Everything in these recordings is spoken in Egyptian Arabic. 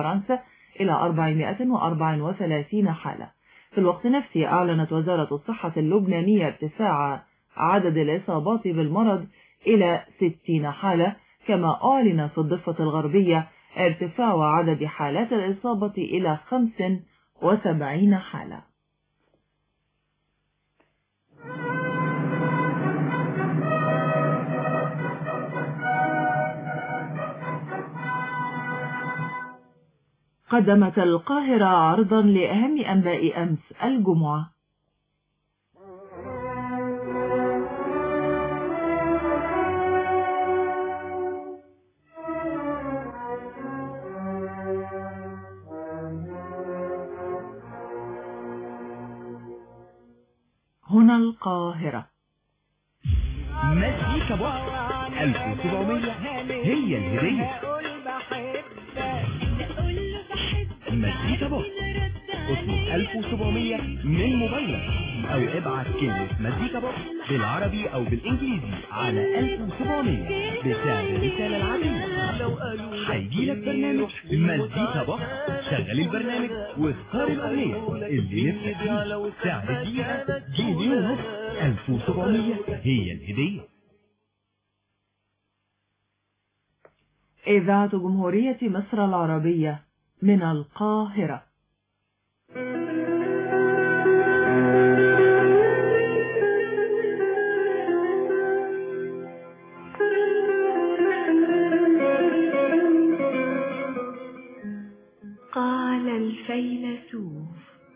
فرنسا إلى 434 حالة في الوقت نفسه أعلنت وزارة الصحة اللبنانية ارتفاع عدد الإصابات بالمرض إلى 60 حالة كما أعلن في الضفة الغربية ارتفاع عدد حالات الإصابة إلى 75 حالة قدمت القاهرة عرضا لأهم أنباء أمس الجمعة هنا القاهرة مزيكا بوكس 1700 هي الهدية مزيكا بوكس اطلب 1700 من موبايلك او ابعت كلمة مزيكا بوكس بالعربي او بالانجليزي على 1700 بسعر الرسالة العادية هيجيلك برنامج مزيكا بوكس شغل البرنامج واختار الاغنية اللي نفسك فيها سعر الدقيقة جنيه ونص 1700 هي الهدية إذاعة جمهورية مصر العربية من القاهرة قال الفيلسوف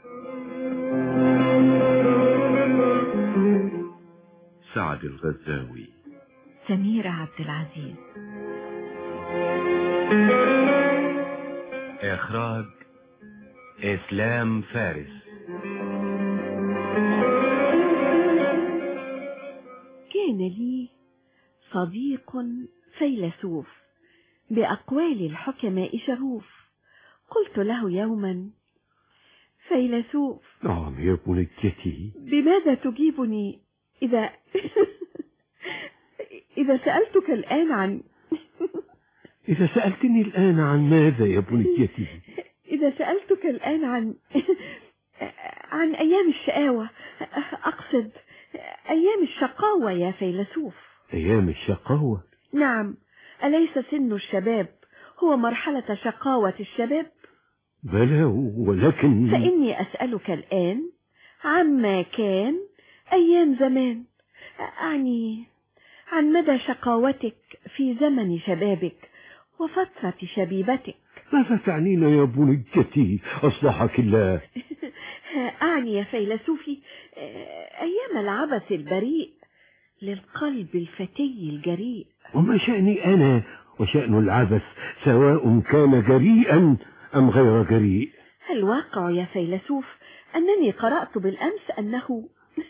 سعد الغزاوي سميرة عبد العزيز إخراج إسلام فارس كان لي صديق فيلسوف بأقوال الحكماء شغوف قلت له يوما فيلسوف نعم يا بنيتي بماذا تجيبني إذا إذا سألتك الآن عن إذا سألتني الآن عن ماذا يا بنيتي إذا سألتك الآن عن عن أيام الشقاوة أقصد أيام الشقاوة يا فيلسوف أيام الشقاوة نعم أليس سن الشباب هو مرحلة شقاوة الشباب بلى ولكن فإني أسألك الآن عما كان أيام زمان أعني عن مدى شقاوتك في زمن شبابك وفترة شبيبتك ماذا تعنين يا بنيتي أصلحك الله أعني يا فيلسوفي أيام العبث البريء للقلب الفتي الجريء وما شأني أنا وشأن العبث سواء كان جريئا أم غير جريء الواقع يا فيلسوف أنني قرأت بالأمس أنه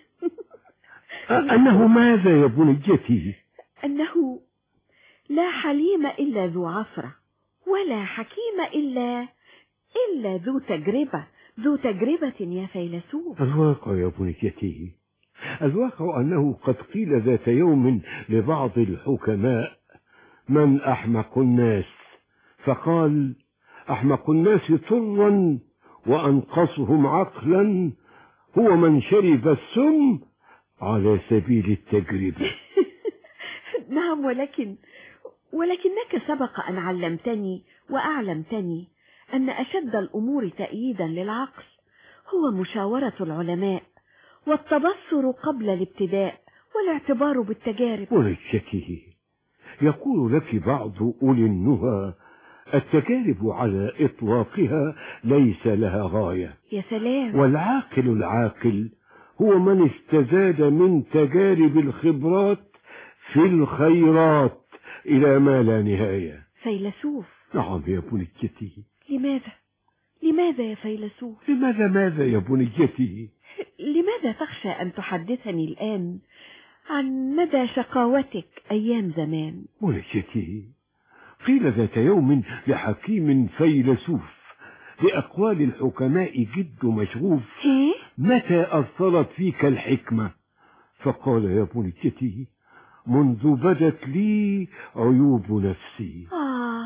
أنه ماذا يا بنيتي أنه لا حليم إلا ذو عفرة ولا حكيم إلا إلا ذو تجربة ذو تجربة يا فيلسوف الواقع يا بنيتي الواقع أنه قد قيل ذات يوم لبعض الحكماء من أحمق الناس فقال أحمق الناس طرا وأنقصهم عقلا هو من شرب السم على سبيل التجربة نعم ولكن ولكنك سبق أن علمتني وأعلمتني أن أشد الأمور تأييدا للعقل هو مشاورة العلماء والتبصر قبل الابتداء والاعتبار بالتجارب وليتي يقول لك بعض أولي النهى التجارب على إطلاقها ليس لها غاية يا سلام والعاقل العاقل هو من استزاد من تجارب الخبرات في الخيرات إلى ما لا نهاية فيلسوف نعم يا بنيتي لماذا لماذا يا فيلسوف لماذا ماذا يا بنيتي لماذا تخشى أن تحدثني الآن عن مدى شقاوتك أيام زمان بنيتي قيل ذات يوم لحكيم فيلسوف لأقوال الحكماء جد مشغوف إيه؟ متى أثرت فيك الحكمة فقال يا بنيتي منذ بدت لي عيوب نفسي آه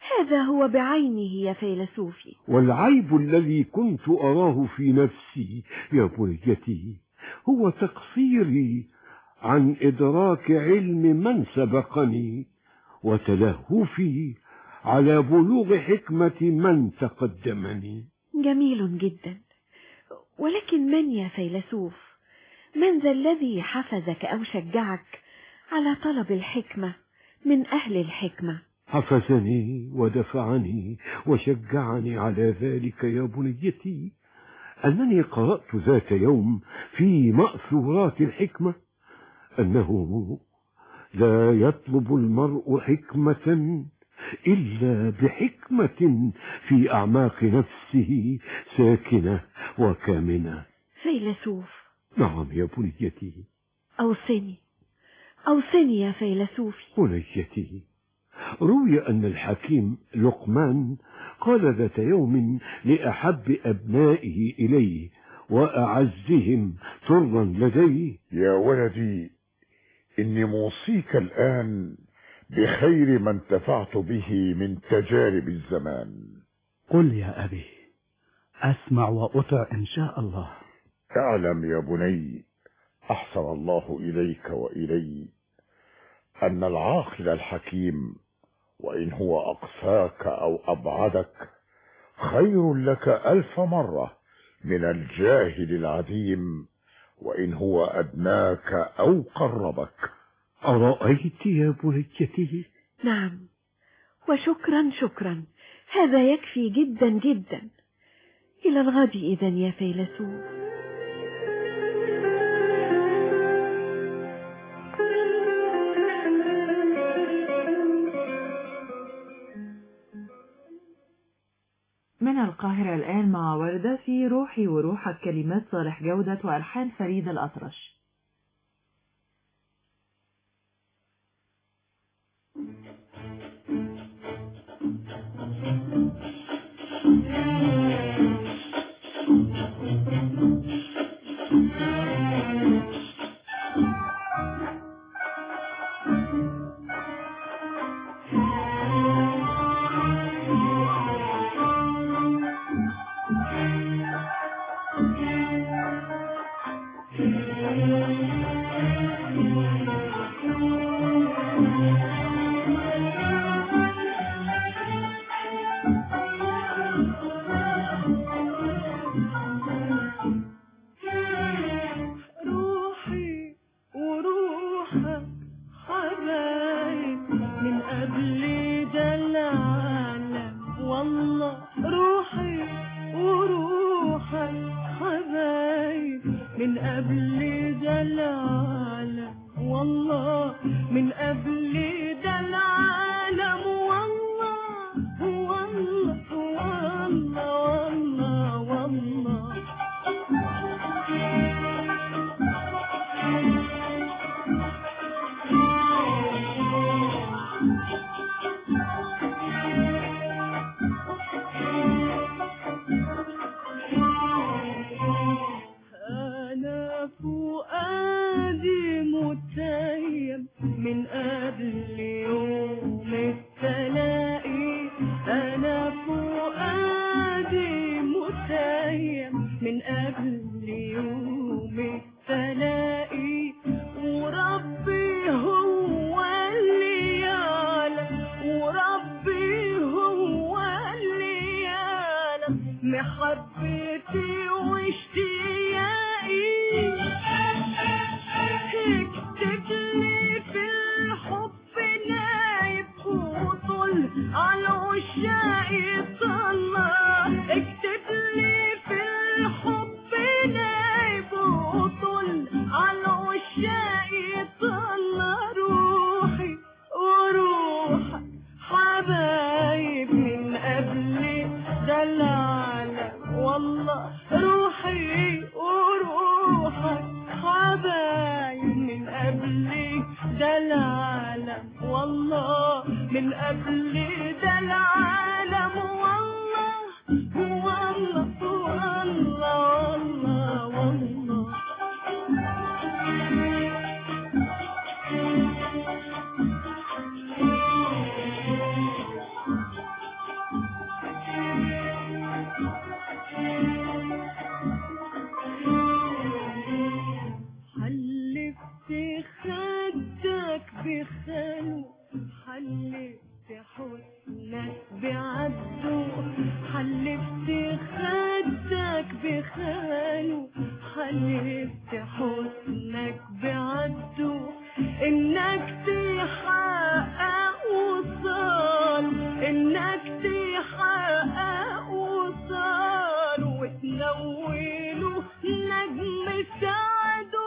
هذا هو بعينه يا فيلسوفي والعيب الذي كنت أراه في نفسي يا بنيتي هو تقصيري عن إدراك علم من سبقني وتلهفي على بلوغ حكمة من تقدمني جميل جدا ولكن من يا فيلسوف من ذا الذي حفزك أو شجعك على طلب الحكمة من أهل الحكمة حفزني ودفعني وشجعني على ذلك يا بنيتي أنني قرأت ذات يوم في مأثورات الحكمة أنه لا يطلب المرء حكمة إلا بحكمة في أعماق نفسه ساكنة وكامنة فيلسوف نعم يا بنيتي أوصني أوصني يا فيلسوفي بنيتي روي أن الحكيم لقمان قال ذات يوم لأحب أبنائه إليه وأعزهم طرا لديه يا ولدي إني موصيك الآن بخير ما انتفعت به من تجارب الزمان قل يا أبي أسمع وأطع إن شاء الله اعلم يا بني أحسن الله إليك وإلي أن العاقل الحكيم وإن هو أقساك أو أبعدك خير لك ألف مرة من الجاهل العديم وإن هو أدناك أو قربك أرأيت يا بنيتي نعم وشكرا شكرا هذا يكفي جدا جدا إلى الغد إذا يا فيلسوف من القاهرة الآن مع وردة في روحي وروحك كلمات صالح جودة وألحان فريد الأطرش روحي وروحك حبايب من قبل ده العالم والله روحي وروحك حبايب من قبل ده العالم والله من قبل ده العالم والله والله والله والله والله أنا فؤادي متيم من قبل يوم التلاقي أنا فؤادي متيم من قبل يوم التلاقي وربي هو اللي يعلم وربي هو اللي يعلم محبتي واشتياقي اكتب لي في الحب نايب وطل على عشاقي طلع اكتب لي في الحب نايب وطل على عشاقي طلع روحي وروحك حبايب من قبل ده العالم والله روحي وروحك حبايب من قبل ده العالم والله من قبل ده العالم والله والله والله والله والله حلفت خدك بخاله حلفت حسنك بعده انك تحقق وصال انك تحقق وصال وتنوله نجم سعده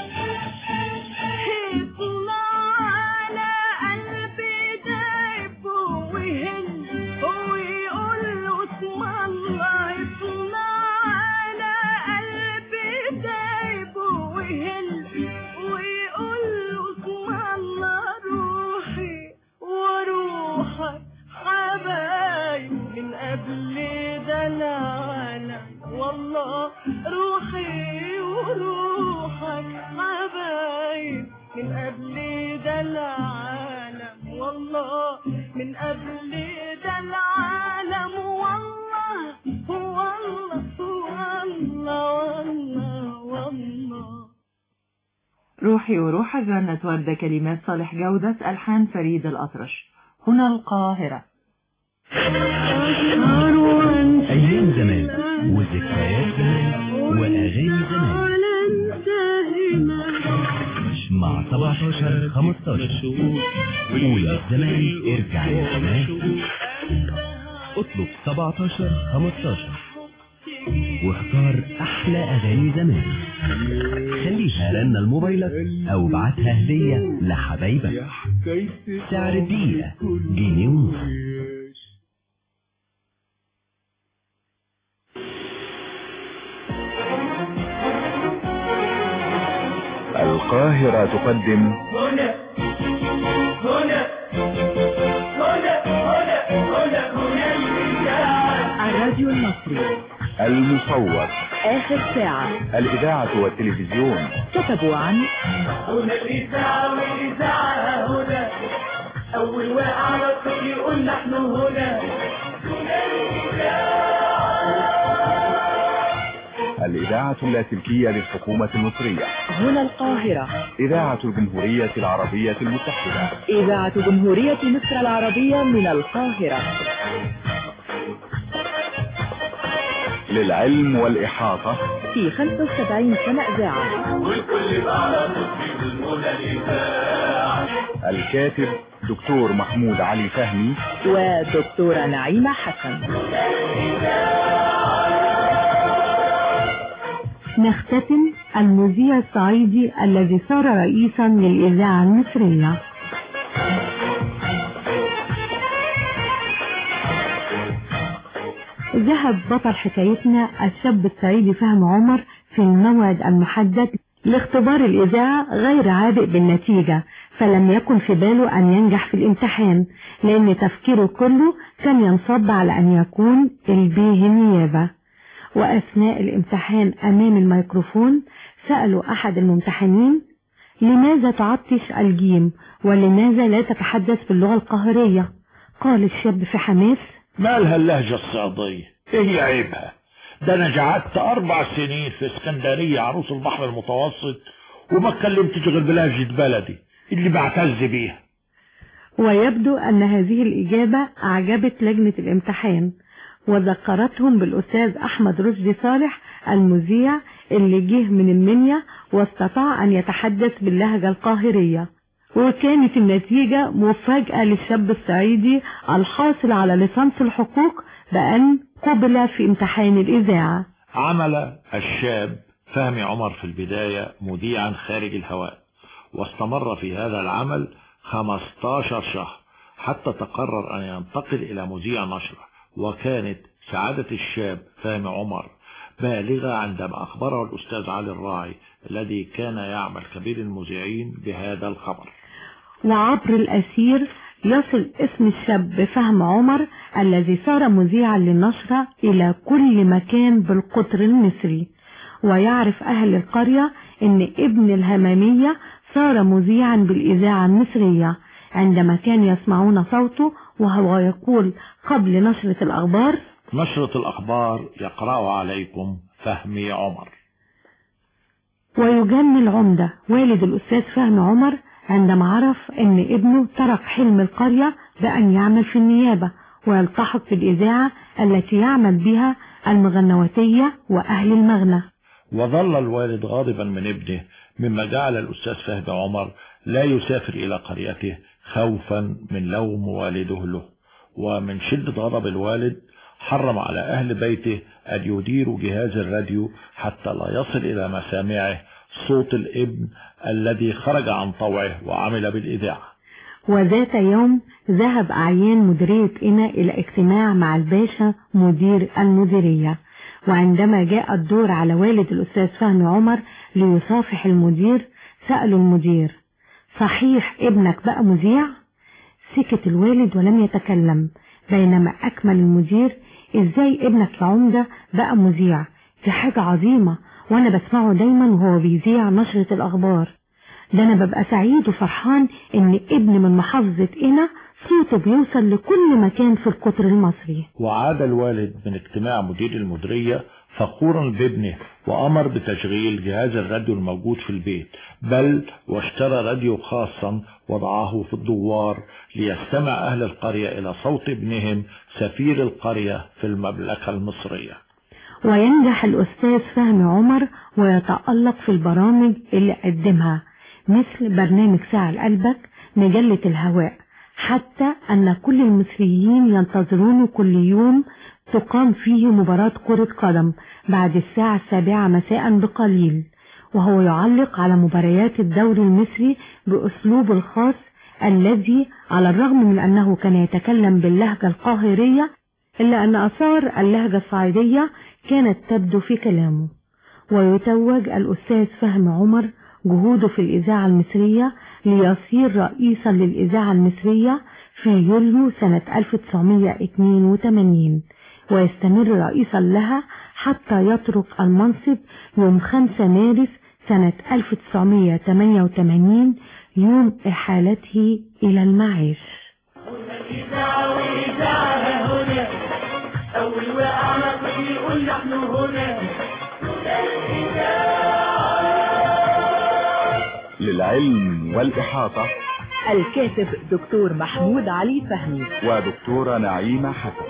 يطلع على قلبي دايب ويهن ويقول له اسم الله يطلع على قلبي دايب ويهن ويقول له اسم الله روحي وروحك حبايب من قبل ده العالم والله روحي وروحك حبايب من قبل ده العالم والله من قبل ده العالم والله والله والله والله والله روحي وروحك غنت وردة كلمات صالح جودة ألحان فريد الأطرش هنا القاهرة أيام زمان وذكريات زمان وأغاني زمان مع 17 15 قول الزمان ارجع يا زمان اطلب 17 15 واختار أحلى أغاني زمان خليها رنة لموبايلك أو ابعتها هدية لحبايبك سعر الدقيقة جنيه ونص القاهرة تقدم هنا هنا هنا هنا هنا هنا الإذاعة الراديو المصري المصور آخر ساعة الإذاعة والتلفزيون كتبوا عن هنا الإذاعة والإذاعة هنا أول واقع على الصوت يقول نحن هنا الإذاعة اللاسلكية للحكومة المصرية هنا القاهرة إذاعة الجمهورية العربية المتحدة إذاعة جمهورية مصر العربية من القاهرة للعلم والإحاطة في 75 سنة إذاعة الكاتب دكتور محمود علي فهمي ودكتورة نعيمة حسن نختتم المذيع الصعيدي الذي صار رئيسا للإذاعة المصرية ذهب بطل حكايتنا الشاب الصعيدي فهم عمر في الموعد المحدد لاختبار الإذاعة غير عابئ بالنتيجة فلم يكن في باله أن ينجح في الامتحان لأن تفكيره كله كان ينصب على أن يكون البيه النيابة وأثناء الامتحان أمام الميكروفون سألوا أحد الممتحنين لماذا تعطش الجيم ولماذا لا تتحدث باللغة القاهرية قال الشاب في حماس مالها اللهجة الصعيدية ايه هي عيبها ده انا قعدت اربع سنين في اسكندرية عروس البحر المتوسط وما اتكلمتش غير بلهجة بلدي اللي بعتز بيها ويبدو أن هذه الإجابة أعجبت لجنة الامتحان وذكرتهم بالأستاذ أحمد رشدي صالح المذيع اللي جه من المنيا واستطاع أن يتحدث باللهجة القاهرية وكانت النتيجة مفاجأة للشاب الصعيدي الحاصل على ليسانس الحقوق بأن قبل في امتحان الإذاعة عمل الشاب فهمي عمر في البداية مذيعا خارج الهواء واستمر في هذا العمل 15 شهر حتى تقرر أن ينتقل إلى مذيع نشرة وكانت سعادة الشاب فهمي عمر بالغة عندما أخبره الأستاذ علي الراعي الذي كان يعمل كبير المذيعين بهذا الخبر وعبر الأسير يصل اسم الشاب فهم عمر الذي صار مذيعا للنشرة إلى كل مكان بالقطر المصري ويعرف أهل القرية أن ابن الهمامية صار مذيعا بالإذاعة المصرية عندما كان يسمعون صوته وهو يقول قبل نشرة الأخبار نشرة الأخبار يقرأ عليكم فهمي عمر ويجن العمدة والد الأستاذ فهمي عمر عندما عرف أن ابنه ترك حلم القرية بأن يعمل في النيابة ويلتحق في الإذاعة التي يعمل بها المغنواتية وأهل المغنى وظل الوالد غاضبا من ابنه مما جعل الأستاذ فهد عمر لا يسافر إلى قريته خوفا من لوم والده له ومن شدة غضب الوالد حرم على أهل بيته أن يديروا جهاز الراديو حتى لا يصل إلى مسامعه صوت الابن الذي خرج عن طوعه وعمل بالإذاعة وذات يوم ذهب أعيان مديرية إنا إلى اجتماع مع الباشا مدير المديرية وعندما جاء الدور على والد الأستاذ فهمي عمر ليصافح المدير سألوا المدير صحيح ابنك بقى مذيع سكت الوالد ولم يتكلم بينما أكمل المدير إزاي ابنك يا عمدة بقى مذيع دي حاجة عظيمة وأنا بسمعه دايما وهو بيذيع نشرة الأخبار ده أنا ببقى سعيد وفرحان إن ابن من محافظة إنا صوته بيوصل لكل مكان في القطر المصري وعاد الوالد من اجتماع مدير المديرية فخورا بابنه وأمر بتشغيل جهاز الراديو الموجود في البيت بل واشترى راديو خاصا وضعه في الدوار ليستمع أهل القرية إلى صوت ابنهم سفير القرية في المملكة المصرية وينجح الأستاذ فهمي عمر ويتألق في البرامج اللي قدمها مثل برنامج ساعة لقلبك مجلة الهواء حتى أن كل المصريين ينتظرون كل يوم تقام فيه مباراة كرة قدم بعد الساعة السابعة مساء بقليل وهو يعلق على مباريات الدوري المصري بأسلوب الخاص الذي على الرغم من أنه كان يتكلم باللهجة القاهرية إلا أن أثار اللهجة الصعيدية كانت تبدو في كلامه ويتوج الأستاذ فهم عمر جهوده في الإذاعة المصرية ليصير رئيسا للإذاعة المصرية في يوليو سنة 1982 ويستمر رئيسا لها حتى يترك المنصب يوم 5 مارس سنة 1988 يوم إحالته إلى المعاش إذاعة وإذاعة هنا أول وقع نطق يقول نحن هنا للعلم والإحاطة الكاتب دكتور محمود علي فهمي ودكتورة نعيمة حسن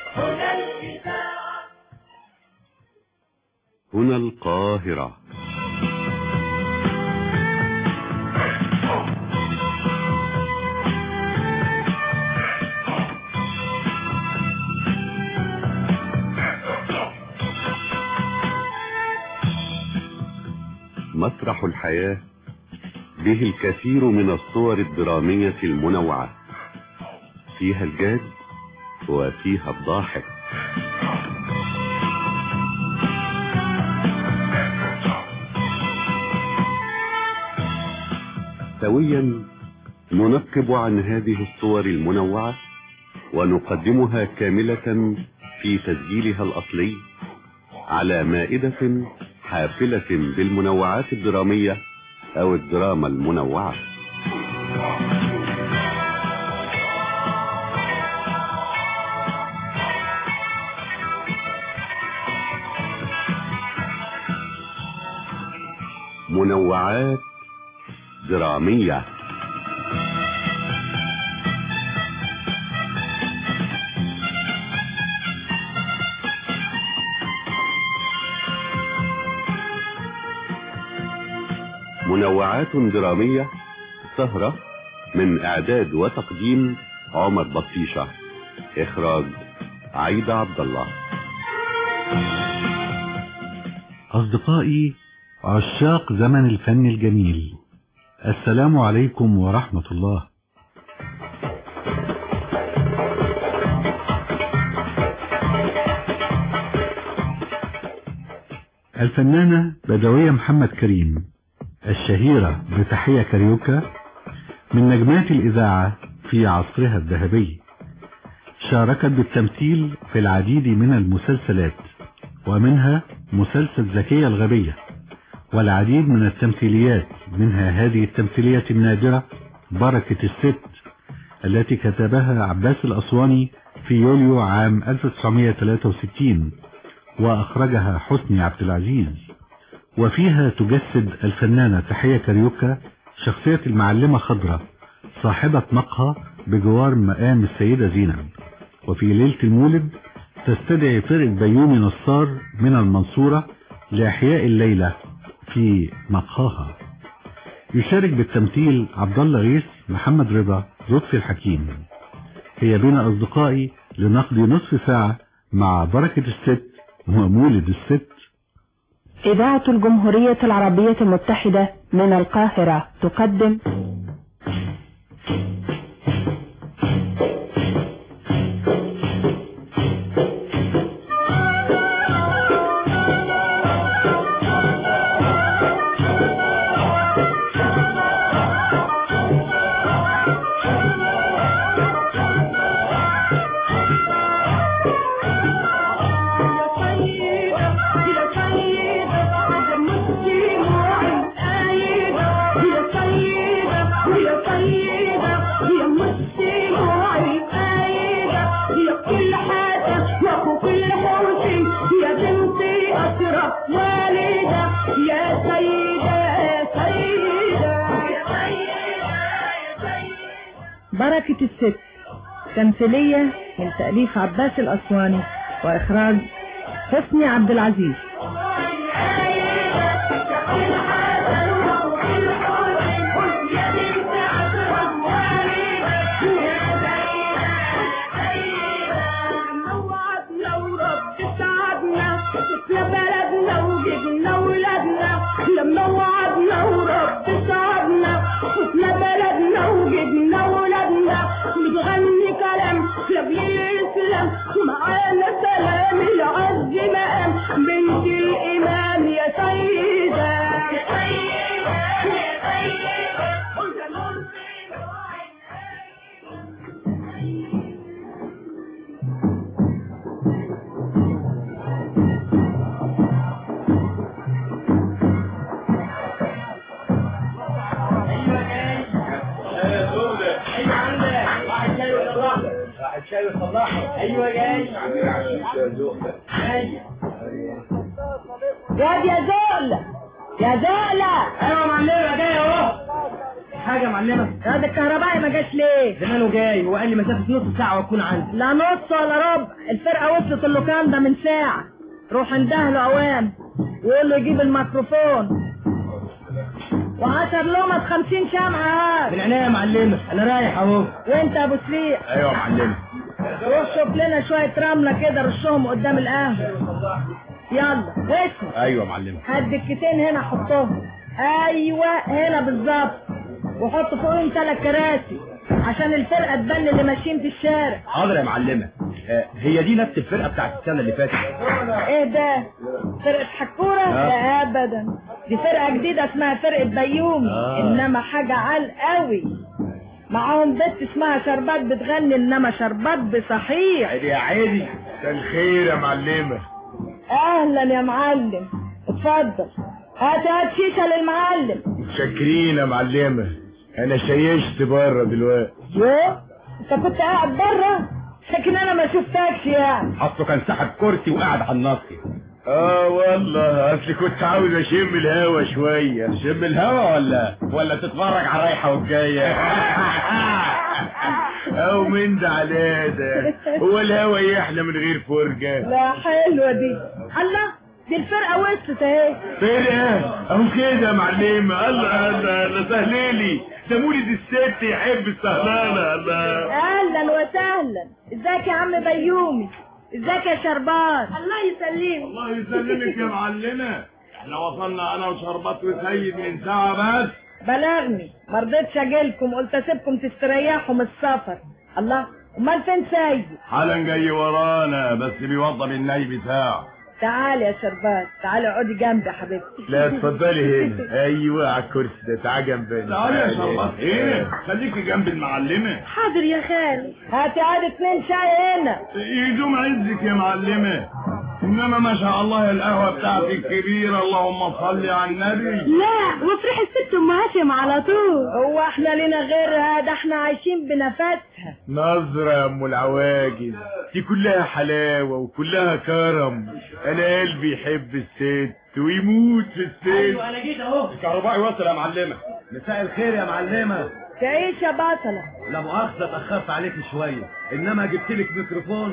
هنا القاهرة مسرح الحياة به الكثير من الصور الدرامية المنوعة فيها الجاد وفيها الضاحك سويا ننقب عن هذه الصور المنوعة ونقدمها كاملة في تسجيلها الأصلي على مائدة حافلة بالمنوعات الدرامية أو الدراما المنوعة منوعات درامية منوعات درامية سهرة من إعداد وتقديم عمر بطيشة إخراج عيدة عبد الله أصدقائي عشاق زمن الفن الجميل السلام عليكم ورحمة الله الفنانة بدوية محمد كريم الشهيرة بتحية كاريوكا من نجمات الإذاعة في عصرها الذهبي شاركت بالتمثيل في العديد من المسلسلات ومنها مسلسل زكية الغبية والعديد من التمثيليات منها هذه التمثيلية النادرة بركة الست التي كتبها عباس الأسواني في يوليو عام 1963 وأخرجها حسني عبد العزيز وفيها تجسد الفنانة تحية كاريوكا شخصية المعلمة خضرة صاحبة مقهى بجوار مقام السيدة زينب وفي ليلة المولد تستدعي فرقة بيومي نصار من المنصورة لإحياء الليلة في مقهاها يشارك بالتمثيل عبد الله غيث محمد رضا لطفي الحكيم هي بين أصدقائي لنقضي نصف ساعة مع بركة الست ومولد الست إذاعة الجمهورية العربية المتحدة من القاهرة تقدم بركة الست تمثيلية من تأليف عباس الأسواني وإخراج حسني عبد العزيز لما وعدنا ورب سعدنا وفنا بلدنا وجبنا ولادنا بتغني كلام لبل الاسلام معانا سلام العز مقام بنت الامام يا سيدة يا سيدة يا سيدة شاي وصلاحه ايوه جاي جاد يا زقلة يا زقلة ايوه معلمه جاي اهو حاجه معلمه هذا الكهربائي ما جاش ليه زمانه جاي وقال لي مسافه نص ساعه واكون عندي لا نص ولا ربع الفرقة وصلت اللوكان ده من ساعة روح اندهله اوام وقول له يجيب الميكروفون وعشر لومة خمسين شمعة من عينيا يا معلمه انا رايح اهو وانت يا ابو سريع ايوه يا معلمه روح شوف لنا شوية رملة كده رشهم قدام القهوة يلا واسمع ايوه يا معلمه هات دكتين هنا حطهم ايوه هنا بالظبط وحط فوقهم ثلاث كراسي عشان الفرقة تبان اللي ماشيين في الشارع حاضر يا معلمه آه، هي دي نفس الفرقه بتاعت السنه اللي فاتت ايه ده فرقة حكورة آه. لا ابدا دي فرقة جديدة اسمها فرقة بيومي آه. انما حاجة عال قوي معاهم بنت اسمها شربات بتغني انما شربات بصحيح عيدي يا عيدي مساء الخير يا معلمه اهلا يا معلم اتفضل هات هات شيشة للمعلم متشكرين يا معلمه انا شيشت بره دلوقتي يو انت كنت قاعد بره لكن انا ما شفتكش يعني اصله كان سحب كرسي وقاعد على النصي اه والله اصلي كنت عاوز اشم الهوا شويه شم الهوا ولا ولا تتفرج على الرايحه والجايه او من ده على ده هو الهوا يحلى من غير فرجه لا حلوة دي الله دي الفرقة وصلت اهي فرقه اهو كده يا معلمه الله الله الله سهليلي ده مولد الست يحب السهلانه الله اهلا وسهلا ازيك يا عم بيومي ازيك يا شربات الله يسلمك الله يسلمك يا معلمه احنا وصلنا انا وشربات وسيد من ساعه بس بلغني ما رضيتش اجيلكم قلت اسيبكم تستريحوا من السفر الله امال فين سيد حالا جاي ورانا بس بيوضب الناي بتاعه تعالي يا شربات تعالي اقعدي جنبي يا حبيبتي لا اتفضلي هنا ايوه على الكرسي ده تعالى جنبنا تعالي يا شربات ايه خليكي جنب المعلمه حاضر يا خالي هاتي عادي اتنين شاي هنا يدوم عزك يا معلمه انما ما شاء الله القهوه بتاعتك كبيره اللهم صل على النبي لا وافرح الست ام هاشم على طول هو احنا لينا غيرها ده احنا عايشين بنفسها نظرة يا ام العواجز دي كلها حلاوة وكلها كرم انا قلبي يحب الست ويموت في الست انا جيت اهو الكهربائي وصل يا معلمة مساء الخير يا معلمة تعيش يا بطلة لا مؤاخذة اتأخرت عليك شوية انما جبت لك ميكروفون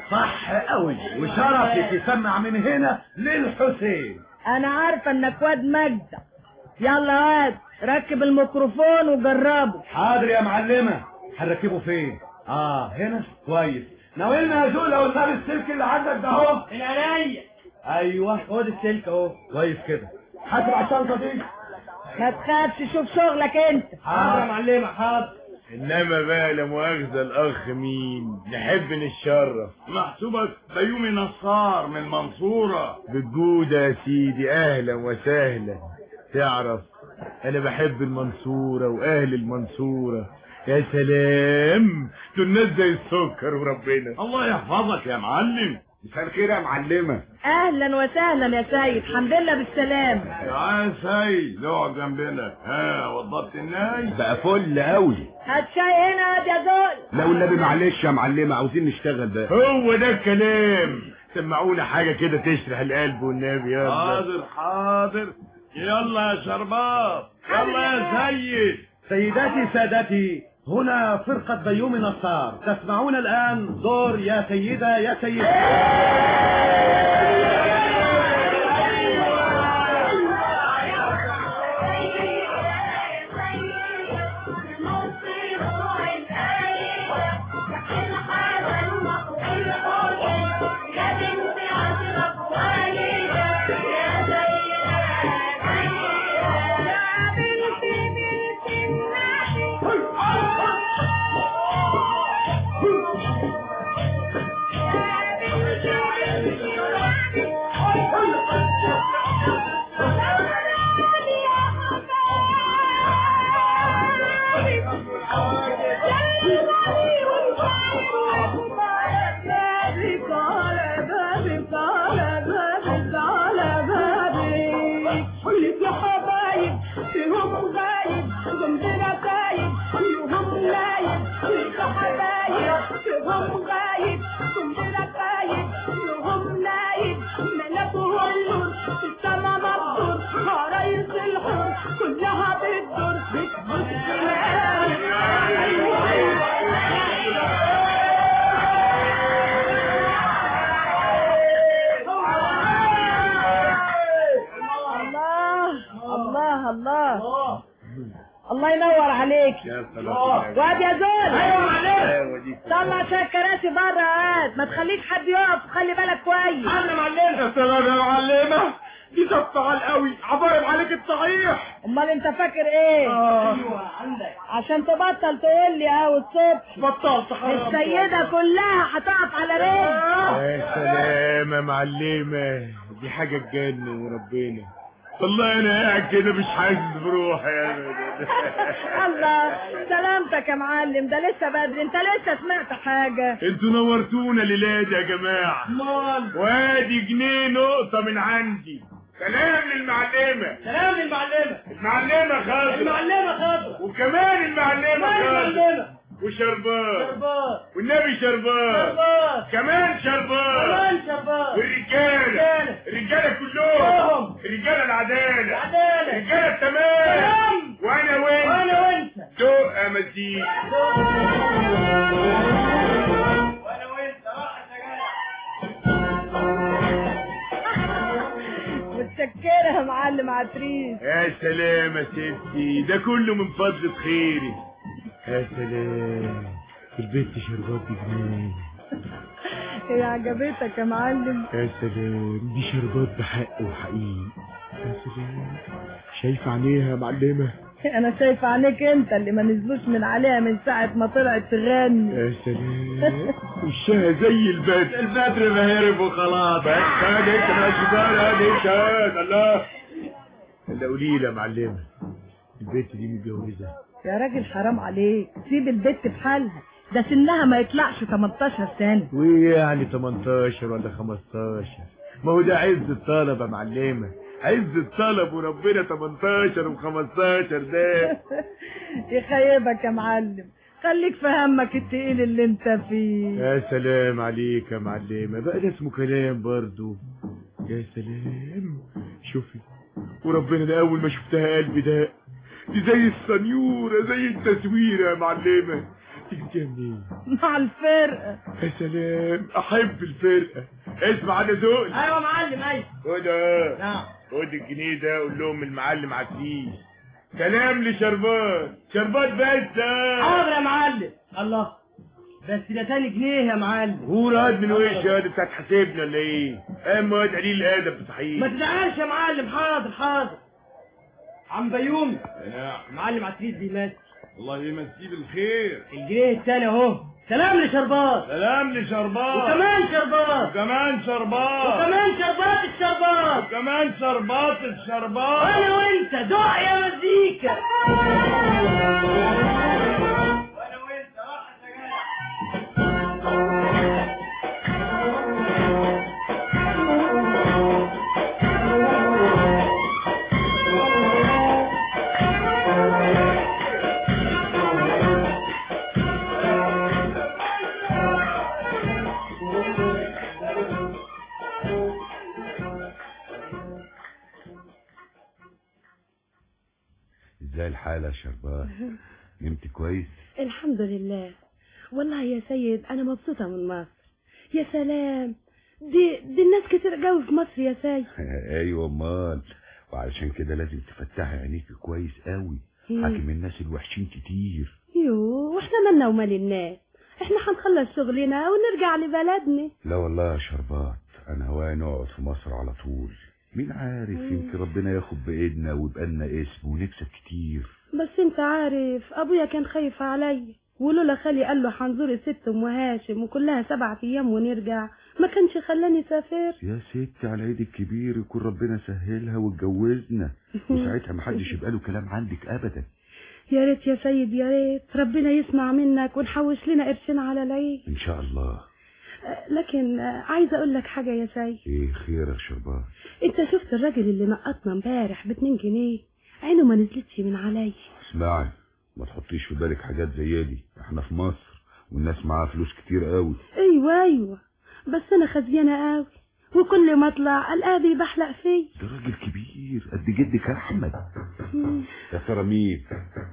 صح قوي وشرفك يسمع من هنا للحسين انا عارفه انك واد مجدع يلا يا واد ركب الميكروفون وجربه حاضر يا معلمة هنركبه فين اه هنا كويس ناولنا يا زول لو النبي السلك اللي عندك ده اهو العينيا ايوه خد السلك اهو كويس كده حاسب على الشنطه دي ما تخافش شوف شغلك انت حاضر يا معلمة حاضر انما بقى لا مؤاخذة الاخ مين نحب نتشرف محسوبك بيومي نصار من المنصورة بالجودة يا سيدي اهلا وسهلا تعرف انا بحب المنصورة واهل المنصورة يا سلام دول ناس زي السكر وربنا الله يحفظك يا معلم مساء الخير يا معلمة اهلا وسهلا يا سيد الحمد لله بالسلام يا سيد اقعد جنبنا ها وضبط الناي بقى فل قوي هات شاي هنا يا دول لو النبي معلش يا معلمة عاوزين نشتغل بقى هو ده الكلام سمعونا حاجة كده تشرح القلب والنبي يلا حاضر حاضر يلا يا شرباب يلا يا سيد سيداتي سادتي هنا فرقة بيومي نصار تسمعون الآن دور يا سيدة يا سيدة الله الله الله الله ينور عليك يا سلام واد يا زول ايوه معلم طلع شويه كراسي بره هات ما تخليش حد يقف خلي بالك كويس انا معلمة يا سلام يا معلمة دي صفعة قوي عبارة عليك الصحيح امال انت فاكر ايه ايوه عندك عشان تبطل تقول لي اهو الصبح بطلت حرام السيده كلها هتقف على رجل يا سلام يا معلمة دي حاجة تجنن وربنا والله انا قاعد كده مش حاسس بروحي يا الله سلامتك يا معلم ده لسه بدري انت لسه سمعت حاجه انتوا نورتونا ليلاد يا جماعة مال وادي جنيه نقطة من عندي سلام للمعلمة سلام للمعلمة المعلمة خضرا المعلمة خضرا وكمان المعلمة خضرا المعلمة وشربات شربات والنبي شربات شربات كمان شربات كمان شربات والرجالة رجالة. الرجالة كلهم. كلهم الرجالة العدالة العدالة. الرجالة التمام تمام. وانا وانت وانا وانت دق مزيد وانا وانت راحت متشكره يا معلم عتريس يا سلام يا ستي ده كله من فضل خيري يا سلام البنت شربات بجنيه هي عجبتك يا معلم يا سلام دي شربات بحق وحقيقي يا سلام شايفة عينيها يا معلمة انا شايفه عينيك انت اللي ما نزلوش من عليها من ساعه ما طلعت تغني يا سلام وشها زي البدر البدر ما هرب وخلاص بس هذا انت مشغال هذا انت الله هلا قولي لي يا معلمة البنت دي متجوزة يا راجل حرام عليك سيب البت بحالها ده سنها ما يطلعش 18 سنه وايه يعني 18 ولا 15 ما هو ده عز الطلب يا معلمة عز الطلب وربنا 18 و15 ده يخيبك يا معلم خليك في همك التقيل اللي انت فيه يا سلام عليك يا معلمة بقى ده اسمه كلام برضو يا سلام شوفي وربنا ده اول ما شفتها قلبي ده دي زي السنيورة زي التسويرة يا معلمة جبتيها منين مع الفرقة يا سلام احب الفرقه اسمع انا دول ايوه يا معلم ايوه خد نعم خد الجنيه ده قول لهم المعلم عزيز سلام لشربات شربات بس حاضر يا معلم الله بس ده تاني جنيه يا معلم هو راد من وش هذا بتاع تحاسبنا ولا ايه؟ اما واد قليل الادب صحيح ما تزعلش يا معلم حاضر حاضر عم بيومي المعلم عتريس بيمثل الله يمسيه بالخير الجنيه التاني اهو سلام لشربات سلام لشربات وكمان شربات وكمان شربات وكمان شربات الشربات وكمان شربات الشربات وانا وانت دق يا مزيكا ازاي الحالة يا شربات نمت كويس الحمد لله والله يا سيد انا مبسوطة من مصر يا سلام دي دي الناس كتير قوي في مصر يا سيد ايوه امال وعلشان كده لازم تفتحي عينيك كويس قوي مم. حاكم الناس الوحشين كتير يو واحنا مالنا ومال الناس احنا هنخلص شغلنا ونرجع لبلدنا لا والله يا شربات انا هواي نقعد في مصر على طول مين عارف مم. يمكن ربنا ياخد بايدنا ويبقى لنا اسم ونكسب كتير بس انت عارف ابويا كان خايف عليا ولولا خالي قال له هنزور الست ام هاشم وكلها سبع ايام ونرجع ما كانش خلاني سافر يا ست على العيد الكبير يكون ربنا سهلها واتجوزنا وساعتها محدش يبقى له كلام عندك ابدا يا ريت يا سيد يا ريت ربنا يسمع منك ونحوش لنا قرشين على العيد ان شاء الله أه، لكن أه، عايزه اقول لك حاجه يا سيد ايه خير يا شربات انت شفت الراجل اللي نقطنا امبارح باتنين جنيه عينه ما نزلتش من عليا اسمعي ما تحطيش في بالك حاجات زي دي احنا في مصر والناس معاها فلوس كتير قوي ايوه ايوه بس انا خزيانه قوي وكل ما اطلع القى بحلق فيا ده راجل كبير قد جدك احمد مم. يا ترى مين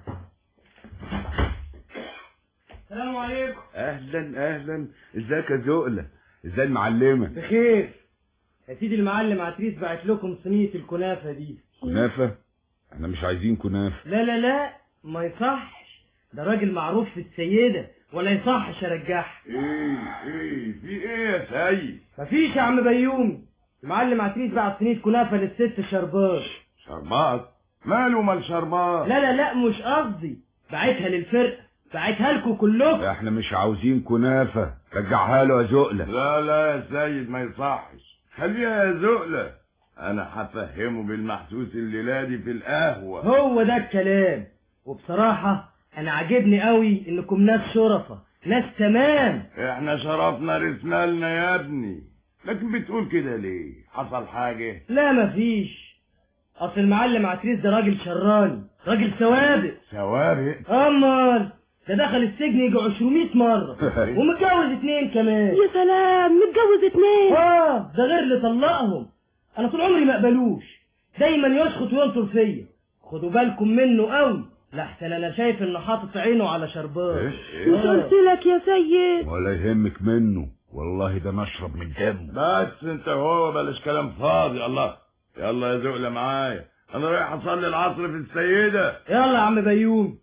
السلام عليكم اهلا اهلا ازيك يا زقله ازاي المعلمه بخير يا سيدي المعلم عتريس بعت لكم صينية الكنافة دي كنافه احنا مش عايزين كنافه لا لا لا ما يصحش ده راجل معروف في السيدة ولا يصحش ارجعها ايه ايه في ايه يا سيد مفيش يا عم بيومي المعلم عتريس بعت صينية كنافة للست شربات شربات ماله مال شربات لا لا لا مش قصدي بعتها للفرقة بعتها لكم كلكم احنا مش عاوزين كنافه رجعها له يا زقله لا لا يا سيد ما يصحش خليها يا زقلة انا هفهمه بالمحسوس الليلة دي في القهوة هو ده الكلام وبصراحة انا عاجبني قوي انكم ناس شرفة ناس تمام احنا شرفنا رسمالنا يا ابني لكن بتقول كده ليه حصل حاجة لا مفيش اصل المعلم عتريس ده راجل شراني راجل سوابق سوابق امال ده دخل السجن يجي 200 مرة ومتجوز اتنين كمان يا سلام متجوز اتنين اه ده غير اللي طلقهم انا طول عمري ما اقبلوش دايما يسخط وينطر فيا خدوا بالكم منه قوي لحسن انا شايف انه حاطط عينه على شربات مش قلت لك يا سيد ولا يهمك منه والله ده نشرب من دمه بس انت هو بلاش كلام فاضي الله يلا يا زقلة معايا انا رايح اصلي العصر في السيدة يلا يا عم بيوم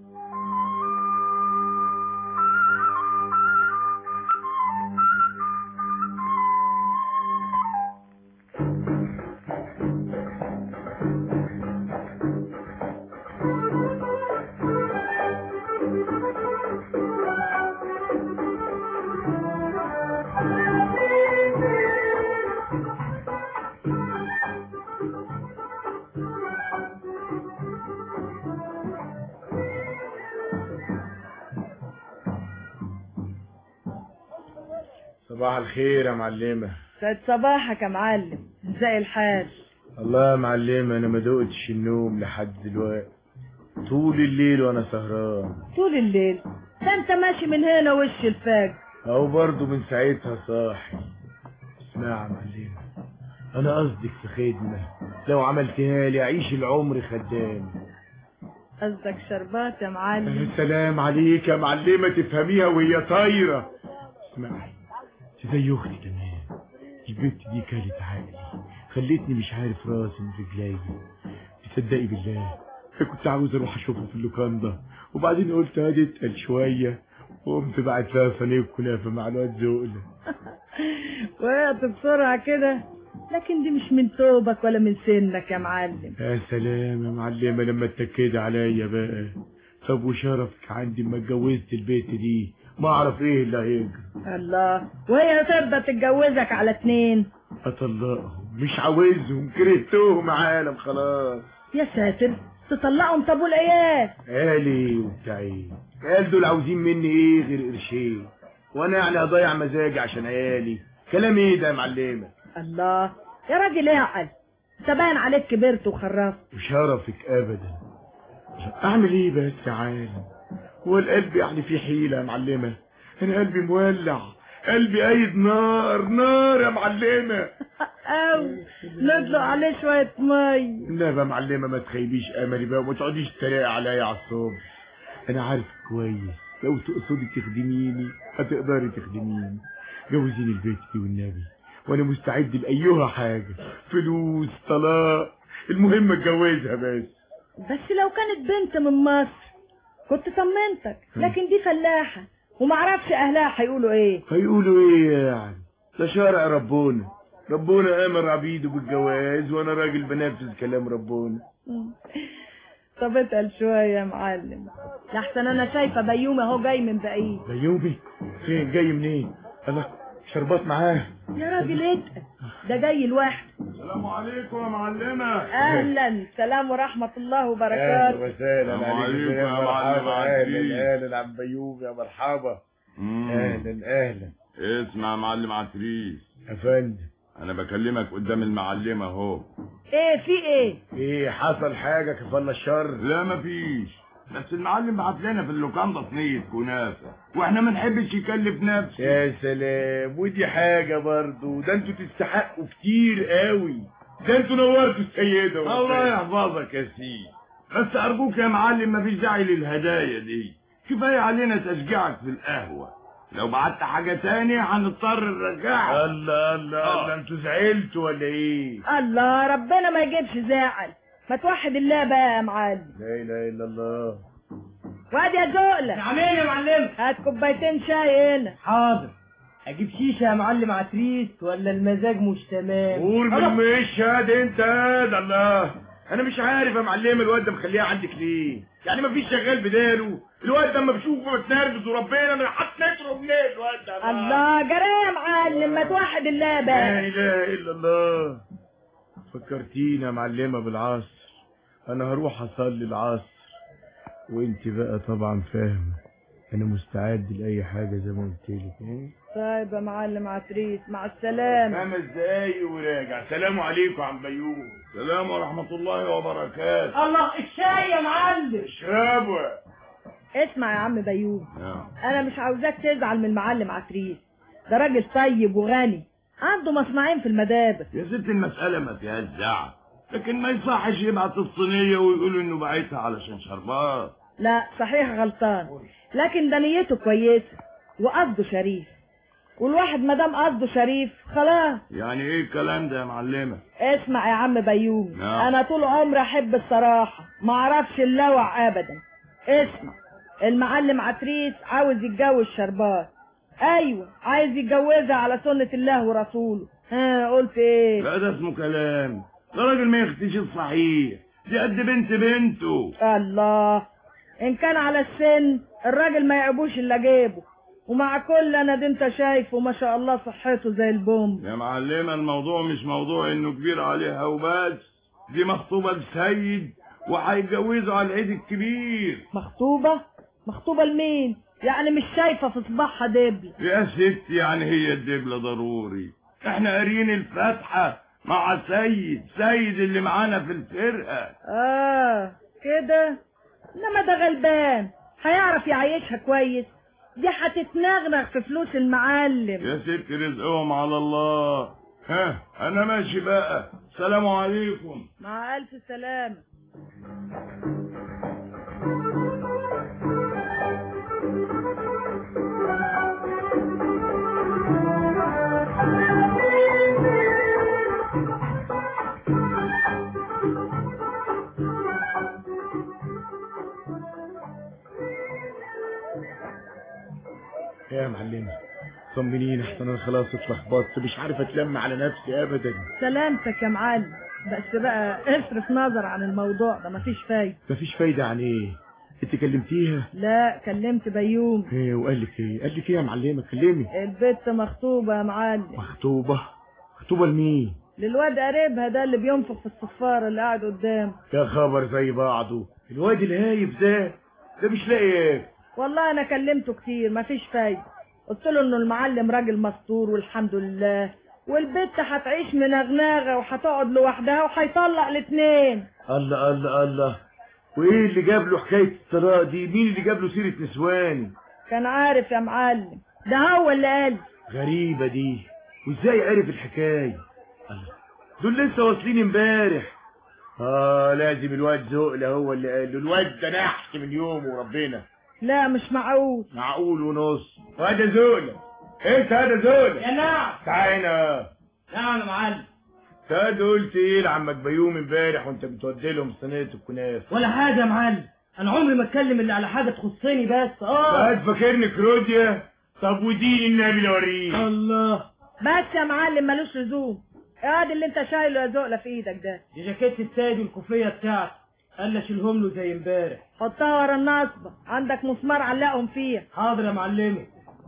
صباح الخير يا معلمة سعد صباحك يا معلم ازاي الحال الله يا معلمة انا ما دقتش النوم لحد دلوقتي طول الليل وانا سهران طول الليل ده انت ماشي من هنا وش الفجر او برضه من ساعتها صاحي اسمع يا معلمة انا قصدك في خدمة لو عملتها لي اعيش العمر خدام قصدك شربات يا معلم يا سلام عليك يا معلمة تفهميها وهي طايرة اسمعي زي اختي كمان البنت دي كانت عقلي خلتني مش عارف راسي من رجلي تصدقي بالله أنا كنت عاوز اروح اشوفها في اللوكاندا وبعدين قلت هادي اتقل شوية وقمت بعت لها صينية كنافة مع الواد زقلة وقعت بسرعة كده لكن دي مش من توبك ولا من سنك يا معلم يا سلام يا معلمة لما اتكيت عليا بقى طب وشرفك عندي ما اتجوزت البيت دي ما اعرف ايه اللي هيجري الله وهي ترضى تتجوزك على اتنين اطلقهم مش عاوزهم كرهتهم عالم خلاص يا ساتر تطلقهم طب والعيال قالي وبتاع ايه قال دول عاوزين مني ايه غير قرشين وانا يعني اضيع مزاجي عشان عيالي كلام ايه ده يا معلمة الله يا راجل ايه عقل انت باين عليك كبرت وخرفت وشرفك ابدا اعمل ايه بس يا عالم هو القلب يعني فيه حيلة يا معلمة انا قلبي مولع قلبي قايد نار نار يا معلمة او ندلق عليه شوية مي لا بقى معلمة ما تخيبيش املي بقى وما تقعديش تتريقي عليا على الصبح انا عارف كويس لو تقصدي تخدميني هتقدري تخدميني جوزيني البيت دي والنبي وانا مستعد لايها حاجة فلوس طلاق المهم اتجوزها بس بس لو كانت بنت من مصر كنت طمنتك لكن دي فلاحة ومعرفش اهلها هيقولوا ايه هيقولوا ايه يعني ده شارع ربنا ربنا امر عبيده بالجواز وانا راجل بنفذ كلام ربنا طب اتقل شوية يا معلم لحسن انا شايفة بيومي اهو جاي من بعيد بيومي فين جاي منين الله شربات معاه يا راجل اتقل ده جاي لوحده السلام عليكم يا معلمة اهلا سلام ورحمة الله اهلا وبركاته وسهلا السلام عليكم عليكم يا يا معلم مرحبا عزيز. اهلا اهلا عم بيومي يا مرحبا مم. اهلا اهلا اسمع يا معلم عتريس يا فندم انا بكلمك قدام المعلمة اهو ايه في ايه ايه حصل حاجة كفالة الشر لا مفيش بس المعلم بعت لنا في اللوكاندا صينية كنافة واحنا ما نحبش يكلف نفسه يا سلام ودي حاجة برضو ده انتوا تستحقوا كتير قوي ده انتوا نورتوا السيدة الله والله. يحفظك يا سيدي بس ارجوك يا معلم مفيش داعي للهدايا دي كفاية علينا تشجيعك في القهوة لو بعت حاجة تاني هنضطر نرجعها الله الله آه. الله انتوا زعلتوا ولا ايه الله ربنا ما يجيبش زعل ما توحد الله بقى يا معلم لا اله الا الله وادي يا زقلة نعم ايه يا معلم هات كوبايتين شاي هنا حاضر اجيب شيشه يا معلم عتريس ولا المزاج مش تمام قول أنا- بالمشهد انت ده الله انا مش عارف يا معلم الواد ده مخليها عندك ليه يعني مفيش شغال بداله الواد ده اما بشوفه بتنرفز وربنا انا حتى نتره منين الواد ده الله جرى يا معلم ما توحد الله لا بقى اله الا الله فكرتينا يا معلمة بالعصر انا هروح اصلي العصر وانت بقى طبعا فاهمة انا مستعد لاي حاجة زي ما قلت لك ايه طيب يا معلم عتريس مع السلامة خمس دقايق وراجع سلام عليكم عم بيوم سلام ورحمة الله وبركاته الله الشاي يا معلم اشربوا اسمع يا عم بيوم آه. انا مش عاوزاك تزعل من المعلم عتريس ده راجل طيب وغني عنده مصنعين في المدابس يا ست المسألة ما فيهاش زعل لكن ما يصحش يبعت الصينية ويقول انه بعتها علشان شربات لا صحيح غلطان لكن ده نيته كويسة وقصده شريف والواحد ما دام قصده شريف خلاص يعني ايه الكلام ده يا معلمة اسمع يا عم بيوم نعم. انا طول عمري احب الصراحة ما اعرفش اللوع ابدا اسمع المعلم عتريس عاوز يتجوز شربات ايوه عايز يتجوزها على سنة الله ورسوله ها قلت ايه لا ده اسمه كلام ده راجل ما يختيش الصحيح دي قد بنت بنته الله ان كان على السن الراجل ما يعبوش الا جيبه ومع كل انا دي انت شايفه ما شاء الله صحته زي البوم يا معلمة الموضوع مش موضوع انه كبير عليها وبس دي مخطوبة لسيد وهيتجوزوا على العيد الكبير مخطوبة مخطوبة لمين يعني مش شايفة في صباحها دبل يا ست يعني هي الدبلة ضروري احنا قاريين الفاتحة مع سيد سيد اللي معانا في الفرقة اه كده انما ده غلبان هيعرف يعيشها كويس دي هتتنغنغ في فلوس المعلم يا ست رزقهم على الله ها انا ماشي بقى سلام عليكم مع الف سلامة يا معلمة طمنيني احسن انا خلاص اتلخبطت مش عارف اتلم على نفسي ابدا سلامتك يا معلم بس بقى اصرف نظر عن الموضوع ده مفيش فايدة مفيش فايدة عن ايه انت كلمتيها لا كلمت بيوم ايه وقال لك ايه قال لك ايه يا معلمة كلمي البت مخطوبة يا معلم مخطوبة مخطوبة لمين للواد قريبها ده اللي بينفخ في الصفارة اللي قاعد قدام يا خبر زي بعضه الواد الهايف ده ده مش لاقي ايه والله انا كلمته كتير مفيش فايدة قلت له انه المعلم راجل مستور والحمد لله والبت هتعيش منغناغة وهتقعد لوحدها وهيطلق الاتنين الله الله الله وايه اللي جاب له حكاية الطلاق دي مين اللي جاب له سيرة نسوان كان عارف يا معلم ده هو اللي قال غريبة دي وازاي عرف الحكاية الله دول لسه واصلين امبارح اه لازم الواد زقلة هو اللي قال له الواد ده نحس من يومه وربنا لا مش معقول معقول ونص وهذا زقلة انت هذا زقلة يا نعم تعال هنا نعم يا معلم تعال قلت ايه لعمك بيوم امبارح وانت بتودي لهم صينية الكنافة ولا حاجة يا معلم انا عمري ما اتكلم الا على حاجة تخصني بس اه قاعد فاكرني كروديا طب ودين النبي لو اوريك الله بس يا معلم ملوش لزوم ادي اللي انت شايله يا زقلة في ايدك ده دي جاكيت السيد والكوفية بتاعتي قال لي اشيلهم له زي امبارح حطها ورا النصبة عندك مسمار علقهم فيها حاضر يا معلمي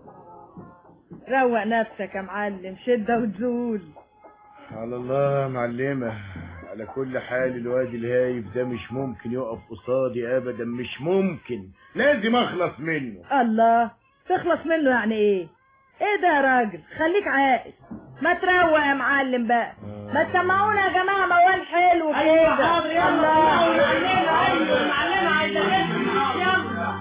روق نفسك يا معلم شدة وتزول على الله يا معلمة على كل حال الواد الهايف ده مش ممكن يقف قصادي ابدا مش ممكن لازم اخلص منه الله تخلص منه يعني ايه ايه ده يا راجل خليك عاقل ما تروق يا معلم بقى ما تسمعونا يا جماعه موال حلو كده ايوه حاضر يلا الله معلمة ايوه معلمة عايزة يلا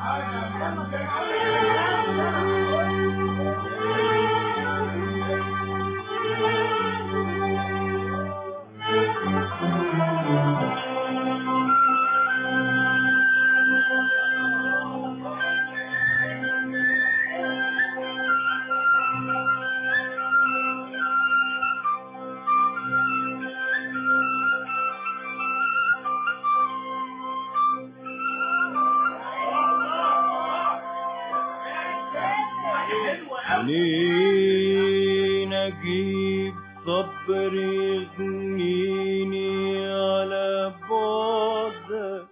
منين اجيب صبر يغنيني على بعدك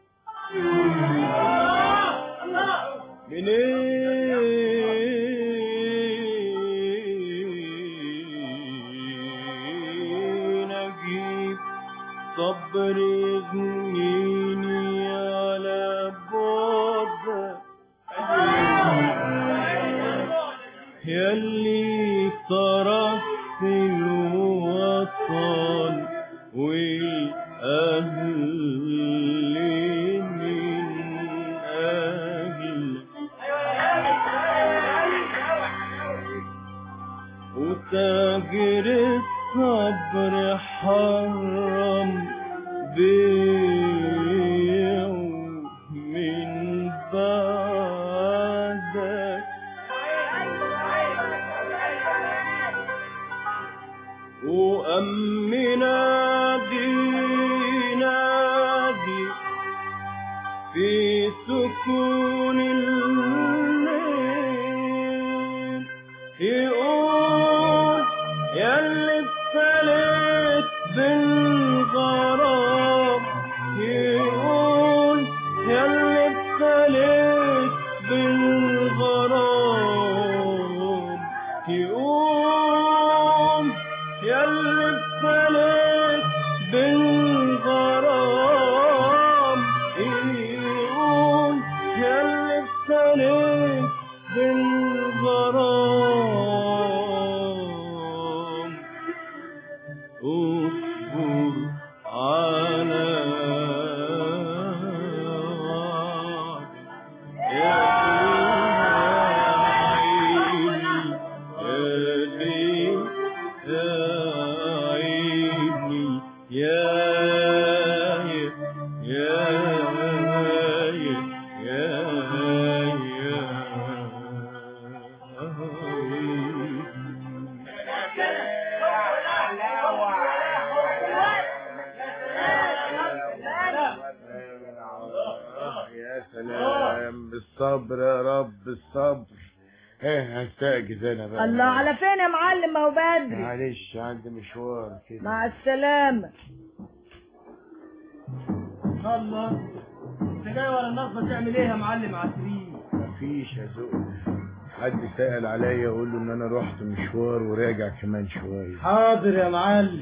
منين اجيب صبر يغنيني على بعدك يلي صرفت الوطن والأهل من أهل وتاجر الصبر حرم بيعه من بعدك وأمنا دي نادي في سكون الليل يقول ياللي ابتليت بالغرام يقول ياللي ابتليت بالغرام يقول ياللي ابتليت بالغرام يقول ياللي ابتليت بالغرام اصبر على يا عيني يا عيني يا يا يا يا سلام بالصبر يا رب الصبر ايه هستأجز انا بقى الله على فين يا معلم ما هو بدري معلش عندي مشوار كده مع السلامة الله انت جاي ورا النصبة تعمل ايه يا معلم عفريت مفيش يا زوق حد سأل عليا اقول له ان انا رحت مشوار وراجع كمان شوية حاضر يا معلم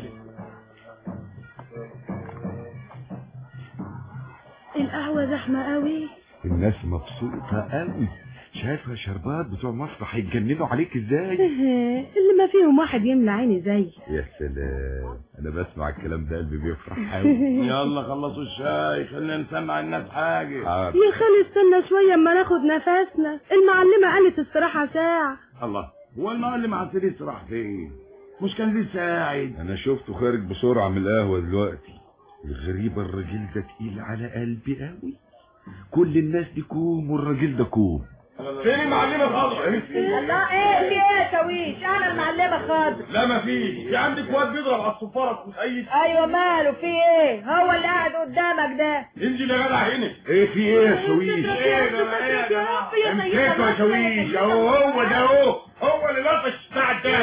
القهوة زحمة قوي الناس مبسوطة قوي شايفة يا شربات بتوع مصر هيتجننوا عليك ازاي اللي ما فيهم واحد يملى عيني زي يا سلام انا بسمع الكلام ده قلبي بيفرح قوي يلا خلصوا الشاي خلينا نسمع الناس حاجة يا خالي استنى شوية اما ناخد نفسنا المعلمة قالت استراحة ساعة الله هو المعلم عسيريس راح فين مش كان لسه قاعد انا شفته خارج بسرعة من القهوة دلوقتي الغريبة الراجل ده تقيل على قلبي قوي كل الناس دي كوم والراجل ده كوم فين المعلمة خضرا الله ايه في ايه يا شاويش انا المعلمة خاضر لا ما فيش في عندك واد بيضرب على الصفارة وتأيد ايوه ماله في ايه هو اللي قاعد قدامك ده انزل يا جدع هنا ايه في ايه يا شويش ايه ده ايه يا جماعة امسكوا يا شويش اهو هو ده اهو هو اللي لطش بتاع ده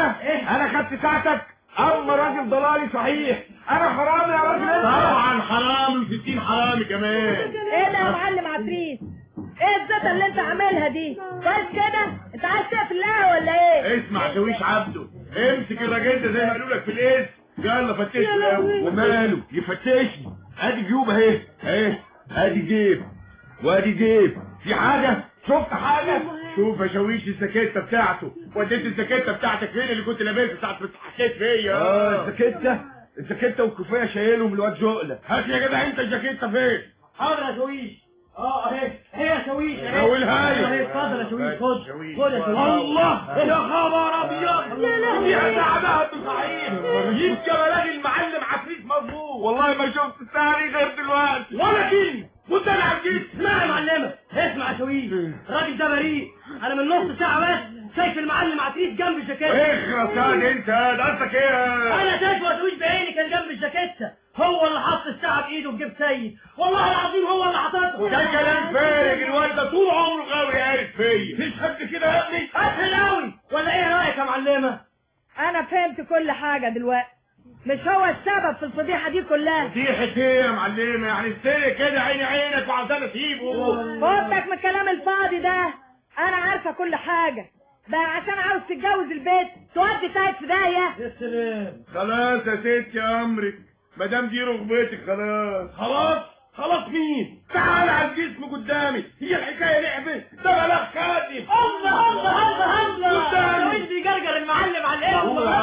ها انا خدت ساعتك اما راجل ضلالي صحيح انا حرامي يا راجل انت طبعا حرامي وستين حرامي كمان ايه ده يا معلم عفريت ايه الزيطة اللي انت عاملها دي كويس كده انت عايز تقفل القهوة ولا ايه اسمع شويش عبده امسك الراجل ده زي ما قالوا لك في الاسم يلا فتشه الاول وماله يفتشني ادي جيوب اهي اهي ادي جيب وادي جيب في حاجة شفت حاجة شوف يا شويش السكيتة بتاعته وديت السكيتة بتاعتك فين اللي كنت لابسها ساعة ما حكيت فيا اه السكتة السكتة والكوفية شايلهم الواد جقلة هات يا جدع انت الجاكيتة فين حاضر يا شويش اه اهي اهي يا شويش اهي حولها لي. اهي اتفضل يا شويش خد خد يا شويش الله يا خبر ابيض يا لهوي. يا سعدها صحيح يبقى بلاقي المعلم عفريت مظبوط والله ما شفت الساعه دي غير دلوقتي ولا كلمه كنت انا عجيت اسمع يا معلمة اسمع يا شويش الراجل ده بريء انا من نص ساعة بس شايف المعلم عفريت جنب الجاكيتة اخرس يا انت ده قصدك ايه انا شايفه يا شويش بعيني كان جنب الجاكيتة هو اللي حط الساعة بايده في جيب سيد والله العظيم هو اللي حاططها وده كلام فارغ الواد ده طول عمره غاوي عارف فيا مفيش حد كده يا ابني اسهل قوي ولا ايه رايك يا معلمة انا فهمت كل حاجة دلوقتي مش هو السبب في الفضيحة دي كلها فضيحة ايه يا معلمة يعني السرق كده عيني عينك وعاوزانا اسيبه فوتك من الكلام الفاضي ده انا عارفة كل حاجة بقى عشان عاوز تتجوز البيت تودي تايت في داهية يا سلام خلاص يا ست يا امرك ما دام دي رغبتك خلاص خلاص خلاص مين تعال على الجسم قدامي هي الحكايه لعبه ده بلاغ خادم الله الله الله الله قدامي. شويش بيجرجر المعلم على الايه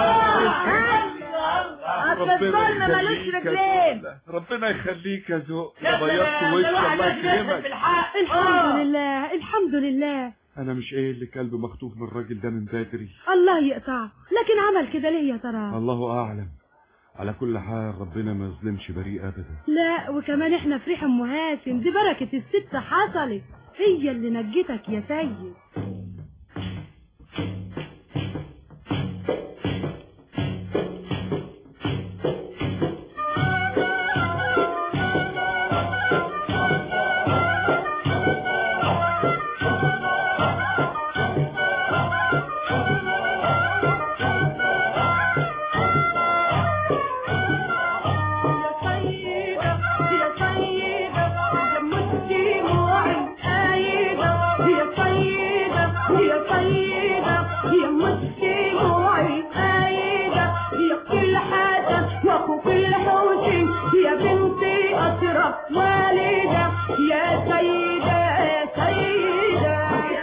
اصل الظلم ملوش رجلين ربنا يخليك يا ذوق يا يا بيضت سلام، وش ده الواحد الله لازم يثبت يكرمك في الحق الحمد لله الحمد لله انا مش قايل لك قلبي مخطوف من الراجل ده من بدري الله يقطعه لكن عمل كده ليه يا ترى الله اعلم على كل حال ربنا ما يظلمش بريء ابدا لا وكمان احنا في ريح ام هاشم دي بركة الست حصلت هي اللي نجتك يا سيد يا بنتي أشرف والدة يا سيدة يا سيدة يا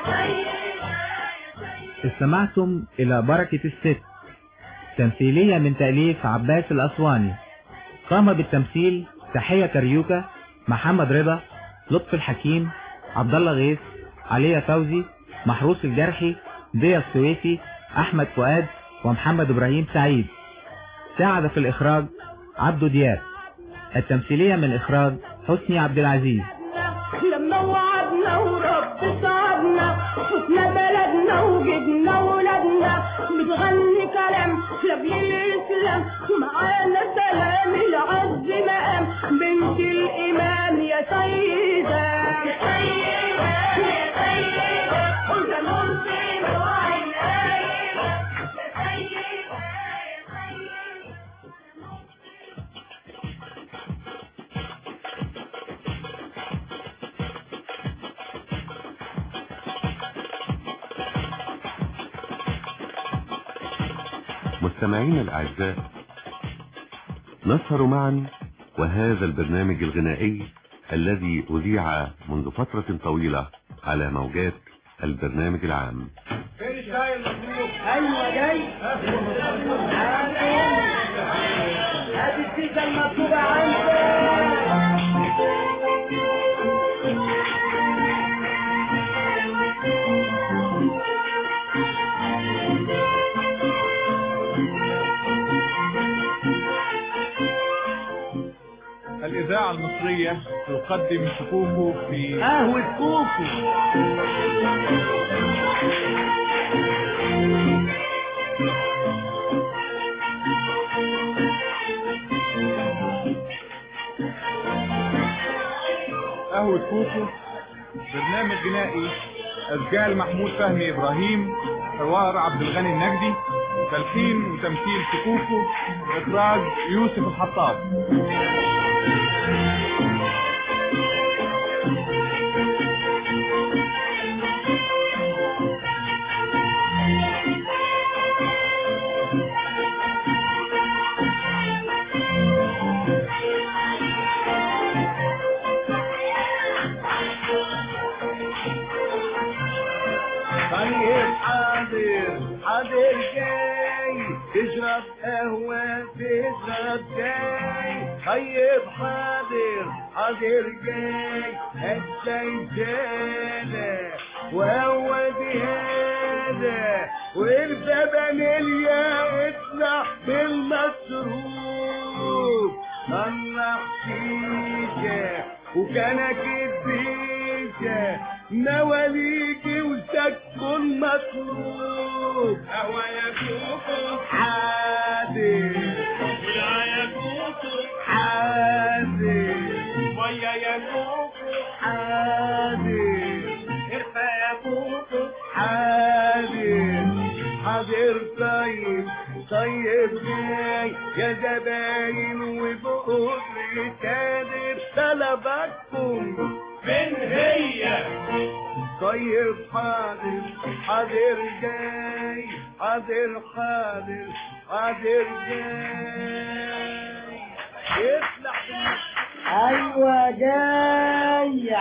سيدة استمعتم إلى بركة الست تمثيلية من تأليف عباس الأسواني قام بالتمثيل تحية كريوكا محمد رضا لطفي الحكيم عبد الله غيث عليا فوزي محروس الجرحي ضيا السويسي أحمد فؤاد ومحمد إبراهيم سعيد ساعد في الإخراج عبدو دياب التمثيلية من إخراج حسني عبد العزيز لما وعدنا ورب سعدنا شفنا بلدنا وجبنا ولادنا بتغني كلام لبي الاسلام معانا سلام العز مقام بنت الامام يا سيدة يا سيدة يا سيدة قلت نور مستمعينا الأعزاء نسهر معا وهذا البرنامج الغنائي الذي أذيع منذ فترة طويلة على موجات البرنامج العام فين الشاي المطلوب؟ ايوه جاي هات السيكة المطلوبة عندك الإذاعة المصرية تقدم شكوكو في قهوة كوكو قهوة كوكو برنامج غنائي أسجال محمود فهمي إبراهيم حوار عبد الغني النجدي تلحين وتمثيل شكوكو إخراج يوسف الحطاب طيب حاضر حاضر جاي تشرب قهوة تشرب جاي طيب حاضر حاضر جاي الزيتانة وهو زيادة وارفع فانيليا اطلع بالمصروف طلع شيشة وكانك البيشة مواليكي وسكن مطلوب قهوة يا كوكو حاضر ولا يا كوكو حاضر مية يا كوكو حاضر ارفع يا كوكو حاضر حاضر طيب طيب جاي يا زباين وبقول قادر طلباتكم من هي طيب حاضر حاضر جاي حاضر حاضر حاضر جاي يطلع ايوه جاي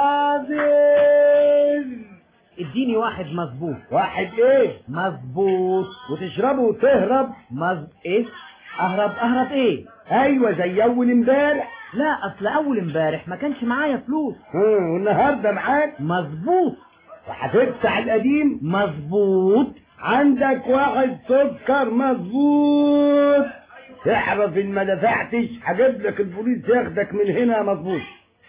حاضر اديني واحد مظبوط واحد ايه مظبوط وتشربه وتهرب مز ايه اهرب اهرب ايه ايوه زي اول امبارح لا اصل اول امبارح ما كانش معايا فلوس ها، والنهارده معاك مظبوط وهتفتح القديم مظبوط عندك واحد سكر مظبوط اعرف ان ما دفعتش هجيب لك البوليس ياخدك من هنا مظبوط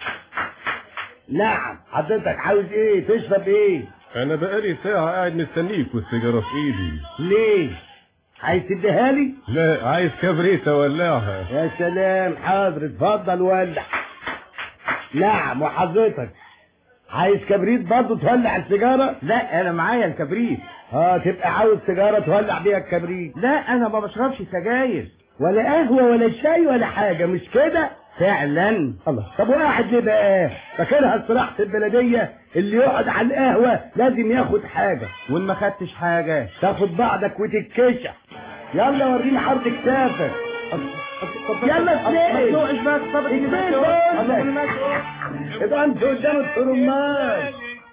نعم حضرتك عاوز ايه تشرب ايه انا بقالي ساعة قاعد مستنيك والسيجارة في ايدي ليه عايز تديها لي لا عايز كبريت اولعها يا سلام حاضر اتفضل ولع نعم وحضرتك عايز كبريت برضه تولع السيجارة لا انا معايا الكبريت اه تبقى عاوز سيجارة تولع بيها الكبريت لا انا ما بشربش سجاير ولا قهوة ولا شاي ولا حاجة مش كده فعلا الله طب وقاعد ليه بقى فاكرها صراحة البلدية اللي يقعد على القهوة لازم ياخد حاجة وان ما خدتش حاجة تاخد بعضك وتتكشف يلا وريني حرف كتافك يلا اتنقل ما تسوقش بقى طب اتنقل بقول يبقى انت قدام الطرمات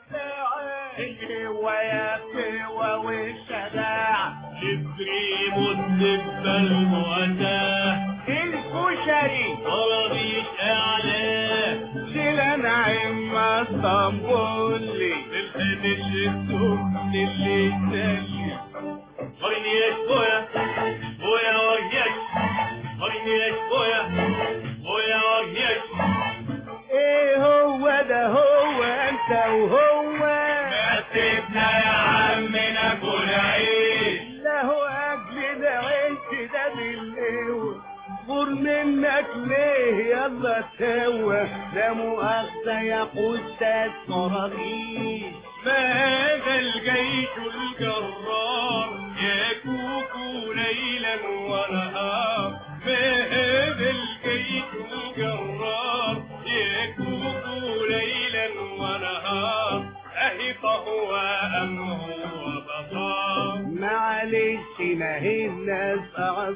القوة يا قوة والشجاعة الكريم والدبة المؤداة الكشري طرابيش اعلاه شيلان عم اسطنبولي الخمش السخن اللي يتسلي غرنيش بويا بويا وجيش غرنيش بويا بويا وجيش ايه هو ده هو انت وهو سيبنا يا عمنا كل عيش لا هو اكل ده عيش ده بالقوة غور منك ليه يلا سوا لا مؤاخذة يا قدة الصراغيش ما هذا الجيش الجرار يا كوكو ليلا ونهار ما هذا الجيش الجرار يا كوكو ليلا ونهار أهي قهوة أم هو بطار معلش ما هي الناس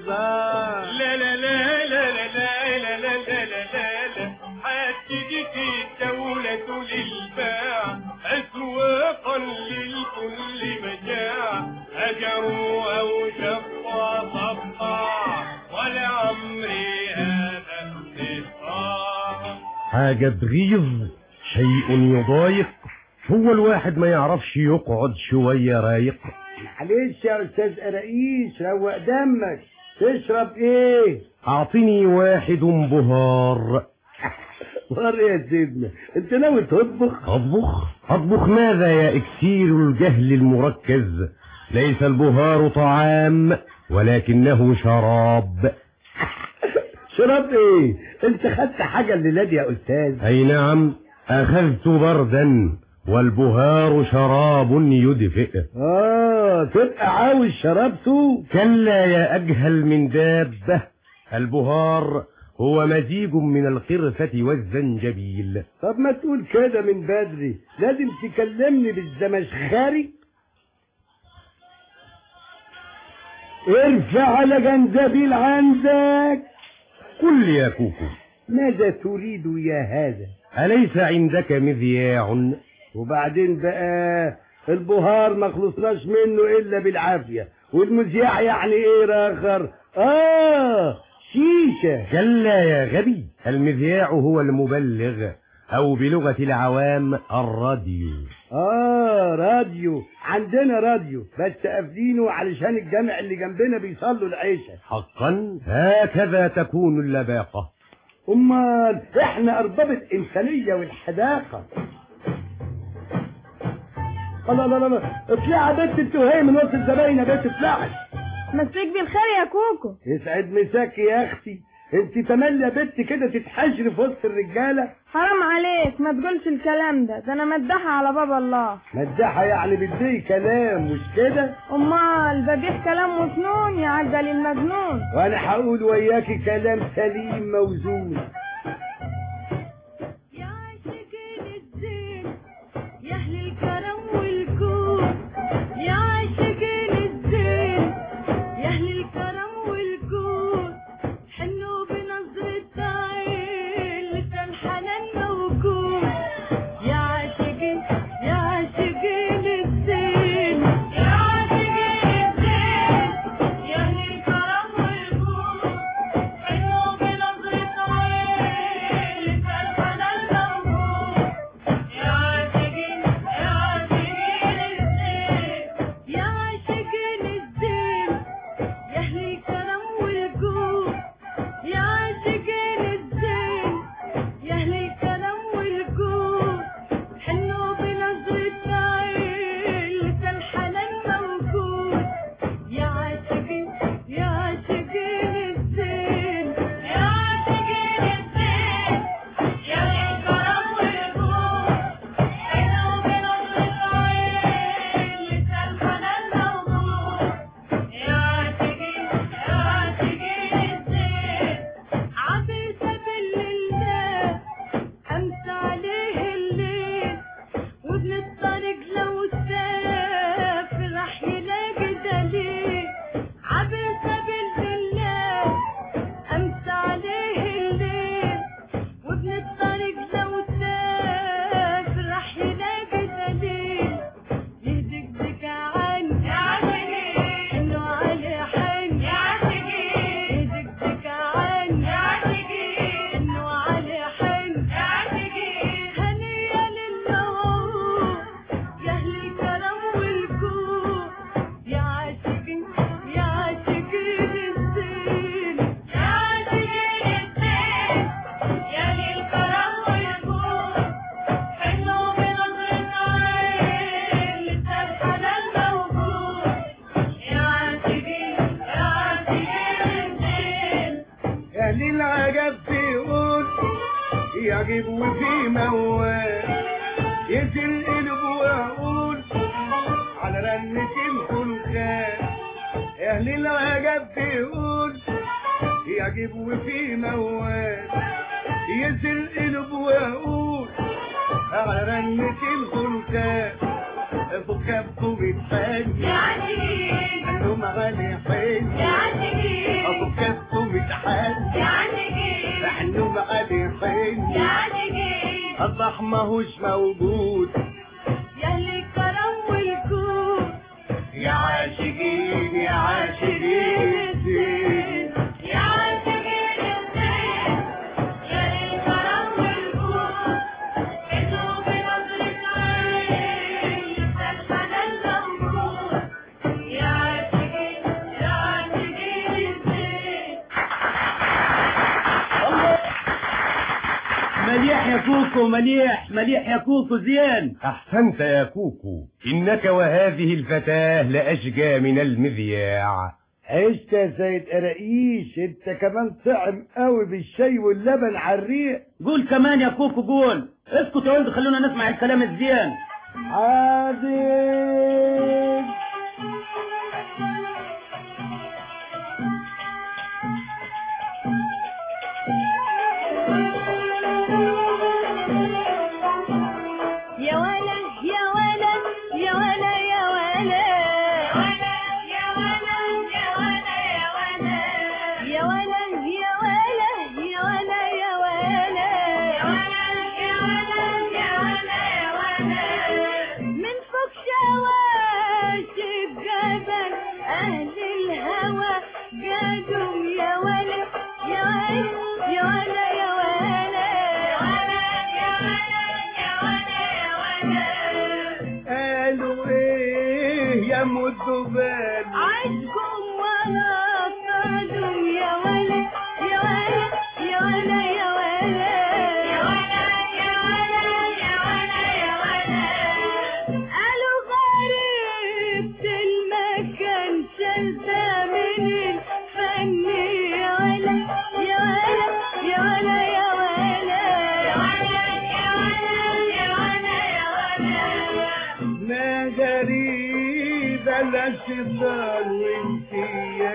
الله لا لا لا لا لا لا لا لا لا لا لا لا هتجد الدولة للباع أسواقا للكل مجاع هجروا أو شقوا صفا ولعمري هذا استطاع حاجة تغيظ شيء يضايق هو الواحد ما يعرفش يقعد شوية رايق معلش يا استاذ قراقيش روق دمك تشرب ايه اعطني واحد بهار بهار ايه يا سيدنا انت ناوي تطبخ اطبخ اطبخ ماذا يا اكسير الجهل المركز ليس البهار طعام ولكنه شراب شرب ايه انت خدت حاجه الليله دي يا استاذ اي نعم اخذت بردا والبهار شراب يدفئ اه تبقى عاوز شراب سوق كلا يا اجهل من دابه البهار هو مزيج من القرفة والزنجبيل طب ما تقول كده من بدري لازم تكلمني بالزمشخاري ارفع على جنزبيل عندك قل يا كوكو ماذا تريد يا هذا أليس عندك مذياع وبعدين بقى البهار ما خلصناش منه الا بالعافيه والمذياع يعني ايه راخر اه شيشه كلا يا غبي المذياع هو المبلغ أو بلغة العوام الراديو اه راديو عندنا راديو بس قافلينه علشان الجامع اللي جنبنا بيصلوا العشاء حقا هكذا تكون اللباقة امال احنا ارباب الانسانيه والحداقه لا لا لا لا اطلعي يا بنت انت وهي من وسط الزباين يا بنت اطلعي مسيك بالخير يا كوكو يسعد مساكي يا اختي انت تملي يا بنت كده تتحجري في وسط الرجاله حرام عليك ما تقولش الكلام ده ده انا مدحة على باب الله مدحه يعني بدي كلام مش كده امال ببيح كلام وفنون يا عجل المجنون وانا هقول وياكي كلام سليم موزون يا اهل الكرم والجود يا عاشقين الزين يا اهل الكرم والجود حنوا بنظرة عين لسه الحنان موجود يا عاشقين يا عاشقين الزين يا عاشقين الزين يا اهل الكرم والجود حنوا بنظرة عين لسه الحنان موجود يا عاشقين يا عاشقين الزين يا عاشقين الزين يا اهل الكرم والجود يا عاشقين الزين يا اهل الكرم والجود حنوا بنظرة عين لسه الحنان موجود يا عاشقين يا عاشقين الزين يا عاشقين الزين يا اهل الكرم والجود حنوا بنظرة عين لسه الحنان موجود يا عاشقين يا عاشقين الزين عبس بالله أمس عليه الليل وابن الطريق لو سافر راح يلاقي دليل عبس بالله أمس عليه الليل وابن الطريق لو سافر راح يلاقي دليل يدقدق عني يا عاشقين انه علي حن يا عاشقين يدقدق عني يا عاشقين انه علي حن يا عاشقين هنيا للنور يا اهل الكرم والجود يا عاشقين يا عاشقين الزين يا عاشقين الزين يا اهل الكرم والجود حنوا بنظرة عين لسه الحنان موجود يا عاشقين يا عاشقين الزين اهل العجب بيقول يعجب وفي موال يزل قلب واقول على رنة الخلخال اهل العجب بيقول يعجب وفي موال يزل قلب واقول على رنة الخلخال ابو كفه متحن يا عاشقين انتم غالي حين يا عاشقين ابو كفه متحن يا عاشقين احنا غالي حين يا عاشقين الله ماهوش موجود يا اللي الكرم والجود يا عاشقين يا عاشقين الزين يا عاشقين الزين يا الكرم والجود انتوا بنظرة عين يفتح الموجود يا عاشقين يا عاشقين الزين مليح يا كوكو مليح مليح يا كوكو زين أحسنت يا كوكو إنك وهذه الفتاة لأشجى من المذياع عشت يا سيد قراقيش انت كمان طعم قوي بالشاي واللبن على الريق قول كمان يا كوكو قول اسكت يا ولد خلونا نسمع الكلام الزين عادل يا ولا يا ولا يا ولا يا ولا يا ولا يا ولا يا ولا يا ولا يا ولا يا ولا يا ولا يا ولا يا ولا يا ولا من فوق شواش الجبل أهل الهوى جادوا يا ولا يا ولا يا ولا يا ولا يا ولا يا ولا قالوا ايه يا مدبان عشقهم ولا صادوا يا ولا يا ولا يا ولا يا ولا يا ولا يا ولا يا ولا يا ولا قالوا غريبة المكان شلتة من الفن يا ولا يا ولا يا ولا يا ولا يا ولا يا ولا يا ولا يا ولا ما غريب انا شيطان وانت يا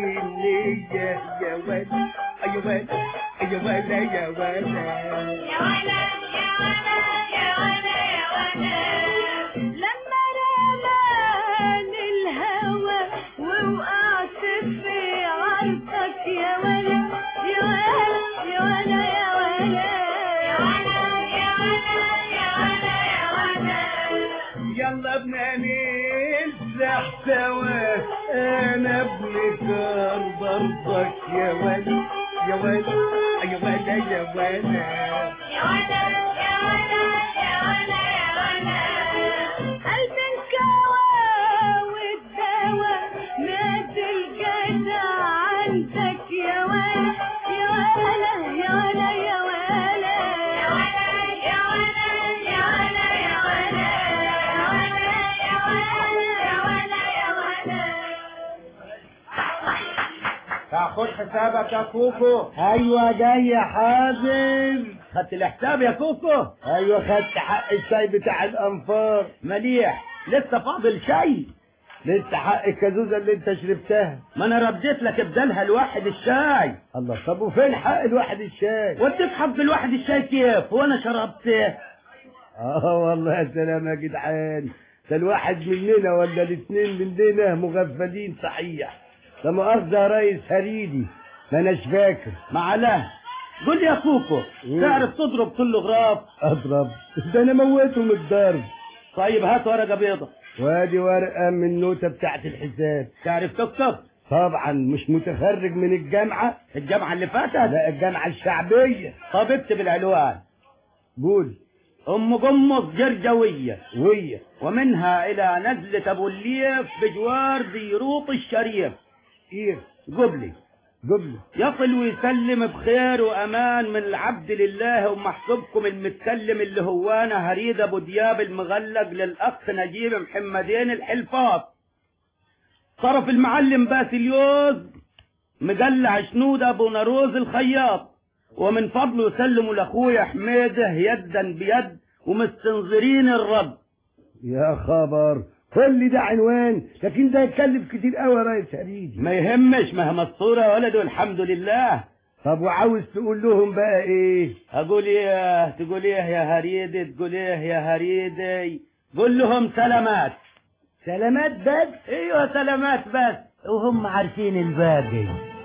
جنية يا ولد يا ولد يا ولد يا ولد يا ولا يا ولا يا ولا يا ولا لما رماني الهوى ووقعت في عرضك يا ولا يا ولا يا ولا يا ولا يا ولا يا ولا يا ولا يا ولا يلا بنا نسرح سوا انا ابن كار برضك يا ولد يا ولد يا ولد يا ولد يا ولا يا ولا يا ولا يا ولا قلب الكوى والدوا مات الجدع عندك يا ولا يا ولا يا ولا يا ولا يا ولا يا ولا يا ولا يا ولا يا ولا يا ولا يا ولا تاخد حسابك يا كوكو ايوه جاي يا حازم خدت الحساب يا كوكو ايوه خدت حق الشاي بتاع الانفار مليح لسه فاضل شيء لسه حق الكازوزه اللي انت شربتها ما انا رديت لك بدلها الواحد الشاي الله طب وفين حق الواحد الشاي وديت حق الواحد الشاي كيف وانا شربته اه والله يا سلام يا جدعان ده الواحد مننا ولا الاثنين مننا مغفلين صحيح ده مؤاخذة يا ريس هريدي ما اناش فاكر معلاه قول لي يا كوكو تعرف تضرب كل غراف اضرب ده انا موته من الضرب طيب هات ورقه بيضة وادي ورقة من النوتة بتاعت الحساب تعرف تكتب طبعا مش متخرج من الجامعة الجامعة اللي فاتت لا الجامعة الشعبية طب اكتب العنوان قول ام قمص جرجوية وية ومنها الى نزلة ابو الليف بجوار بيروط الشريف ايه قبلي قبل يصل ويسلم بخير وامان من العبد لله ومحسوبكم المتكلم اللي هو انا هريد ابو دياب المغلق للاخ نجيب محمدين الحلفاط صرف المعلم باسليوز مقلع شنود ابو نروز الخياط ومن فضله يسلموا لاخويا حميده يدا بيد ومستنظرين الرد يا خبر كل ده عنوان لكن ده يتكلف كتير قوي يا ريس هريدي ما يهمش ما هي مسطوره يا ولد والحمد لله طب وعاوز تقول لهم بقى ايه اقول ايه تقول ايه يا هريدي تقول ايه يا هريدي قول لهم سلامات سلامات بس ايوه سلامات بس وهم عارفين الباقي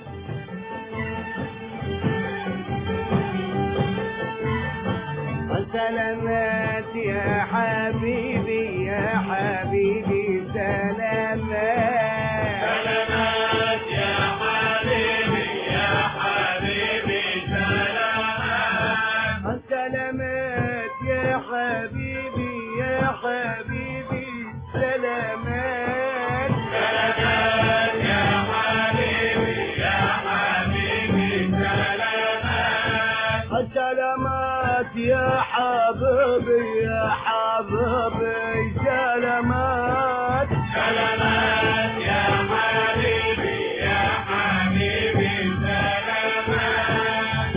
سلامات يا حبيبي يا حبيبي سلامات سلامات يا حبيبي يا حبيبي سلامات سلامات يا حبيبي يا حبيبي سلامات سلامات يا حبيبي يا حبيبي سلامات سلامات يا حبيبي يا حبيبي سلامات سلامات يا حبيبي يا حبيبي سلامات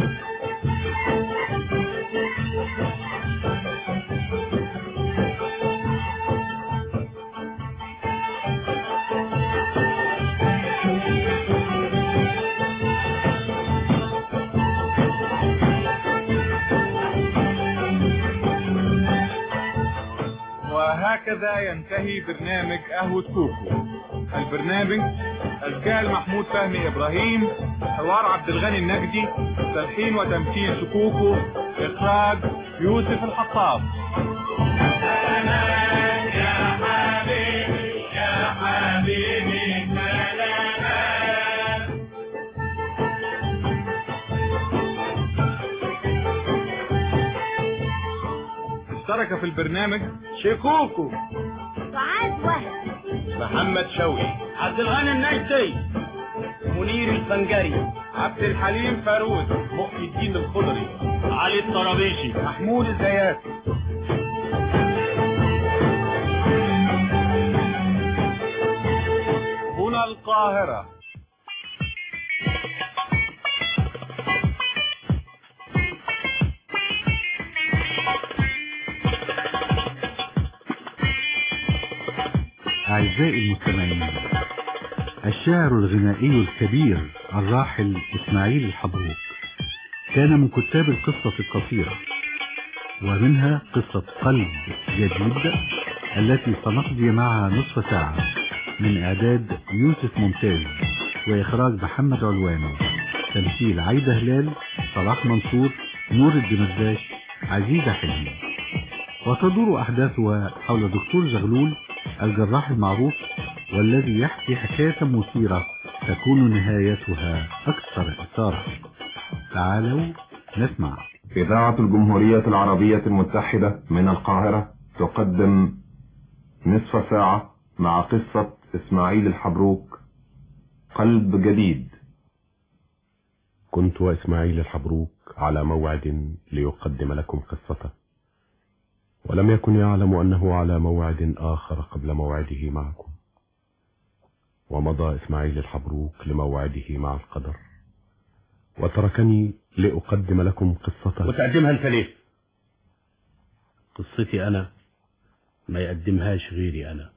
وهكذا ينتهي برنامج قهوة كوكو البرنامج أشكال محمود فهمي إبراهيم حوار عبد الغني النجدي تلحين وتمثيل شكوكو إخراج يوسف الحطاب سلامات يا حبيبي يا حبيبي سلامات اشترك في البرنامج شكوكو سعاد وهب محمد شوقي عبد الغني النجدي منير الفنجري عبد الحليم فاروز محي الدين الخضري علي الطرابيشي محمود الزيات هنا القاهرة أعزائي المستمعين الشاعر الغنائي الكبير الراحل إسماعيل الحبروك كان من كتاب القصة القصيرة ومنها قصة قلب جديد التي سنقضي معها نصف ساعة من إعداد يوسف ممتاز وإخراج محمد علوان تمثيل عايدة هلال صلاح منصور نور الدمرداش عزيزة حلمي وتدور أحداثها حول دكتور زغلول الجراح المعروف والذي يحكي حكاية مثيرة تكون نهايتها أكثر إثارة تعالوا نسمع إذاعة الجمهورية العربية المتحدة من القاهرة تقدم نصف ساعة مع قصة إسماعيل الحبروك قلب جديد كنت وإسماعيل الحبروك على موعد ليقدم لكم قصته ولم يكن يعلم أنه على موعد آخر قبل موعده معكم ومضى إسماعيل الحبروك لموعده مع القدر وتركني لأقدم لكم قصته وتقدمها انت ليه قصتي أنا ما يقدمهاش غيري أنا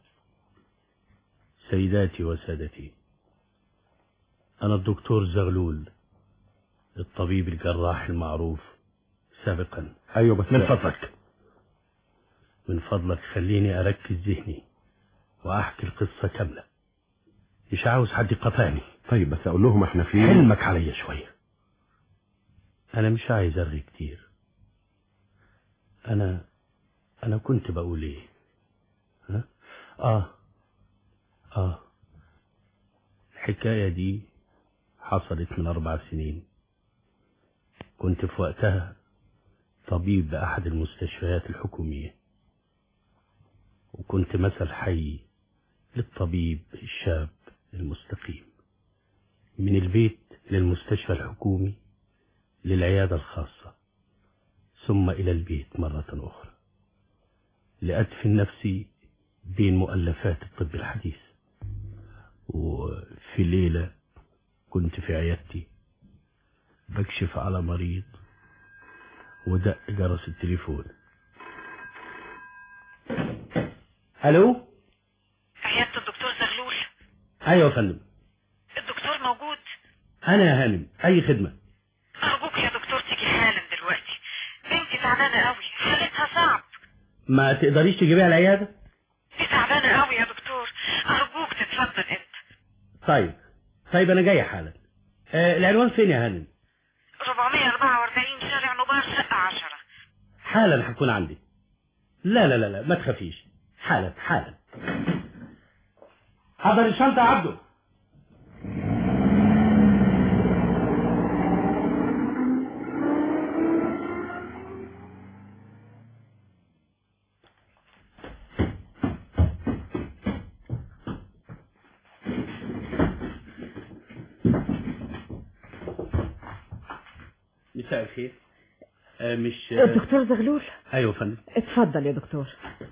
سيداتي وسادتي أنا الدكتور زغلول الطبيب الجراح المعروف سابقا أيوة بس من فضلك من فضلك خليني أركز ذهني وأحكي القصة كاملة مش عاوز حد يقطعني طيب بس أقول لهم احنا في حلمك عليا شوية أنا مش عايز أرغي كتير أنا أنا كنت بقول إيه ها؟ آه آه الحكاية دي حصلت من أربع سنين كنت في وقتها طبيب بأحد المستشفيات الحكومية وكنت مثل حي للطبيب الشاب المستقيم من البيت للمستشفى الحكومي للعيادة الخاصة ثم إلى البيت مرة أخرى لأدفن نفسي بين مؤلفات الطب الحديث وفي ليلة كنت في عيادتي بكشف على مريض ودق جرس التليفون الو عيادة الدكتور زغلول ايوه يا فندم الدكتور موجود انا يا هانم اي خدمه أرجوك يا دكتور تيجي حالا دلوقتي بنتي تعبانة قوي حالتها صعب ما تقدريش تجيبيها العيادة دي تعبانة قوي يا دكتور أرجوك تتفضل أنت طيب طيب انا جاي حالا آه العنوان فين يا هانم 444 شارع نبار شقة 10 حالا هكون عندي لا لا لا لا ما تخافيش حالا حالا حضر الشنطة يا عبده مساء الخير آه مش آه الدكتور زغلول ايوه يا فندم اتفضل يا دكتور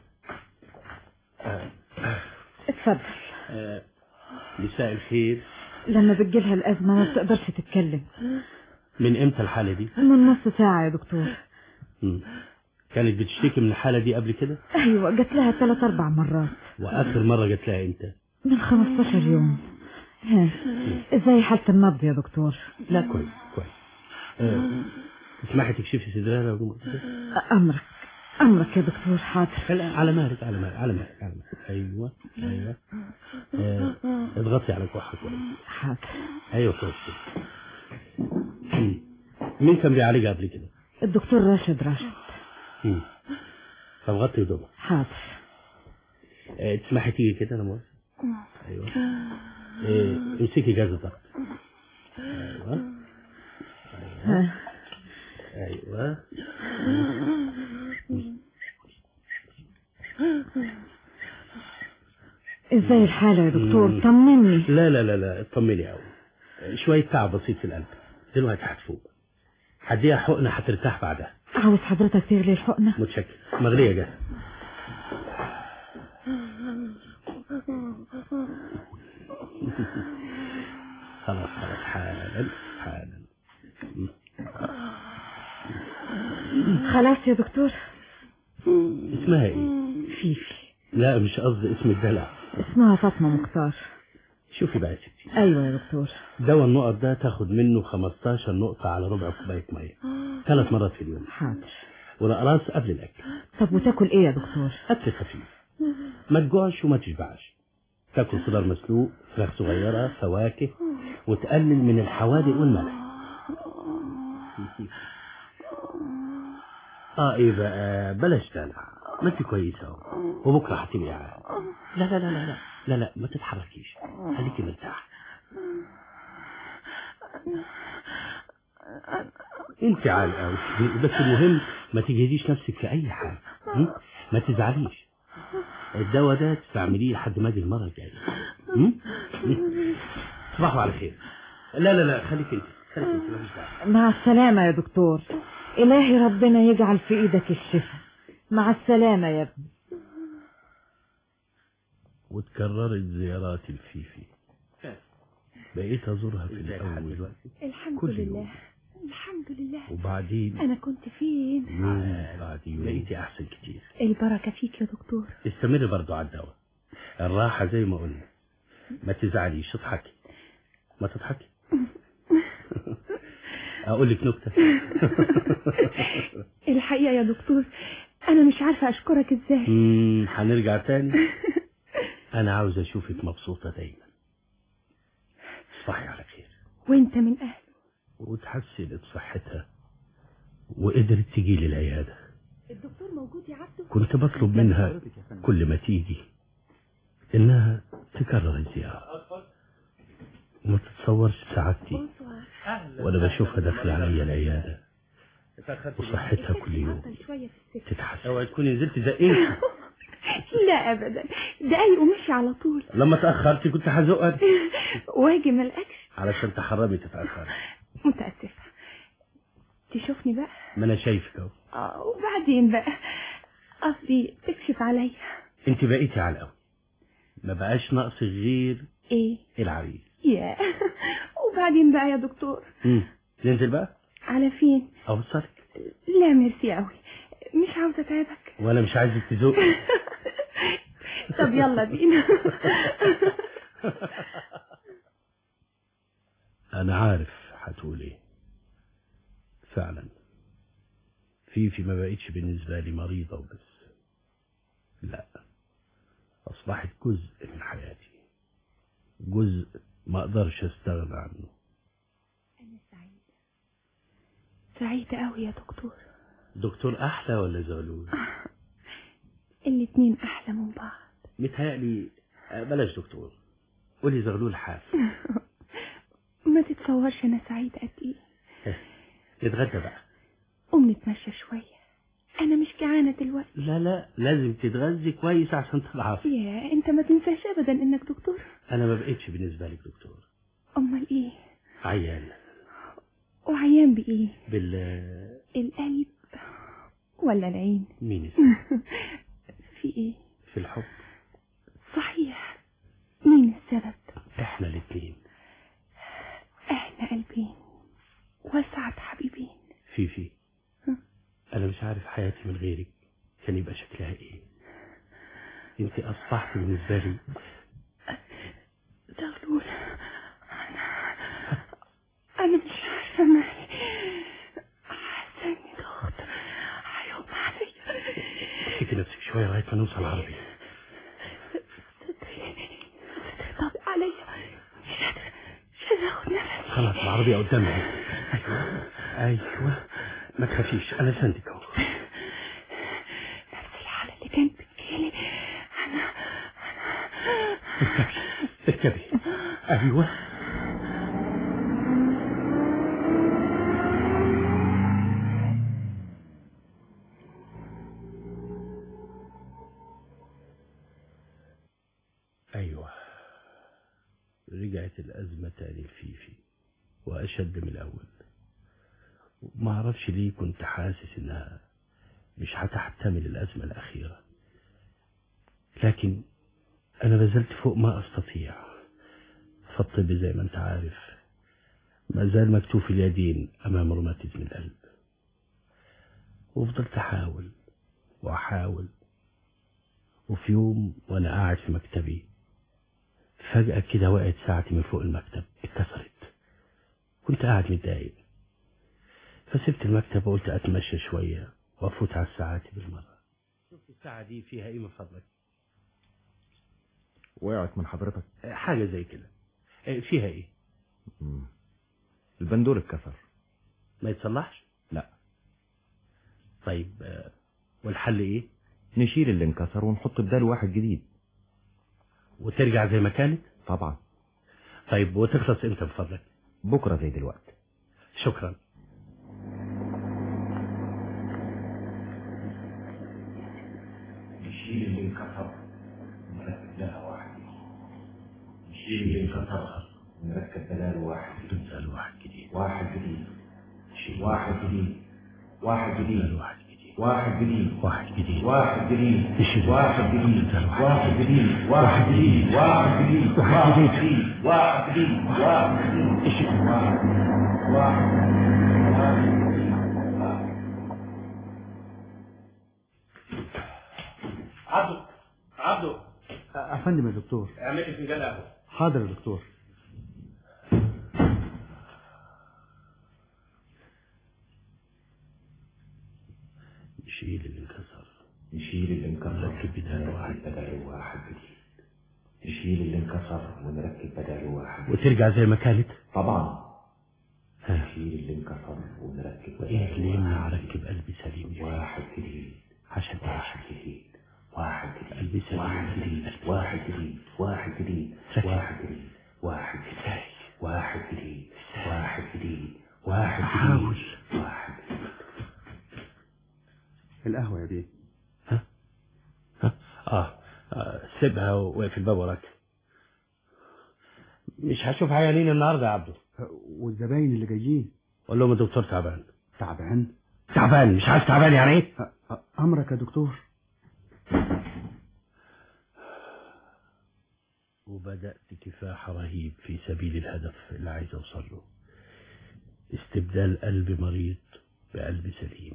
آه اتفضل آه مساء الخير لما بتجيلها الأزمة ما بتقدرش تتكلم من امتى الحالة دي من نص ساعة يا دكتور مم. كانت بتشتكي من الحالة دي قبل كده أيوة جات لها ثلاث أربع مرات واخر مرة جات لها امتى من 15 يوم ها ازاي حالة النبض يا دكتور لا كويس كويس آه. تسمحي تكشفي صدرها لو ممكن؟ أمرك أمرك يا دكتور حاضر لا على مهلك على مهلك على مهلك على مهلك ايوه ايوه آه. اضغطي على كوعها كويس حاضر ايوه كويس مم. مين كان بيعالجها قبل كده؟ الدكتور راشد راشد مم. طب غطي هدومك حاضر آه. تسمحي تيجي كده انا موافق ايوه آه. امسكي جهاز الضغط ايوه ها. ايوه ازاي الحالة يا دكتور مم. طمني لا لا لا لا اطمني قوي شوية تعب بسيط في القلب دلوقتي هتفوق هديها حقنة هترتاح بعدها عاوز حضرتك تغلي الحقنة متشكر مغلية جاهزة خلاص خلاص حالا حالا خلاص يا دكتور اسمها ايه؟ فيفي لا مش قصدي اسم الدلع اسمها فاطمة مختار شوفي بقى يا ستي ايوه يا دكتور دواء النقط ده تاخد منه 15 نقطة على ربع كوباية مية ثلاث مرات في اليوم حاضر والأقراص قبل الأكل طب وتاكل ايه يا دكتور أكل خفيف ما تجوعش وما تشبعش تاكل خضار مسلوق فراخ صغيرة فواكه وتقلل من الحوادق والملح اه ايه بقى بلاش دلع ما انت كويسة اهو وبكرة هتبقي عاد لا لا لا لا لا لا لا ما تتحركيش خليكي مرتاح انت عال قوي بس المهم ما تجهديش نفسك في اي حاجة م? ما تزعليش الدواء ده تستعمليه لحد ما اجي المرة الجاية م? م? تصبحوا على خير لا لا لا خليك انت خليك انت مفيش داعي مع السلامة يا دكتور إلهي ربنا يجعل في إيدك الشفاء مع السلامة يا ابني وتكررت زيارات الفيفي بقيت ازورها في الاول الحمد كل لله يوم. الحمد لله وبعدين انا كنت فين يوم بعد يوم بقيتي احسن كتير البركة فيك يا دكتور استمر برضو على الدواء الراحة زي ما قلنا ما تزعليش اضحكي ما تضحكي اقول لك نكتة الحقيقة يا دكتور انا مش عارفة اشكرك ازاي مم، هنرجع تاني انا عاوز اشوفك مبسوطة دايما تصبحي على خير وانت من اهل وتحسنت صحتها وقدرت تجي لي العيادة الدكتور موجود يا عبده كنت بطلب منها كل ما تيجي انها تكرر الزيارة وما تتصورش سعادتي وانا بشوفها داخلة عليا العيادة وصحتها كل يوم شوية في السكة تتحسن اوعي تكوني نزلت زقيت لا ابدا دقايق ومشي على طول لما تأخرتي كنت هزقك واجي ملقكش علشان تحرمي تتأخري متأسفة تشوفني بقى ما انا شايفك اهو اه وبعدين بقى قصدي تكشف عليا انت بقيتي على القوي ما بقاش ناقص غير ايه العريس يا وبعدين بقى يا دكتور مم. ننزل بقى على فين اوصلك لا ميرسي قوي مش عاوزة اتعبك وانا مش عايزك تزق طب يلا بينا انا عارف هتقول ايه فعلا فيفي ما بقتش بالنسبة لي مريضة وبس لا أصبحت جزء من حياتي جزء ما أقدرش أستغنى عنه أنا سعيدة سعيدة أوي يا دكتور دكتور أحلى ولا زغلول الاتنين أحلى من بعض متهيألي آه، بلاش دكتور قولي زغلول حاف ما تتصورش أنا سعيدة قد إيه نتغدى بقى قوم نتمشى شوية أنا مش جعانة دلوقتي لا لا لازم تتغذي كويس عشان تضعفي يا أنت ما تنساش أبدا إنك دكتور أنا ما بقتش بالنسبة لك دكتور أمال إيه عيان وعيان بإيه بال القلب ولا العين مين اسمه؟ في إيه في الحب صحيح مين السبب احنا الاثنين احنا قلبين وسعد حبيبين في في انا مش عارف حياتي من غيرك كان يبقى شكلها ايه انت اصبحت بالنسبة لي زغلول انا انا مش عارفه مالي حاسه اني ضغط هيغمى عليا امسكي نفسك شوية لغاية ما نوصل العربية طب عليا مش قادره مش قادره اخد نفسي خلاص العربية قدامنا ايوه ايوه ما تخافيش انا سندك اهو نفس الحاله اللي كانت بتجيلي انا اركبي ايوه ايوه رجعت الازمه تاني لفيفي واشد من الاول ما اعرفش ليه كنت حاسس انها مش هتحتمل الازمه الاخيره لكن انا بذلت فوق ما استطيع فالطب زي ما انت عارف ما زال مكتوف اليدين امام روماتيزم القلب وفضلت احاول واحاول وفي يوم وانا قاعد في مكتبي فجأة كده وقعت ساعتي من فوق المكتب اتكسرت كنت قاعد متضايق فسبت المكتب وقلت اتمشى شوية وافوت على الساعات بالمرة شوف الساعة دي فيها ايه من فضلك وقعت من حضرتك آه، حاجة زي كده آه، فيها ايه مم. البندول اتكسر ما يتصلحش لا طيب آه، والحل ايه نشيل اللي انكسر ونحط بداله واحد جديد وترجع زي ما كانت طبعا طيب وتخلص امتى من فضلك بكرة زي دلوقتي شكرا نشيل اللي انكسر ونركب لها واحد نشيل اللي انكسر ونركب بداله واحد بداله واحد جديد واحد جديد واحد جديد واحد جديد واحد جديد واحد جديد واحد جديد واحد جديد نشيل واحد جديد واحد واحد جديد واحد جديد واحد جديد واحد جديد واحد جديد واحد جديد واحد واحد عبده عبده افندم يا دكتور اعمل لي فنجان قهوه حاضر يا دكتور نشيل اللي انكسر نشيل اللي انكسر نركب بداله واحد بداله واحد جديد نشيل اللي انكسر ونركب بداله واحد وترجع زي ما كانت طبعا نشيل اللي انكسر ونركب وايه اللي يمنع اركب قلبي سليم واحد جديد عشان واحد جديد واحد جديد قلبي سليم واحد جديد واحد جديد واحد جديد واحد جديد واحد جديد واحد جديد واحد جديد واحد بحاول. جديد واحد جديد القهوة يا بيه آه. اه سيبها واقفل الباب وراك مش هشوف عيانين النهارده يا عبده والزباين اللي جايين قول لهم الدكتور تعبان تعبان تعبان مش عارف تعبان يعني ايه أ- أ- امرك يا دكتور وبدأت كفاح رهيب في سبيل الهدف اللي عايز اوصل له استبدال قلب مريض بقلب سليم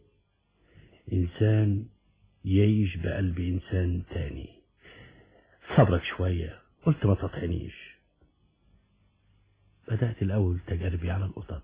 انسان يعيش بقلب انسان تاني صبرك شوية قلت ما تطعنيش بدأت الأول تجاربي على القطط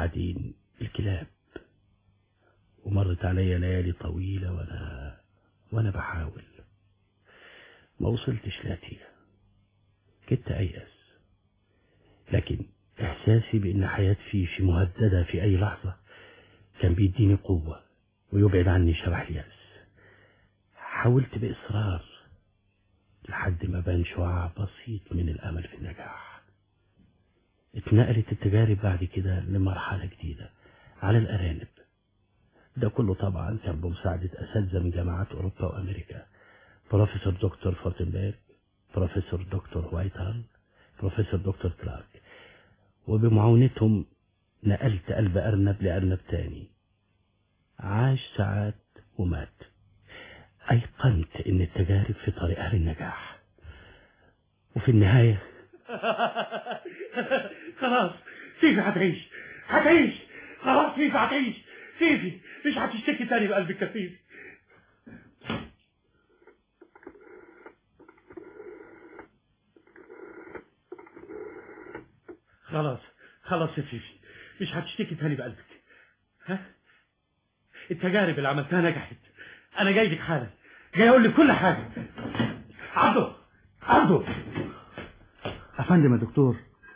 بعدين الكلاب ومرت عليا ليالي طويلة وأنا وانا بحاول ما وصلتش لنتيجة كنت أيأس لكن إحساسي بأن حياة فيفي مهددة في أي لحظة كان بيديني قوة ويبعد عني شبح اليأس حاولت بإصرار لحد ما بان شعاع بسيط من الأمل في النجاح اتنقلت التجارب بعد كده لمرحلة جديدة على الأرانب ده كله طبعا كان بمساعدة أساتذة من جامعات أوروبا وأمريكا بروفيسور دكتور فورتنبرغ بروفيسور دكتور وايتهال بروفيسور دكتور كلارك وبمعاونتهم نقلت قلب أرنب لأرنب تاني عاش ساعات ومات أيقنت إن التجارب في طريقها للنجاح وفي النهاية خلاص فيفي هتعيش هتعيش خلاص فيفي هتعيش فيفي مش هتشتكي تاني بقلبك يا فيفي خلاص خلاص يا فيفي مش هتشتكي تاني بقلبك ها التجارب اللي عملتها نجحت انا جاي لك حالا جاي اقول لك كل حاجه عبده عبده افندم يا دكتور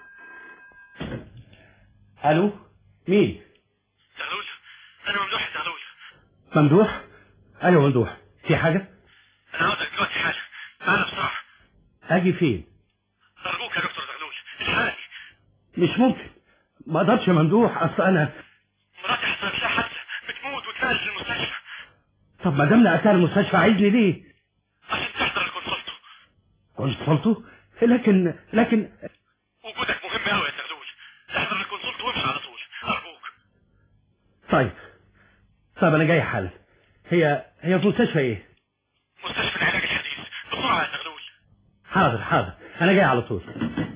الو مين زغلول انا ممدوح زغلول ممدوح ايوه ممدوح في حاجه انا عاوزك دلوقتي حالا تعالى بسرعه اجي فين ارجوك يا دكتور زغلول الحقني مش ممكن ما اقدرش يا ممدوح اصل انا مراتي حصلت لها حادثه بتموت وتنقل في المستشفى طب ما دام نقلتها المستشفى عايزني ليه عشان تحضر الكونسلتو كونسلته لكن لكن وجودك مهم قوي يا زغلول احضر الكونسلتو وامشي على طول ارجوك طيب طيب انا جاي حالا هي هي في مستشفى ايه مستشفى العلاج الحديث بسرعه يا زغلول حاضر حاضر انا جاي على طول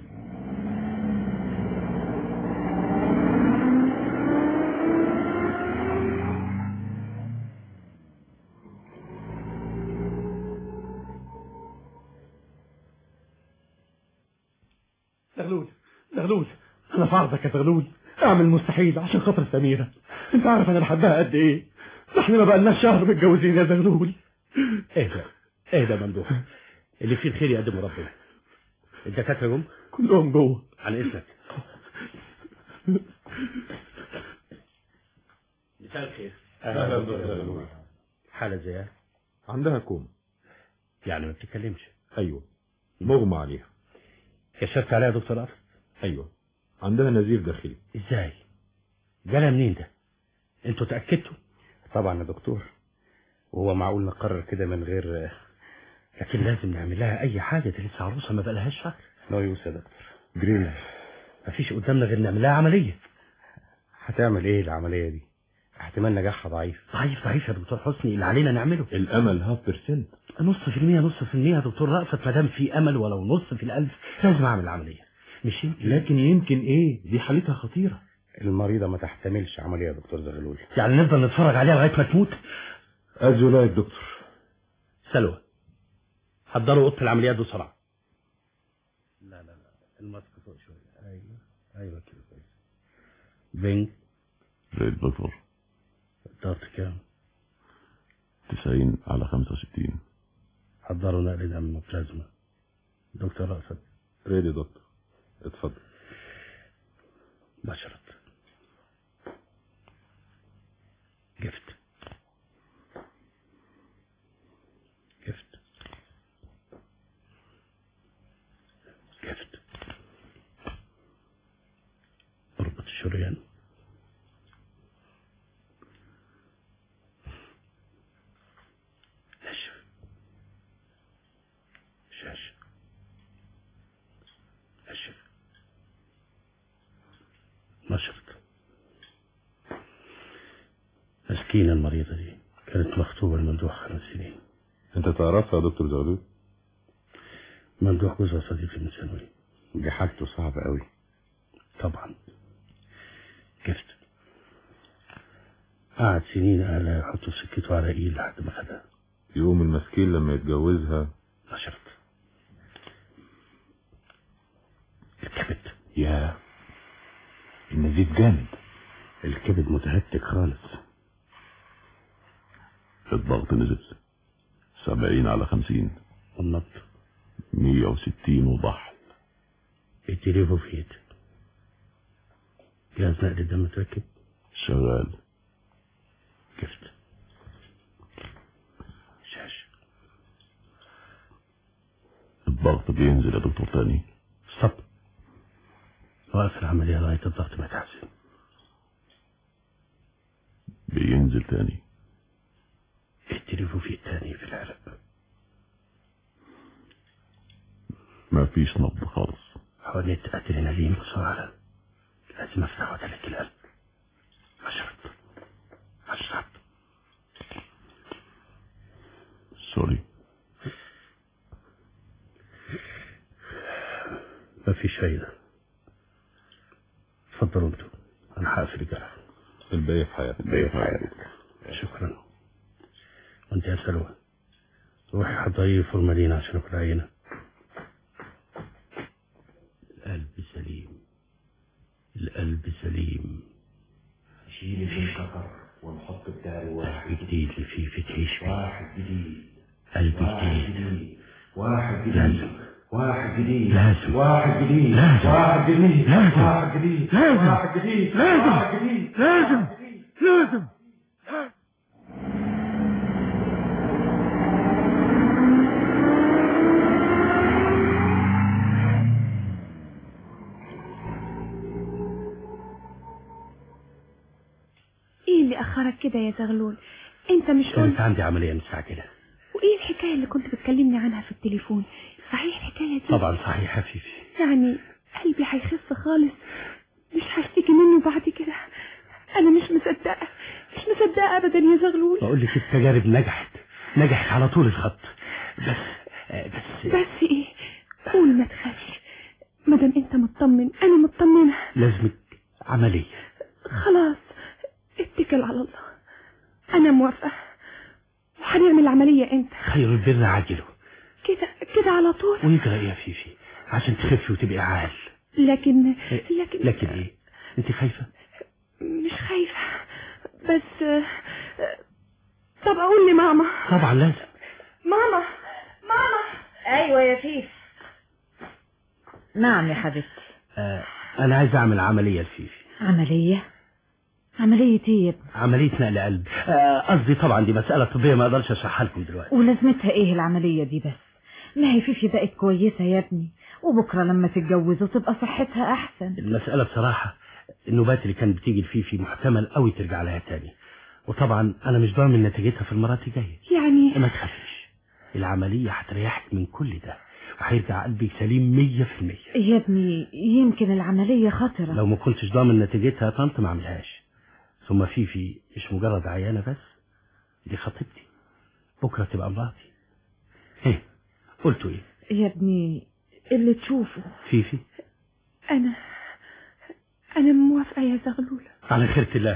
زغلول زغلول انا في عرضك يا زغلول اعمل المستحيل عشان خاطر سميرة انت عارف انا بحبها قد ايه احنا ما بقالناش شهر متجوزين يا زغلول اهدى اهدى يا ممدوح اللي فيه الخير يقدمه ربنا الدكاتره جم كلهم جوه عن اذنك مساء الخير أهلا وسهلا. حالة زيها عندها كوم يعني ما بتتكلمش ايوه مغمى عليها كشفت عليها يا دكتور أرف ايوه عندها نزيف داخلي ازاي جالها منين ده انتوا تأكدتوا طبعا يا دكتور وهو معقول نقرر كده من غير لكن لازم نعمل لها اي حاجة دي لسه عروسة ما بقالهاش شهر لا يوسف يا دكتور جريل مفيش قدامنا غير نعمل لها عملية هتعمل ايه العملية دي احتمال نجاحها ضعيف ضعيف ضعيف يا دكتور حسني اللي علينا نعمله الامل هاف بيرسنت نص في المية نص في المية يا دكتور رأفت ما دام في امل ولو نص في الالف لازم اعمل العملية مش يمكن لكن يمكن ايه دي حالتها خطيرة المريضة ما تحتملش عملية يا دكتور زغلول يعني نفضل نتفرج عليها لغاية ما تموت ازولا يا دكتور سلوى حضروا اوضه العمليات بسرعه لا لا لا الماسك فوق شويه ايوه ايوه كده كويس بينج زي البفر الضغط كام 90 على 65 حضروا نقل دم وبلازما دكتور رأفت ريدي يا دكتور اتفضل بشرت جفت جفت جفت اربط الشريان نشف شاش نشف نشرت مسكينة المريضة دي كانت مخطوبة لممدوح خمس سنين انت تعرفها يا دكتور زغلول ممدوح جوزها صديقي من ثانوي دي حالته صعبة قوي طبعا كفت قعد سنين أهلها يحطوا سكته على إيد لحد ما خدها يوم المسكين لما يتجوزها نشرت الكبد يا النزيف جامد الكبد متهتك خالص الضغط نزل سبعين على خمسين والنبض مية وستين وضحل التليفوفيت جهاز نقل الدم متركب شغال كفت شاش الضغط بينزل يا دكتور تاني صب وقف العملية لغاية الضغط ما يتحسن بينزل تاني التليفوفيت تاني في العرق ما فيش نبض خالص حاولت ادرينالين بسرعة لازم افتح وادلك القلب اشرب اشرب سوري ما فيش فايدة اتفضلوا انتوا انا هقفل الجرح الباقي في حياتك الباقي في حياتك شكرا وانت يا سلوى روحي حضري فورمالين عشان اكل عينة القلب سليم القلب سليم شيلي في الكفر ونحط بداري واحد قلب جديد اللي فيه في تعيش فيه واحد جديد قلب واحد جديد جديد واحد جديد لازم واحد جديد لازم واحد جديد لازم واحد جديد لازم واحد جديد لازم واحد جديد لازم واحد جديد لازم لازم ايه اللي اخرك كده يا زغلول انت مش قلت كانت عندي عملية مستعجلة وايه الحكايه اللي كنت بتكلمني عنها في التليفون صحيح الحكايه دي طبعا صحيح يا فيفي يعني قلبي هيخف خالص مش هشتكي منه بعد كده انا مش مصدقه مش مصدقه ابدا يا زغلول بقول لك التجارب نجحت نجحت على طول الخط بس آه، بس بس ايه قول ما تخافش مادام انت مطمن انا مطمنه لازمك عملية خلاص اتكل على الله انا موافقه وهنعمل العمليه امتى خير البر عاجله كده كده على طول ويجرى ايه يا فيفي عشان تخفي وتبقي عال لكن لكن لكن ايه انت خايفة مش خايفه بس آه، طب اقول لماما طبعا لازم ماما ماما ايوه يا فيف نعم يا حبيبتي آه انا عايز اعمل عملية لفيفي عملية عملية ايه يا ابني عملية نقل قلب آه، قصدي طبعا دي مسألة طبية ما اقدرش اشرحها لكم دلوقتي ولازمتها ايه العملية دي بس ما هي فيفي بقت كويسة يا ابني وبكرة لما تتجوزوا تبقى صحتها احسن المسألة بصراحة النوبات اللي كانت بتيجي لفيفي محتمل قوي ترجع لها تاني وطبعا انا مش ضامن نتيجتها في المرات الجاية يعني ما تخافيش العملية هتريحك من كل ده وهيرجع قلبك سليم مية في المية يا ابني يمكن العملية خطرة لو ما كنتش ضامن نتيجتها يا طنط ما اعملهاش ثم فيفي مش مجرد عيانة بس دي خطيبتي بكرة تبقى مراتي ايه قلتوا ايه يا ابني اللي تشوفه فيفي انا انا موافقه يا زغلول على خيرة الله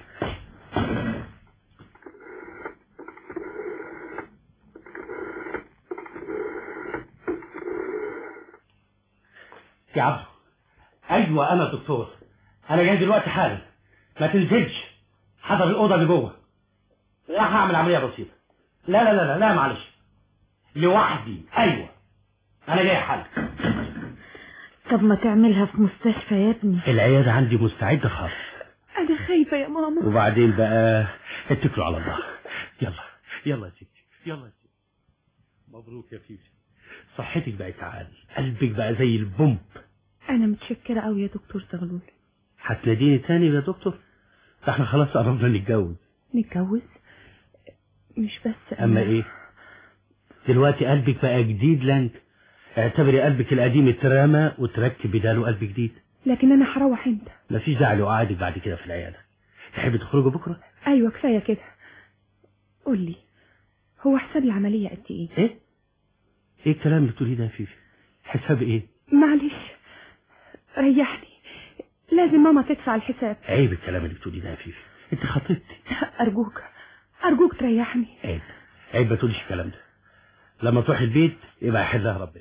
يا عبدو ايوه انا دكتور انا جاي دلوقتي حالا ما تنزلش حضر الاوضه اللي جوه راح اعمل عمليه بسيطه لا لا لا لا, لا معلش لوحدي ايوه انا جاي حالا طب ما تعملها في مستشفى يا ابني العياده عندي مستعده خالص انا خايفه يا ماما وبعدين بقى اتكلوا على الله يلا يلا يا ستي يلا يا ستي مبروك يا فيفي صحتك بقت عال قلبك بقى زي البومب انا متشكره قوي يا دكتور زغلول هتناديني تاني يا دكتور ده احنا خلاص قربنا نتجوز نتجوز مش بس أنا. اما ايه دلوقتي قلبك بقى جديد لانك اعتبري قلبك القديم اترمى وتركب بداله قلب جديد لكن انا هروح امتى مفيش داعي لقعدك بعد كده في العياده تحبي تخرجوا بكره ايوه كفايه كده قول لي هو حساب العمليه قد ايه ايه ايه الكلام اللي بتقوليه ده يا فيفي حساب ايه معلش ريحني لازم ماما تدفع الحساب عيب الكلام اللي بتقوليه ده يا فيفي انت خطيبتي ارجوك ارجوك تريحني عيب عيب ما تقوليش الكلام ده لما تروح البيت يبقى يحلها ربنا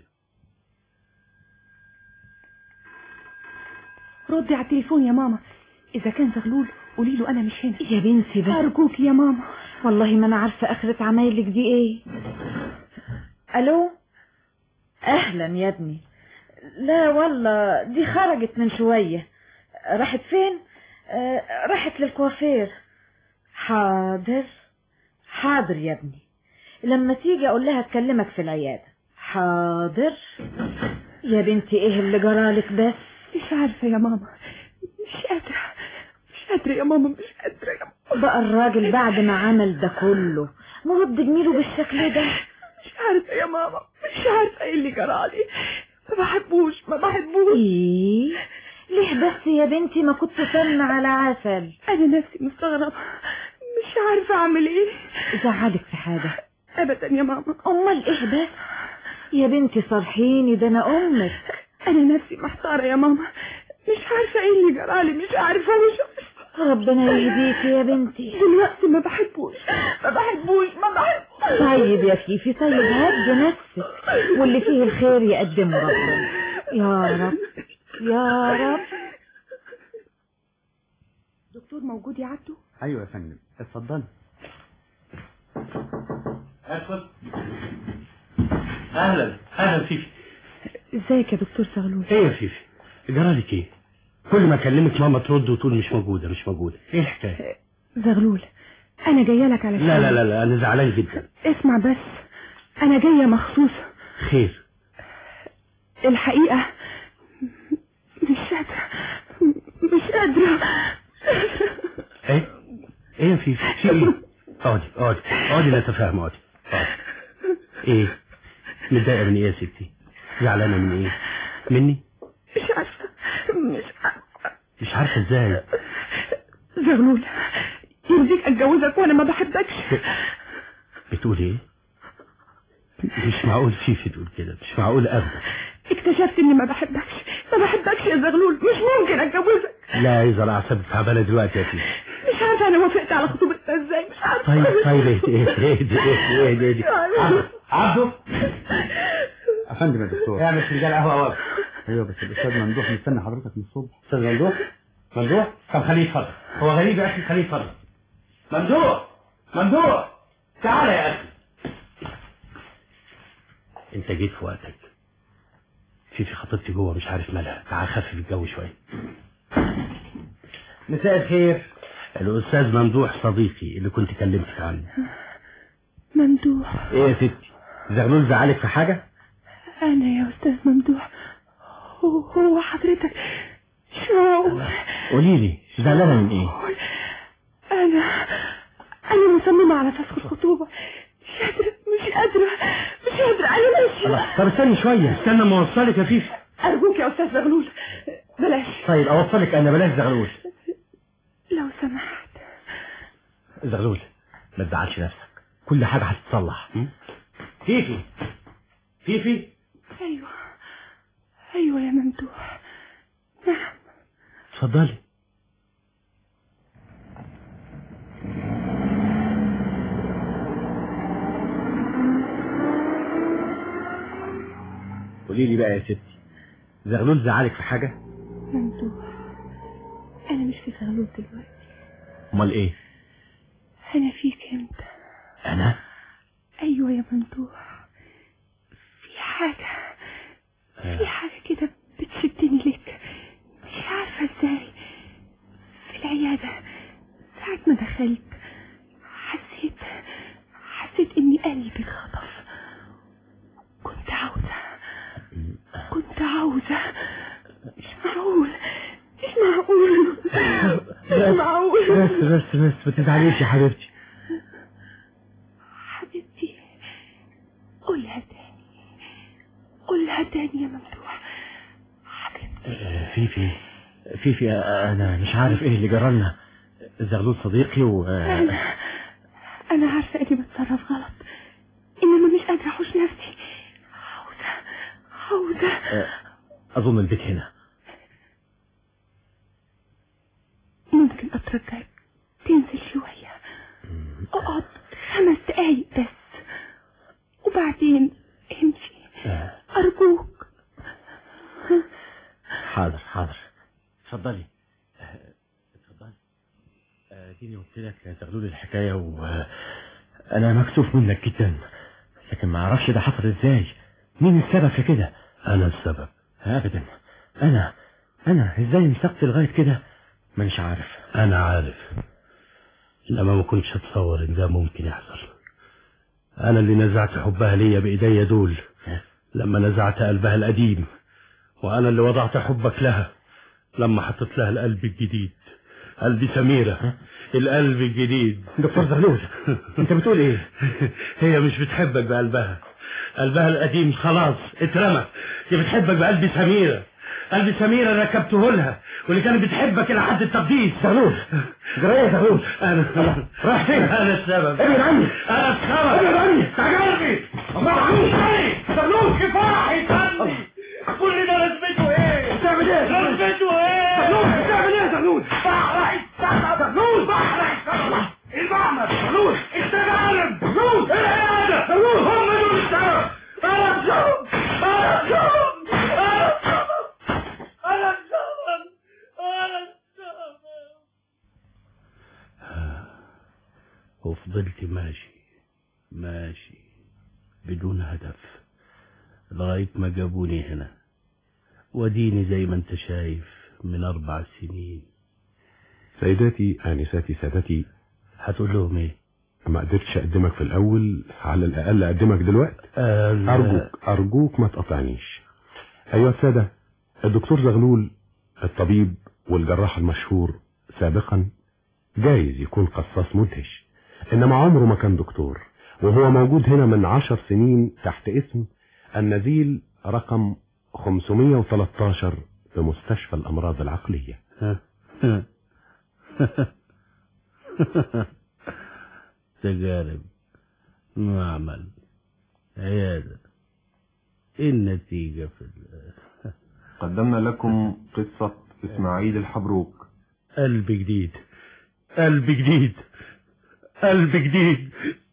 ردي على التليفون يا ماما اذا كان زغلول قولي له انا مش هنا يا بنتي بس ارجوك يا ماما والله ما انا عارفة اخرة عمايلك دي ايه الو اهلا يا ابني لا والله دي خرجت من شوية راحت فين آه، راحت للكوافير حاضر حاضر يا ابني لما تيجي اقول لها تكلمك في العيادة حاضر يا بنتي ايه اللي جرالك بس مش عارفة يا ماما مش قادرة مش قادرة يا ماما مش قادرة يا ماما بقى الراجل بعد ما عمل ده كله مرد جميله بالشكل ده مش عارفة يا ماما مش عارفة ايه اللي جرالي ما بحبوش ما بحبوش ايه ليه بس يا بنتي ما كنت سمنة على عسل انا نفسي مستغربة مش عارفة اعمل ايه زعلك في حاجة ابدا يا ماما امال ايه بس يا بنتي صرحيني ده انا امك انا نفسي محتارة يا ماما مش عارفة ايه اللي جرالي مش عارفة مش عارفة ربنا يهديكي يا بنتي دلوقتي ما بحبوش ما بحبوش ما بحبوش طيب يا فيفي طيب هدي نفسك واللي فيه الخير يقدمه ربنا يا رب يا رب دكتور موجود يا عبده ايوه يا فندم اتفضلي ادخل اهلا اهلا فيفي ازيك يا دكتور زغلول ايه يا فيفي جرالك ايه كل ما اكلمك ماما ترد وتقول مش موجوده مش موجوده ايه الحكايه زغلول انا جايه لك على لا لا لا لا انا زعلان جدا اسمع بس انا جايه مخصوص خير الحقيقه مش قادره مش قادره ايه ايه يا فيفي في ايه اقعدي اقعدي اقعدي نتفاهم اقعدي اقعدي ايه متضايقه من ايه يا ستي زعلانه من ايه مني مش عارفه مش عارفه مش عارفه ازاي زغلول يرضيك اتجوزك وانا ما بحبكش بتقول ايه مش معقول فيفي تقول كده مش معقول ابدا اكتشفت اني ما بحبكش ما بحبكش يا زغلول مش ممكن اتجوزك لا يظهر اعصابك تعبانه دلوقتي يا فيفي مش عارفه انا وافقت على خطوبتنا ازاي مش عارفه طيب طيب اهدي اهدي اهدي اهدي اهدي اهدي عبده عبده يا فندم يا دكتور اعمل فنجان قهوه واقف ايوه بس الاستاذ ممدوح مستني حضرتك من الصبح استاذ ممدوح ممدوح طب خليه يتفضل هو غريب يا اخي خليه يتفضل ممدوح ممدوح تعالى يا اخي انت جيت في وقتك فيفي خطيبتي جوه مش عارف مالها تعال خفف الجو شويه مساء الخير الاستاذ ممدوح صديقي اللي كنت كلمتك عنه ممدوح ايه يا ستي زغلول زعلك في حاجه انا يا استاذ ممدوح هو, هو حضرتك شو قولي لي زعلانه من ايه انا انا مصممه على فسخ الخطوبه مش قادره مش قادره مش قادره انا ماشيه الله طب استني شويه استنى ما اوصلك يا فيفي ارجوك يا استاذ زغلول بلاش طيب اوصلك انا بلاش زغلول لو سمحت زغلول ما تزعلش نفسك كل حاجه هتتصلح فيفي فيفي ايوه ايوه يا ممدوح نعم اتفضلي قولي لي بقى يا ستي زغلول زعلك في حاجه ممدوح انا مش في زغلول دلوقتي امال ايه انا فيك انت انا ايوه يا ممدوح في حاجه في حاجه كده بتشدني لك مش عارفه ازاي في العياده ساعه ما دخلت حسيت حسيت اني قلبي اتخطف كنت عاوزه كنت عاوزه مش معقول مش معقول مش معقول بس بس بس ما تزعليش يا حبيبتي حبيبتي قولها تاني قولها تاني يا ممدوح آه، فيفي فيفي آه، انا مش عارف ايه اللي جرالنا زغلول صديقي و آه، انا انا عارفه اني بتصرف غلط انما مش قادره احوش نفسي عاوزه عاوزه آه، اظن البيت هنا ممكن اترجاك تنزل شويه اقعد خمس دقايق بس وبعدين امشي آه، ارجوك حاضر حاضر اتفضلي آه، اتفضلي آه، اديني قلت لك يا زغلول الحكايه وانا مكسوف منك جدا لكن ما اعرفش ده حصل ازاي مين السبب في كده انا السبب ابدا انا انا ازاي مسكت لغايه كده مش عارف انا عارف انما ما كنتش اتصور ان ده ممكن يحصل انا اللي نزعت حبها ليا بايديا دول لما نزعت قلبها القديم وانا اللي وضعت حبك لها لما حطيت لها القلب الجديد قلب سميرة القلب الجديد دكتور زغلول انت بتقول ايه هي مش بتحبك بقلبها قلبها القديم خلاص اترمى هي بتحبك بقلب سميرة قلب سميرة ركبته لها واللي كانت بتحبك إلى حد التقديس زغلول جرايه زغلول أنا رايح فين أنا السبب ابعد عني أنا السبب ابعد عني تعجبني زغلول كفاحي خلي كل ده لازمته ايه؟ بتعمل ايه؟ لازمته ايه؟ زغلول بتعمل ايه يا زغلول؟ بحرق السبب زغلول بحرق السبب المعمل زغلول التجارب زغلول العيادة زغلول هم دول السبب أنا السبب أنا السبب أنا السبب أنا السبب أنا السبب وفضلت ماشي ماشي بدون هدف لغاية ما جابوني هنا وديني زي ما انت شايف من أربع سنين سيداتي آنساتي سادتي هتقول لهم ايه ما قدرتش أقدمك في الأول على الأقل أقدمك دلوقتي ال- أرجوك أرجوك ما تقطعنيش أيها السادة الدكتور زغلول الطبيب والجراح المشهور سابقا جايز يكون قصاص مدهش إنما عمره ما كان دكتور وهو موجود هنا من عشر سنين تحت اسم النزيل رقم 513 في مستشفى الأمراض العقلية تجارب معمل عيادة ايه النتيجة في ال- قدمنا لكم قصة إسماعيل الحبروك قلب جديد قلب جديد قلب جديد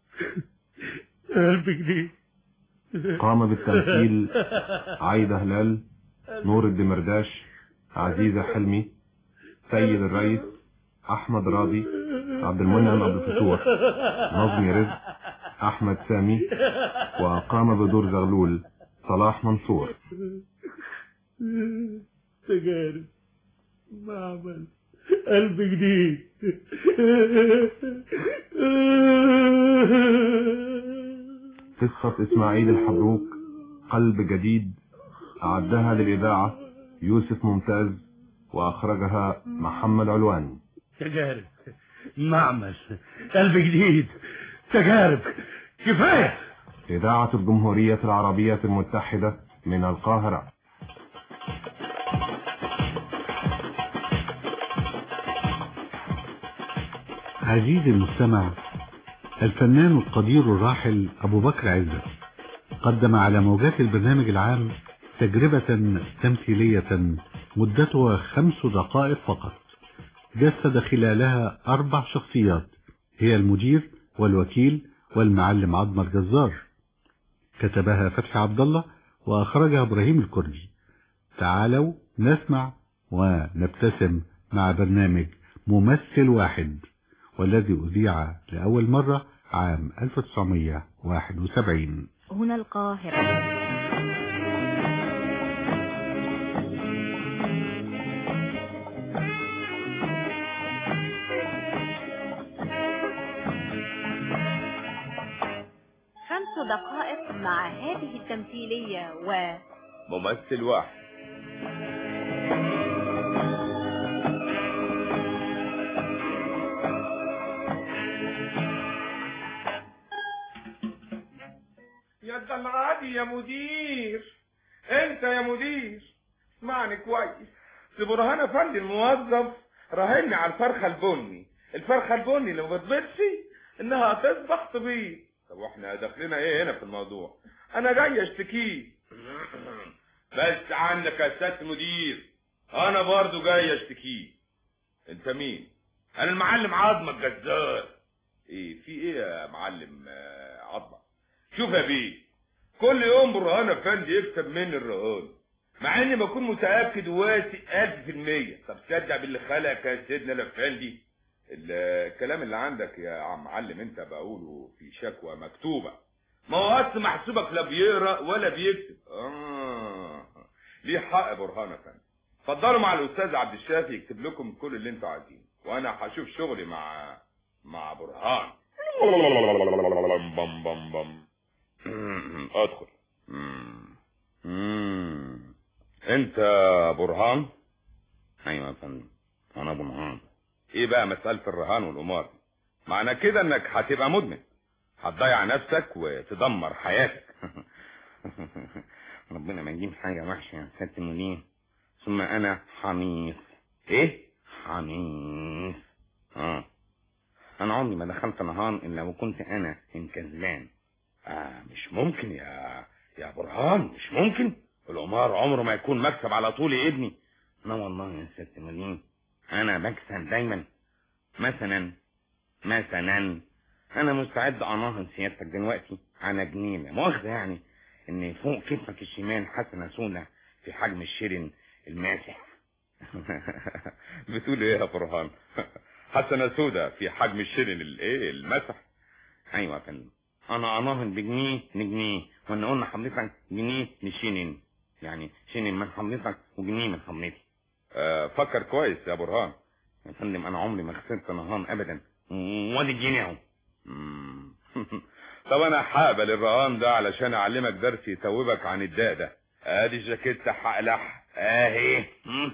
قلب جديد قام بالتمثيل عايدة هلال نور الدمرداش عزيزة حلمي سيد الرئيس أحمد راضي عبد المنعم أبو الفتوح نظمي رزق أحمد سامي وقام بدور زغلول صلاح منصور تجارب معمل قلب جديد قصة إسماعيل الحبروك قلب جديد أعدها للإذاعة يوسف ممتاز وأخرجها محمد علوان تجارب معمل قلب جديد تجارب كفاية إذاعة الجمهورية العربية المتحدة من القاهرة عزيزي المستمع الفنان القدير الراحل أبو بكر عزت قدم على موجات البرنامج العام تجربة تمثيلية مدتها خمس دقائق فقط جسد خلالها أربع شخصيات هي المدير والوكيل والمعلم عظمة الجزار كتبها فتحي عبد الله وأخرجها إبراهيم الكردي تعالوا نسمع ونبتسم مع برنامج ممثل واحد والذي أذيع لأول مرة عام 1971 هنا القاهرة خمس دقائق مع هذه التمثيلية و ممثل واحد يا ده العادي يا مدير انت يا مدير اسمعني كويس في برهان افندي الموظف راهني على الفرخه البني الفرخه البني اللي ما بتبيضش انها تصبح تبيض طب واحنا داخلنا ايه هنا في الموضوع انا جاي اشتكيه بس عنك يا سيادة المدير انا برضو جاي اشتكيه انت مين انا المعلم عظمة الجزار ايه في ايه يا معلم آه، عظمة شوف يا بيه كل يوم برهان افندي يكسب مني الرهان مع اني بكون متاكد وواثق ألف في المية طب تصدق باللي خلقك يا سيدنا الافندي الكلام اللي عندك يا عم معلم انت بقوله في شكوى مكتوبة ما هو اصل محسوبك لا بيقرا ولا بيكتب اه ليه حق برهان يا فندم اتفضلوا مع الاستاذ عبد الشافي يكتب لكم كل اللي انتوا عايزينه وانا هشوف شغلي مع مع برهان بم بم بم ادخل مم. مم. انت برهان ايوه يا فندم انا برهان ايه بقى مسألة الرهان والقمار معنى كده انك هتبقى مدمن هتضيع نفسك وتدمر حياتك ربنا ما يجيب حاجة وحشة يا سيادة المدير ثم انا حميص ايه حميص اه انا عمري ما دخلت نهان الا وكنت انا الكسبان آه مش ممكن يا يا برهان مش ممكن القمار عمره ما يكون مكسب على طول يا ابني لا والله يا ست مدين انا بكسب دايما مثلا مثلا انا مستعد اناهض سيادتك دلوقتي على جنينه مؤاخذه يعني ان فوق كتفك الشمال حسنه سودة في حجم الشرن الماسح بتقول ايه يا برهان حسنه سودة في حجم الشرن الايه المسح ايوه يا فندم انا اناهض بجنيه لجنيه وانا قلنا حضرتك جنيه لشنن يعني شنن من حضرتك وجنيه من حضرتي آه فكر كويس يا برهان يا فندم انا عمري ما خسرت نهان ابدا وادي الجنيه اهو مم. طب انا هقبل الرهان ده علشان اعلمك درس يتوبك عن الداء ده ادي الجاكيته حقلح اهي مم.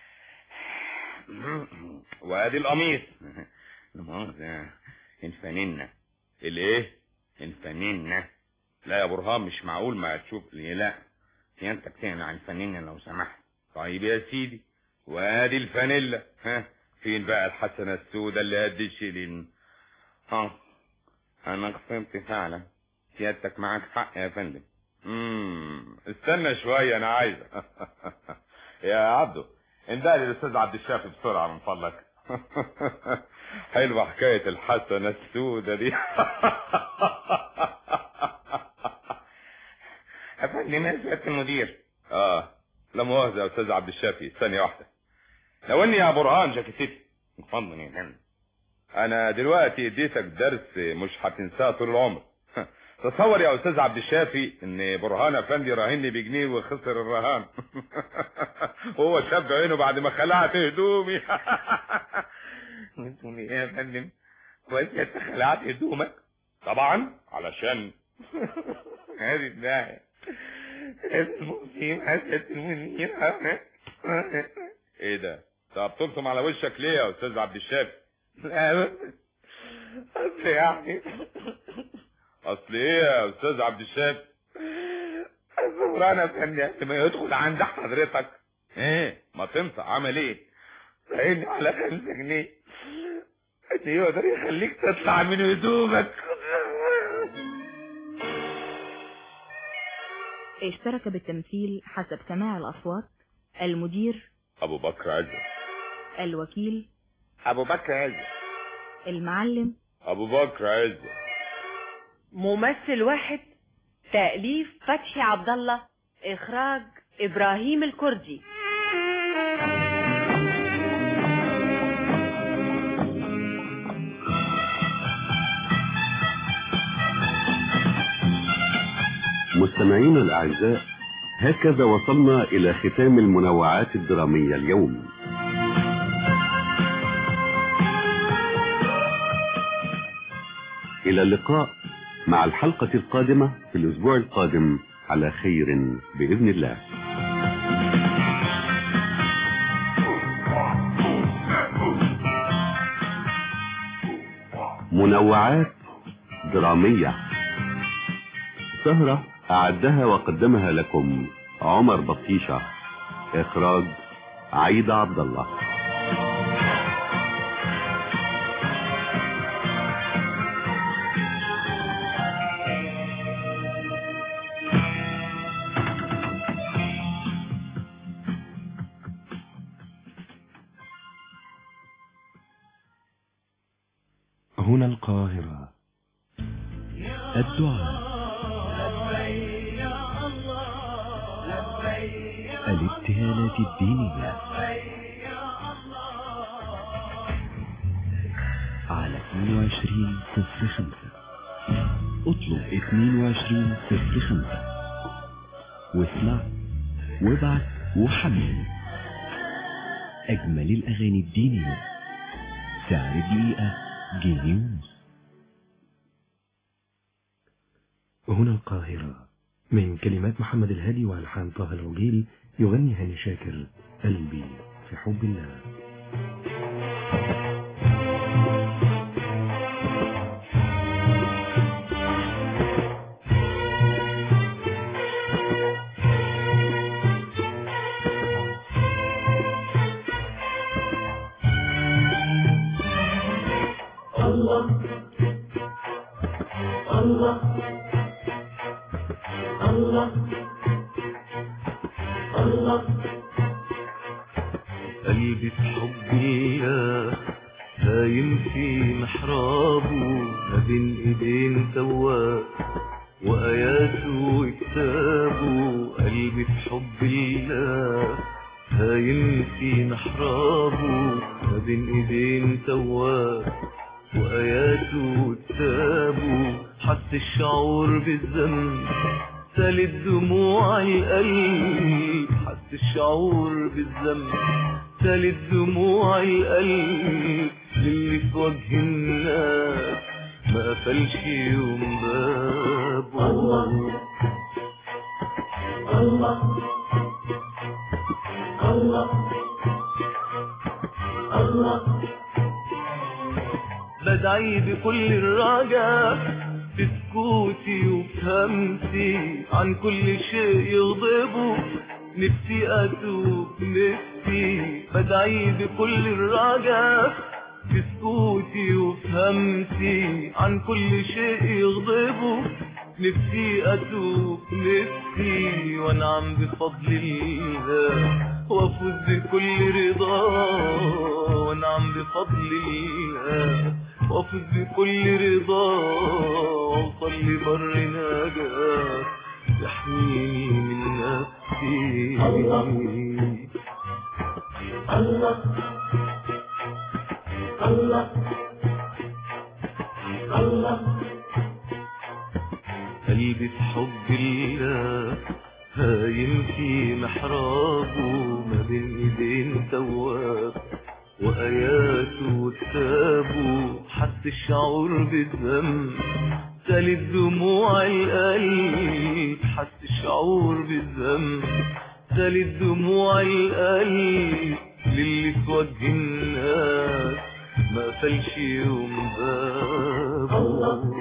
وادي القميص لا مؤاخذة الفانلة الايه الفانلة لا يا برهان مش معقول ما تشوف لي لا سيادتك تقنع عن الفانلة لو سمحت طيب يا سيدي وادي الفانيلا ها فين بقى الحسنة السوداء اللي قد الشيلين ها انا خسرت فعلا سيادتك معاك حق يا فندم امم استنى شوية انا عايزك يا عبدو اندهى لي الاستاذ عبد الشافي بسرعة من فضلك حلوة حكاية الحسنة السوداء دي يا فندم يا سيادة المدير اه لا مؤاخذة يا استاذ عبد الشافي ثانية واحدة لو اني يا برهان جاكيتتي اتفضل يا فندم انا دلوقتي اديتك درس مش هتنساه طول العمر تصور يا استاذ عبد الشافي ان برهان افندي راهني بجنيه وخسر الرهان هو شاب عينه بعد ما خلعت هدومي بتقول ايه يا فندم كويس انت خلعت هدومك طبعا علشان هذه الداعية المسلم حسد المنير ايه ده طب تبصم على وشك ليه يا استاذ عبد الشافي اصل يعني اصل ايه يا استاذ عبد الشافي اصل انا فندم قبل ما يدخل عند حضرتك ايه ما تنسى عمل ايه عيني على خمسة جنيه اللي يقدر يخليك تطلع من هدومك اشترك بالتمثيل حسب سماع الأصوات المدير ابو بكر عزة الوكيل ابو بكر عزة المعلم ابو بكر عزة ممثل واحد تأليف فتحي عبد الله إخراج إبراهيم الكردي مستمعينا الأعزاء هكذا وصلنا إلى ختام المنوعات الدرامية اليوم إلى اللقاء مع الحلقة القادمة في الأسبوع القادم على خير بإذن الله منوعات درامية سهرة أعدها وقدمها لكم عمر بطيشة إخراج عيد عبد الله هنا القاهرة الدعاء الابتهالات الدينية على 22 صفر خمسة اطلب 22 صفر خمسة واسمع وابعت وحمل أجمل الأغاني الدينية سعر الدقيقة جنيه ونص هنا القاهرة من كلمات محمد الهادي وألحان طه العجيل يغني هاني شاكر قلبي في حب الله الله الله الله الله قلبي في حب الله هايم في محرابه ما بين ايدين سواق وآياته وكتابه قلبي في حب الله هايم في محرابه ما بين ايدين سواق وآياته وكتابه حس الشعور بالذنب سالت دموع القلب حس الشعور بالذنب سالت دموع القلب للي في وجه الناس ما قفلش يوم بابه الله الله الله الله بدعي بكل الرجاء في سكوتي وبهمسي عن كل شيء يغضبه نفسي أتوب نفسي بدعي بكل الرجاء في سكوتي وبهمسي عن كل شيء يغضبه نفسي أتوب نفسي وأنعم بفضل الله وأفوز بكل رضا وأنعم بفضل الله وأفوز بكل رضا وأوصل لبر نجاة يحميني من نفسي الله الله الله قلبي في حب الله هايم في محرابه ما بين ايدين تواب وآياته وكتابه حس الشعور بالذنب سالت دموع القلب حس الشعور بالذنب سالت دموع القلب للي في وجه الناس ما قفلش يوم بابه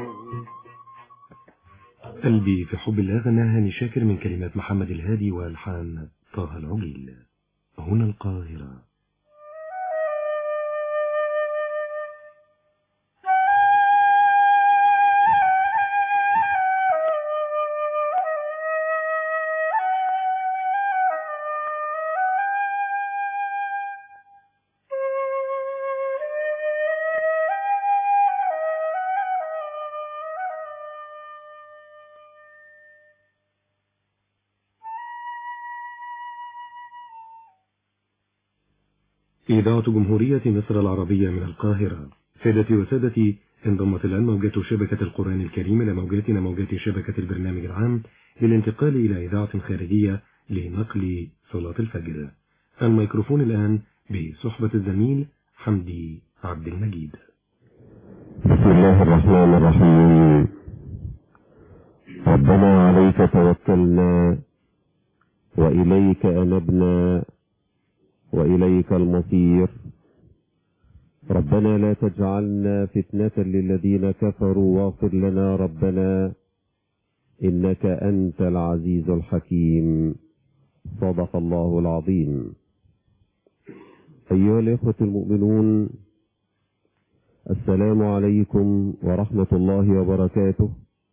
قلبي في حب الله غنى هاني شاكر من كلمات محمد الهادي والحان طه العجيل هنا القاهرة إذاعة جمهورية مصر العربية من القاهرة سادتي وسادتي انضمت الآن موجات شبكة القرآن الكريم إلى موجاتنا موجات شبكة البرنامج العام للانتقال إلى إذاعة خارجية لنقل صلاة الفجر الميكروفون الآن بصحبة الزميل حمدي عبد المجيد بسم الله الرحمن الرحيم ربنا عليك توكلنا وإليك أنبنا وإليك المصير ربنا لا تجعلنا فتنة للذين كفروا واغفر لنا ربنا إنك أنت العزيز الحكيم صدق الله العظيم أيها الإخوة المؤمنون السلام عليكم ورحمة الله وبركاته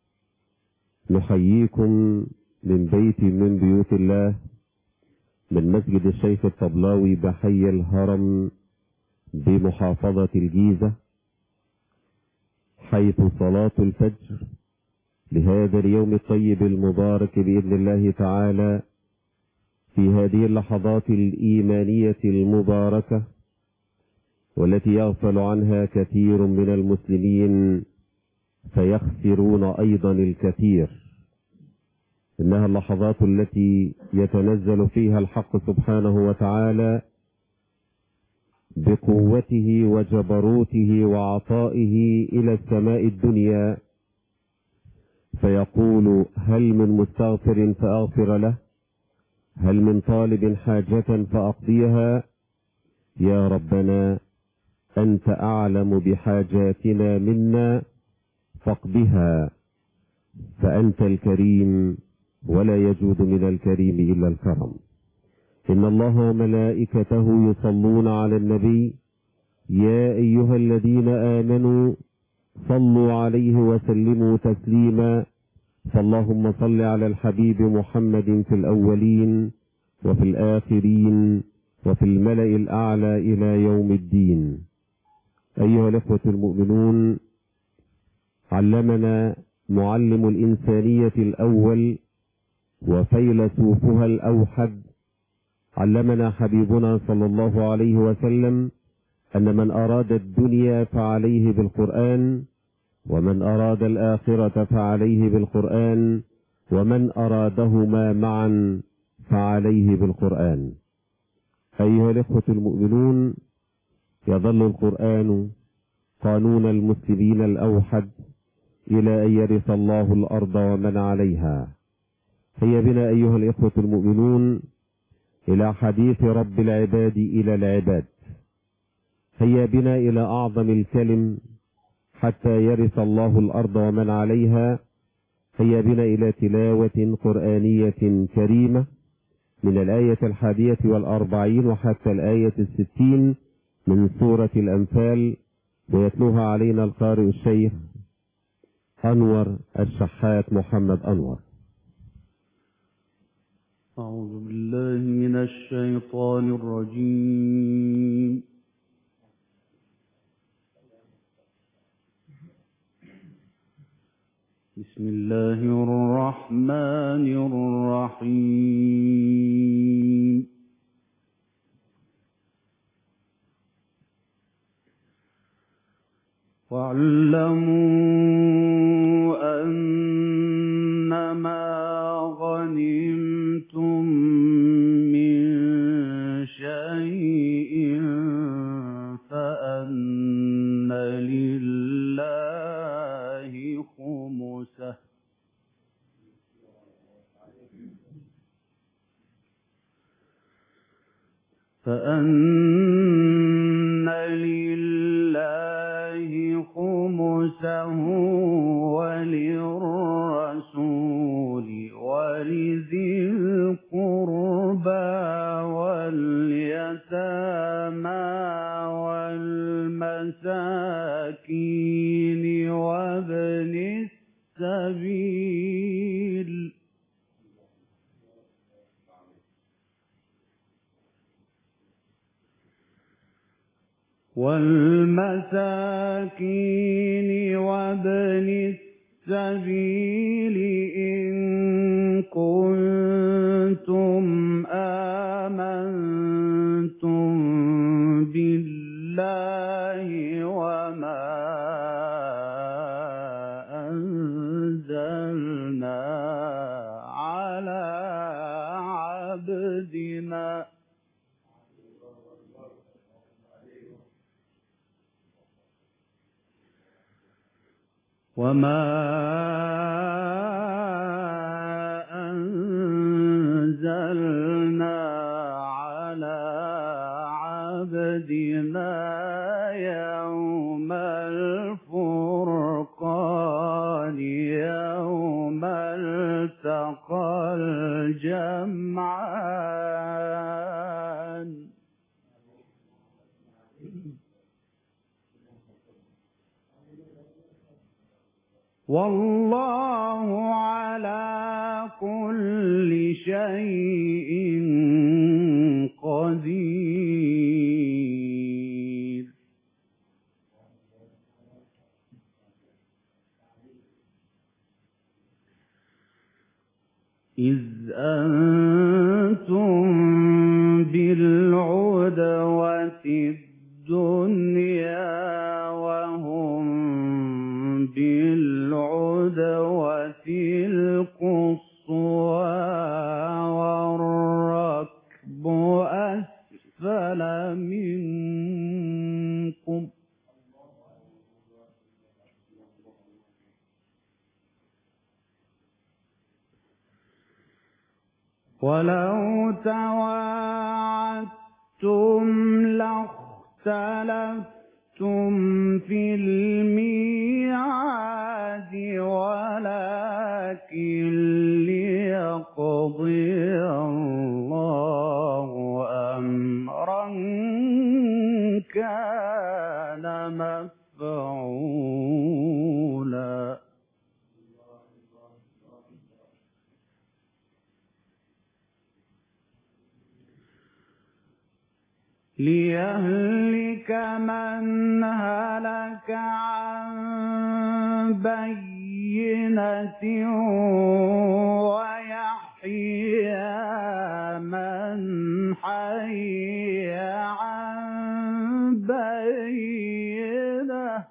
نحييكم من بيت من بيوت الله من مسجد الشيخ الطبلاوي بحي الهرم بمحافظة الجيزة حيث صلاة الفجر لهذا اليوم الطيب المبارك بإذن الله تعالى في هذه اللحظات الإيمانية فيخسرون أيضا الكثير إنها اللحظات التي يتنزل فيها الحق سبحانه وتعالى بقوته وجبروته وعطائه إلى السماء الدنيا فيقول هل من مستغفر فأغفر له هل من طالب حاجة فأقضيها يا ربنا أنت أعلم بحاجاتنا منا فاقضها فأنت الكريم ولا يجود من الكريم إلا الكرم إن الله وملائكته يصلون على النبي يا أيها الذين آمنوا صلوا عليه وسلموا تسليما فاللهم صل على الحبيب محمد في الأولين وفي الآخرين وفي الملأ الأعلى إلى يوم الدين أيها الأخوة المؤمنون علمنا معلم الإنسانية الأول وفيلسوفها الأوحد علمنا حبيبنا صلى الله عليه وسلم أن من أراد الدنيا فعليه بالقرآن ومن أراد الآخرة فعليه بالقرآن ومن أرادهما معا فعليه بالقرآن أيها الإخوة المؤمنون يظل القرآن قانون المسلمين الأوحد إلى أن يرث الله الأرض ومن عليها هيا بنا أيها الإخوة المؤمنون إلى حديث رب العباد إلى العباد هيا بنا إلى أعظم الكلم حتى يرث الله الأرض ومن عليها هيا بنا إلى تلاوة قرآنية كريمة من الآية الحادية والأربعين وحتى الآية الستين من سورة الأنفال ويتلوها علينا القارئ الشيخ أنور الشحات محمد أنور أعوذ بالله من الشيطان الرجيم بسم الله الرحمن الرحيم واعلموا أنما غنمتم من شيء فأن لله خمسه فأن لله خمسه وللرسول ولذي القربى واليتامى والمساكين وابن السبيل والمساكين وابن السبيل إن كنتم آمنتم بالله وما أنزلنا على عبدنا وما أنزلنا على عبدنا يوم الفرقان يوم التقى الجمعان والله على كل شيء قدير إذ أنتم بالعدوة الدنيا وهم بالعدوة ولو تواعدتم لاختلفتم في الميعاد ولكن ليقضي الله أمرا كان مفعولا ليهلك من هلك عن بينة ويحيى من حي عن بينة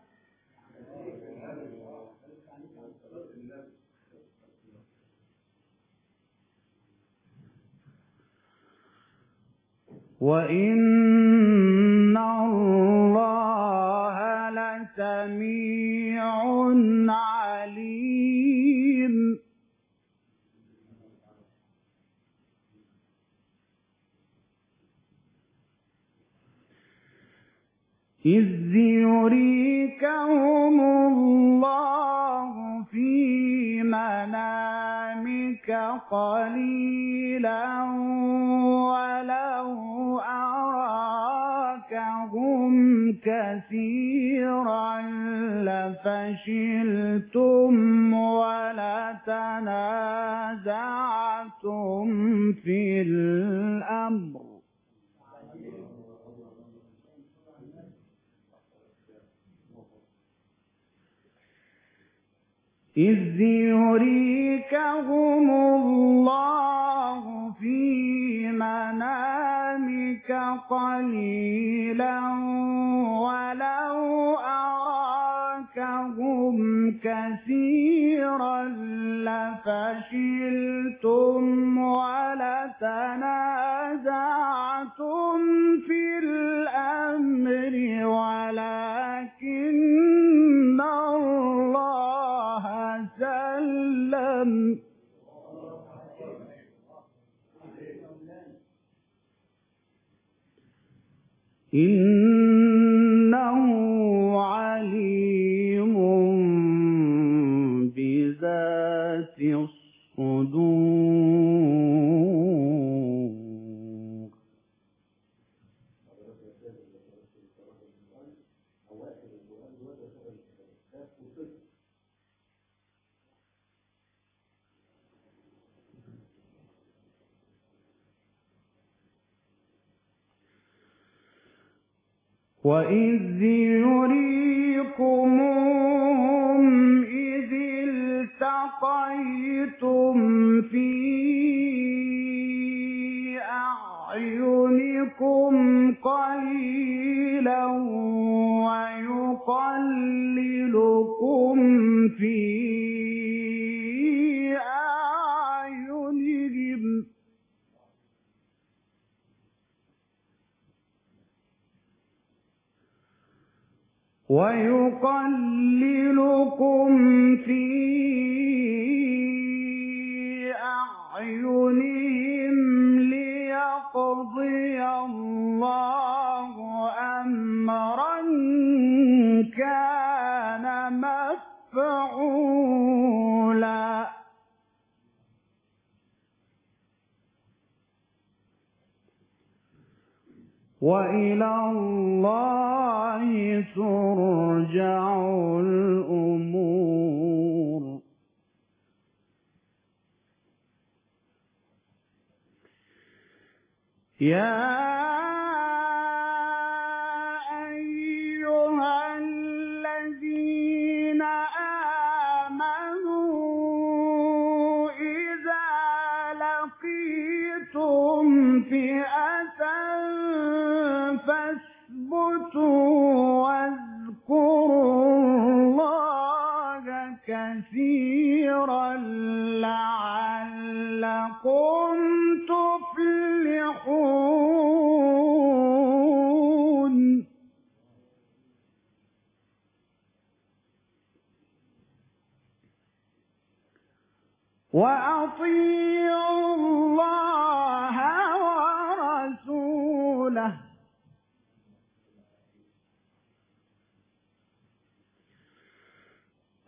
وإن الله لسميع عليم إذ يريكهم الله في منامك قليلا ولو أراكهم كثيرا لفشلتم ولتنازعتم في الأمر إذ يريكهم الله في منامك قليلا ولو أراكهم كثيرا لفشلتم ولتنازعتم في الأمر ولكن الله سلم إنه عليم بذات الصدور وإذ يريكمهم إذ التقيتم في أعينكم قليلا ويقللكم في أعينهم ويقللكم في أعينهم ليقضي الله أمرا كان مفعولا وإلى الله ترجع الأمور يا أيها الذين آمنوا إذا لقيتم فئة فاثبتوا واذكروا الله كثيرا لعلكم تفلحون وأطيعوا الله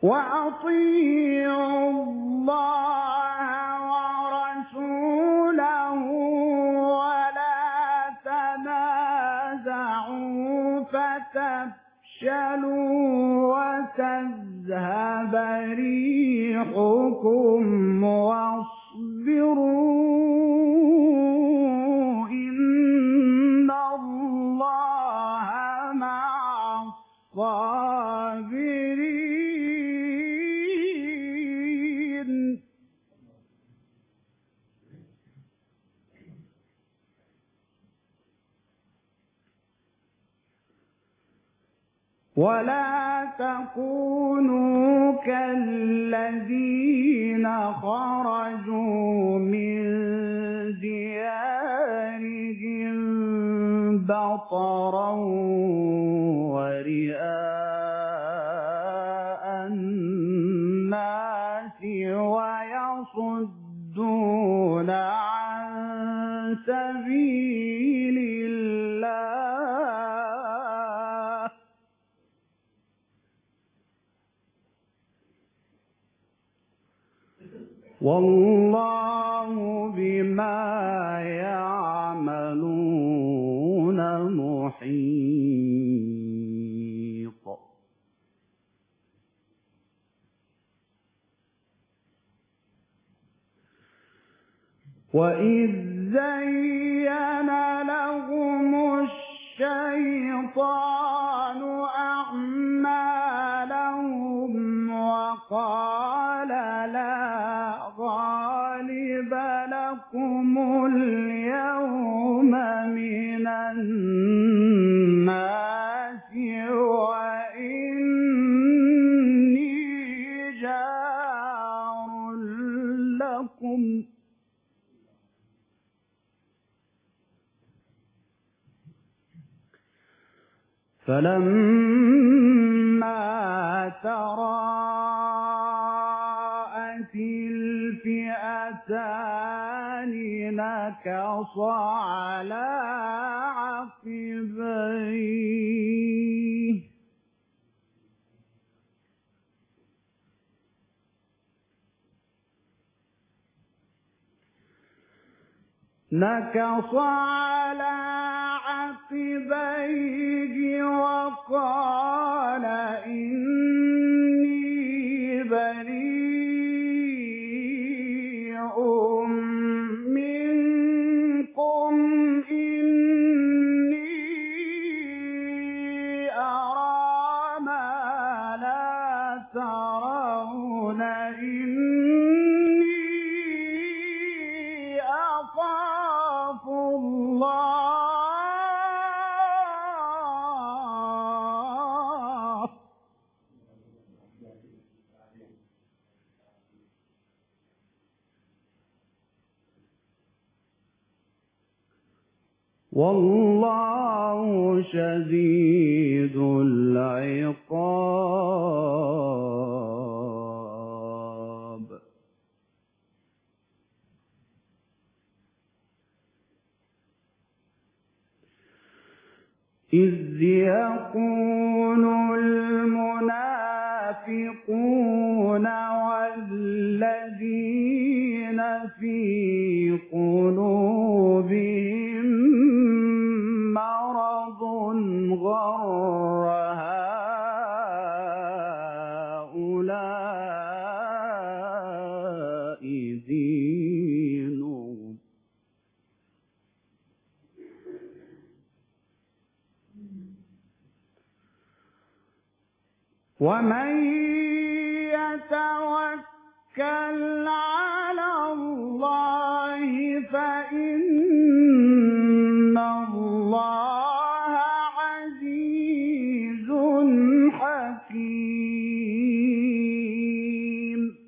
وأطيعوا الله ورسوله ولا تنازعوا فتفشلوا وتذهب ريحكم واصبروا إن الله مع الصابرين ولا تكونوا كالذين خرجوا من ديارهم بطرا ورئاء الناس ويصدون عن سبيل الله والله بما يعملون محيط وإذ زين لهم الشيطان أعمالهم وقال لا غالب لكم اليوم من الناس وإني جار لكم فلما تراءت الفئتان نكص على عقبيه نكص على عقبيه وقال إني بريء منكم إني أرى ما لا ترون إني أخاف الله والله شديد العقاب إذ يقول المنافقون والذين في قلوبهم مرض غر هؤلاء دينهم ومن يتوكل على الله فإن الله عزيز حكيم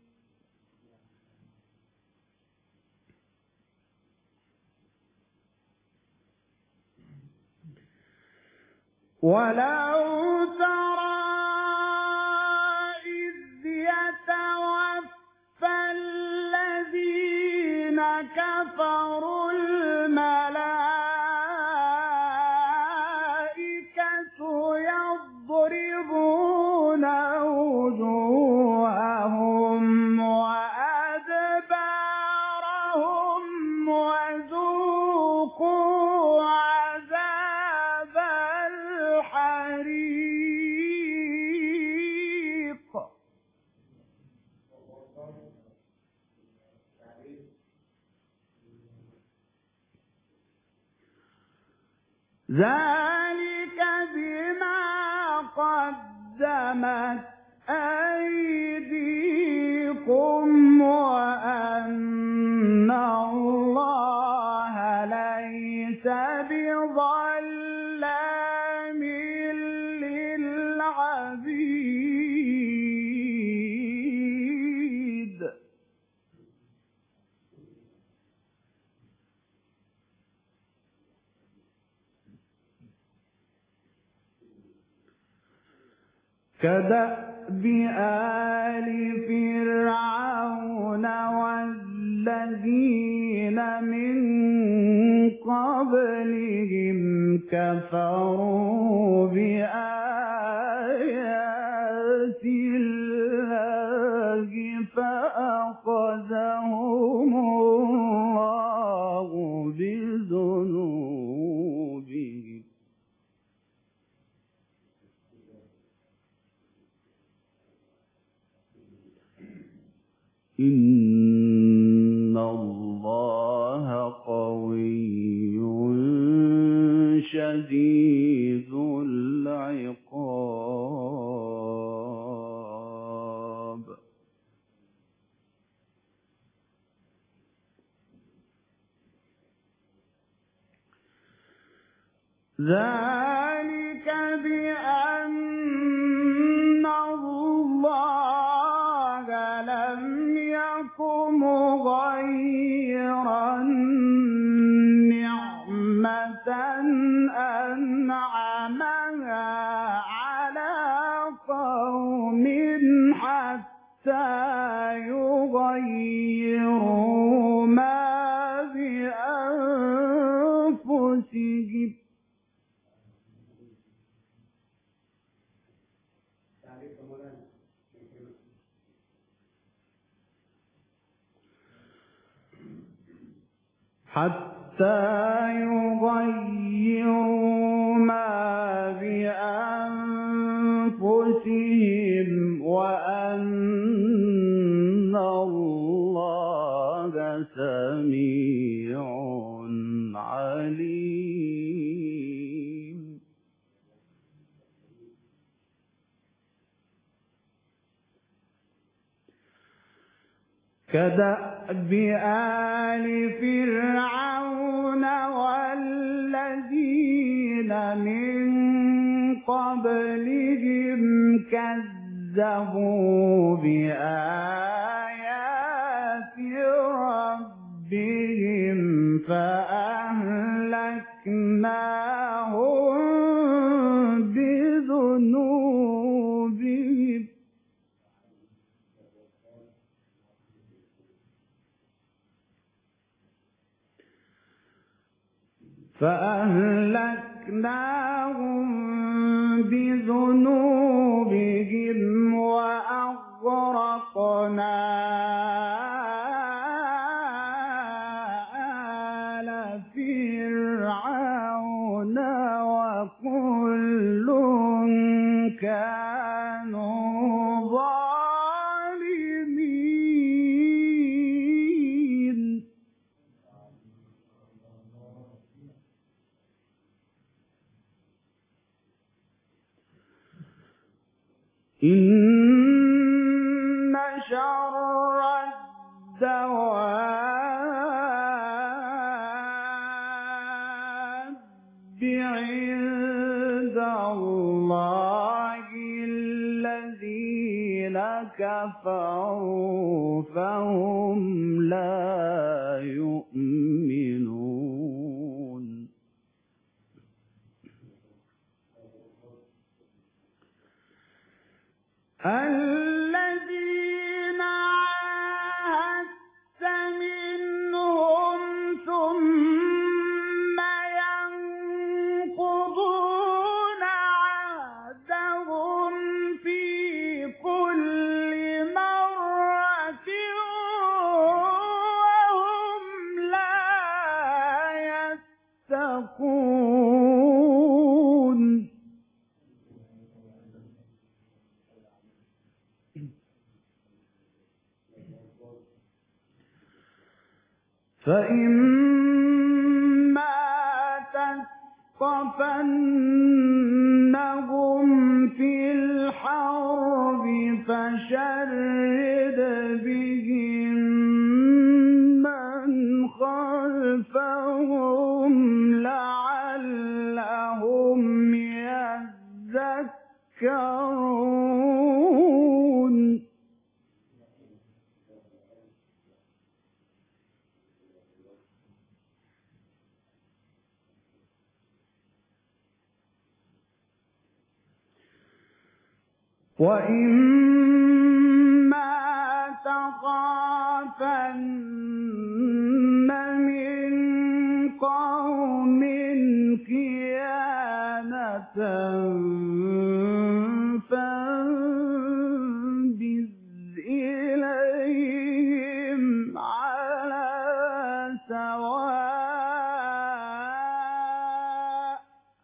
ولو ترى إذ يتوفى الذين كفروا الملائكة يضربون وجوههم ذلك بما قدمت أيديكم وأن الله ليس بظلام للعبيد كدأب آل فرعون والذين من قبلهم كفروا بآيات الله فأخذهم الله بذنوبهم إن الله قوي شديد العقاب ذلك بأن الله لم يكن مغيرا نعمة أنعمها على قوم حتى يغيروا ما بأنفسهم حتى يغيروا ما بأنفسهم وأن الله سميع عليم كدأب آل فرعون والذين من قبلهم كذبوا بآيات ربهم فأهلكناهم بذنوبهم فأهلكناهم بذنوبهم وأغرقنا آل فرعون وكل كانوا ظالمين إن شر الدواب عند الله الذين كفروا فهم لا يؤمنون الذين عاهدت منهم ثم ينقضون عهدهم في كل مرة وهم لا يتقون فإما ثقفنهم في الحرب فشرد بهم من خلفهم لعلهم يذكرون وإما تخافن من قوم خيانة فانبذ إليهم على سواء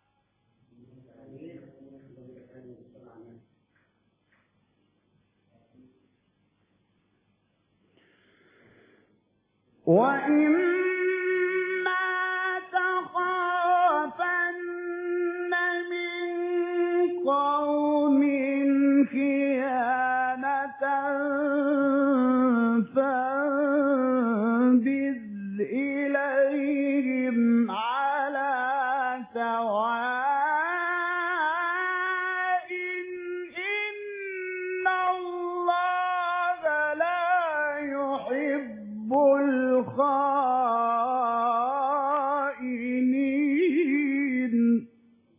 وإما تخافن من قوم خيانة فانبذ إليهم على سواء إن الله لا يحب الخائنين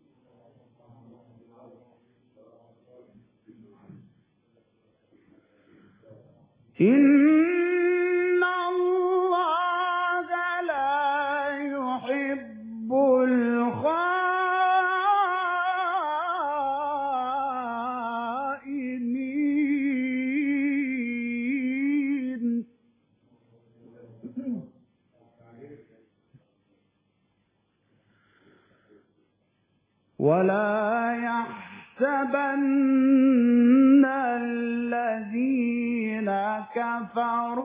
إن الله لا يحب الخائنين ولا يحسبن الذين كفروا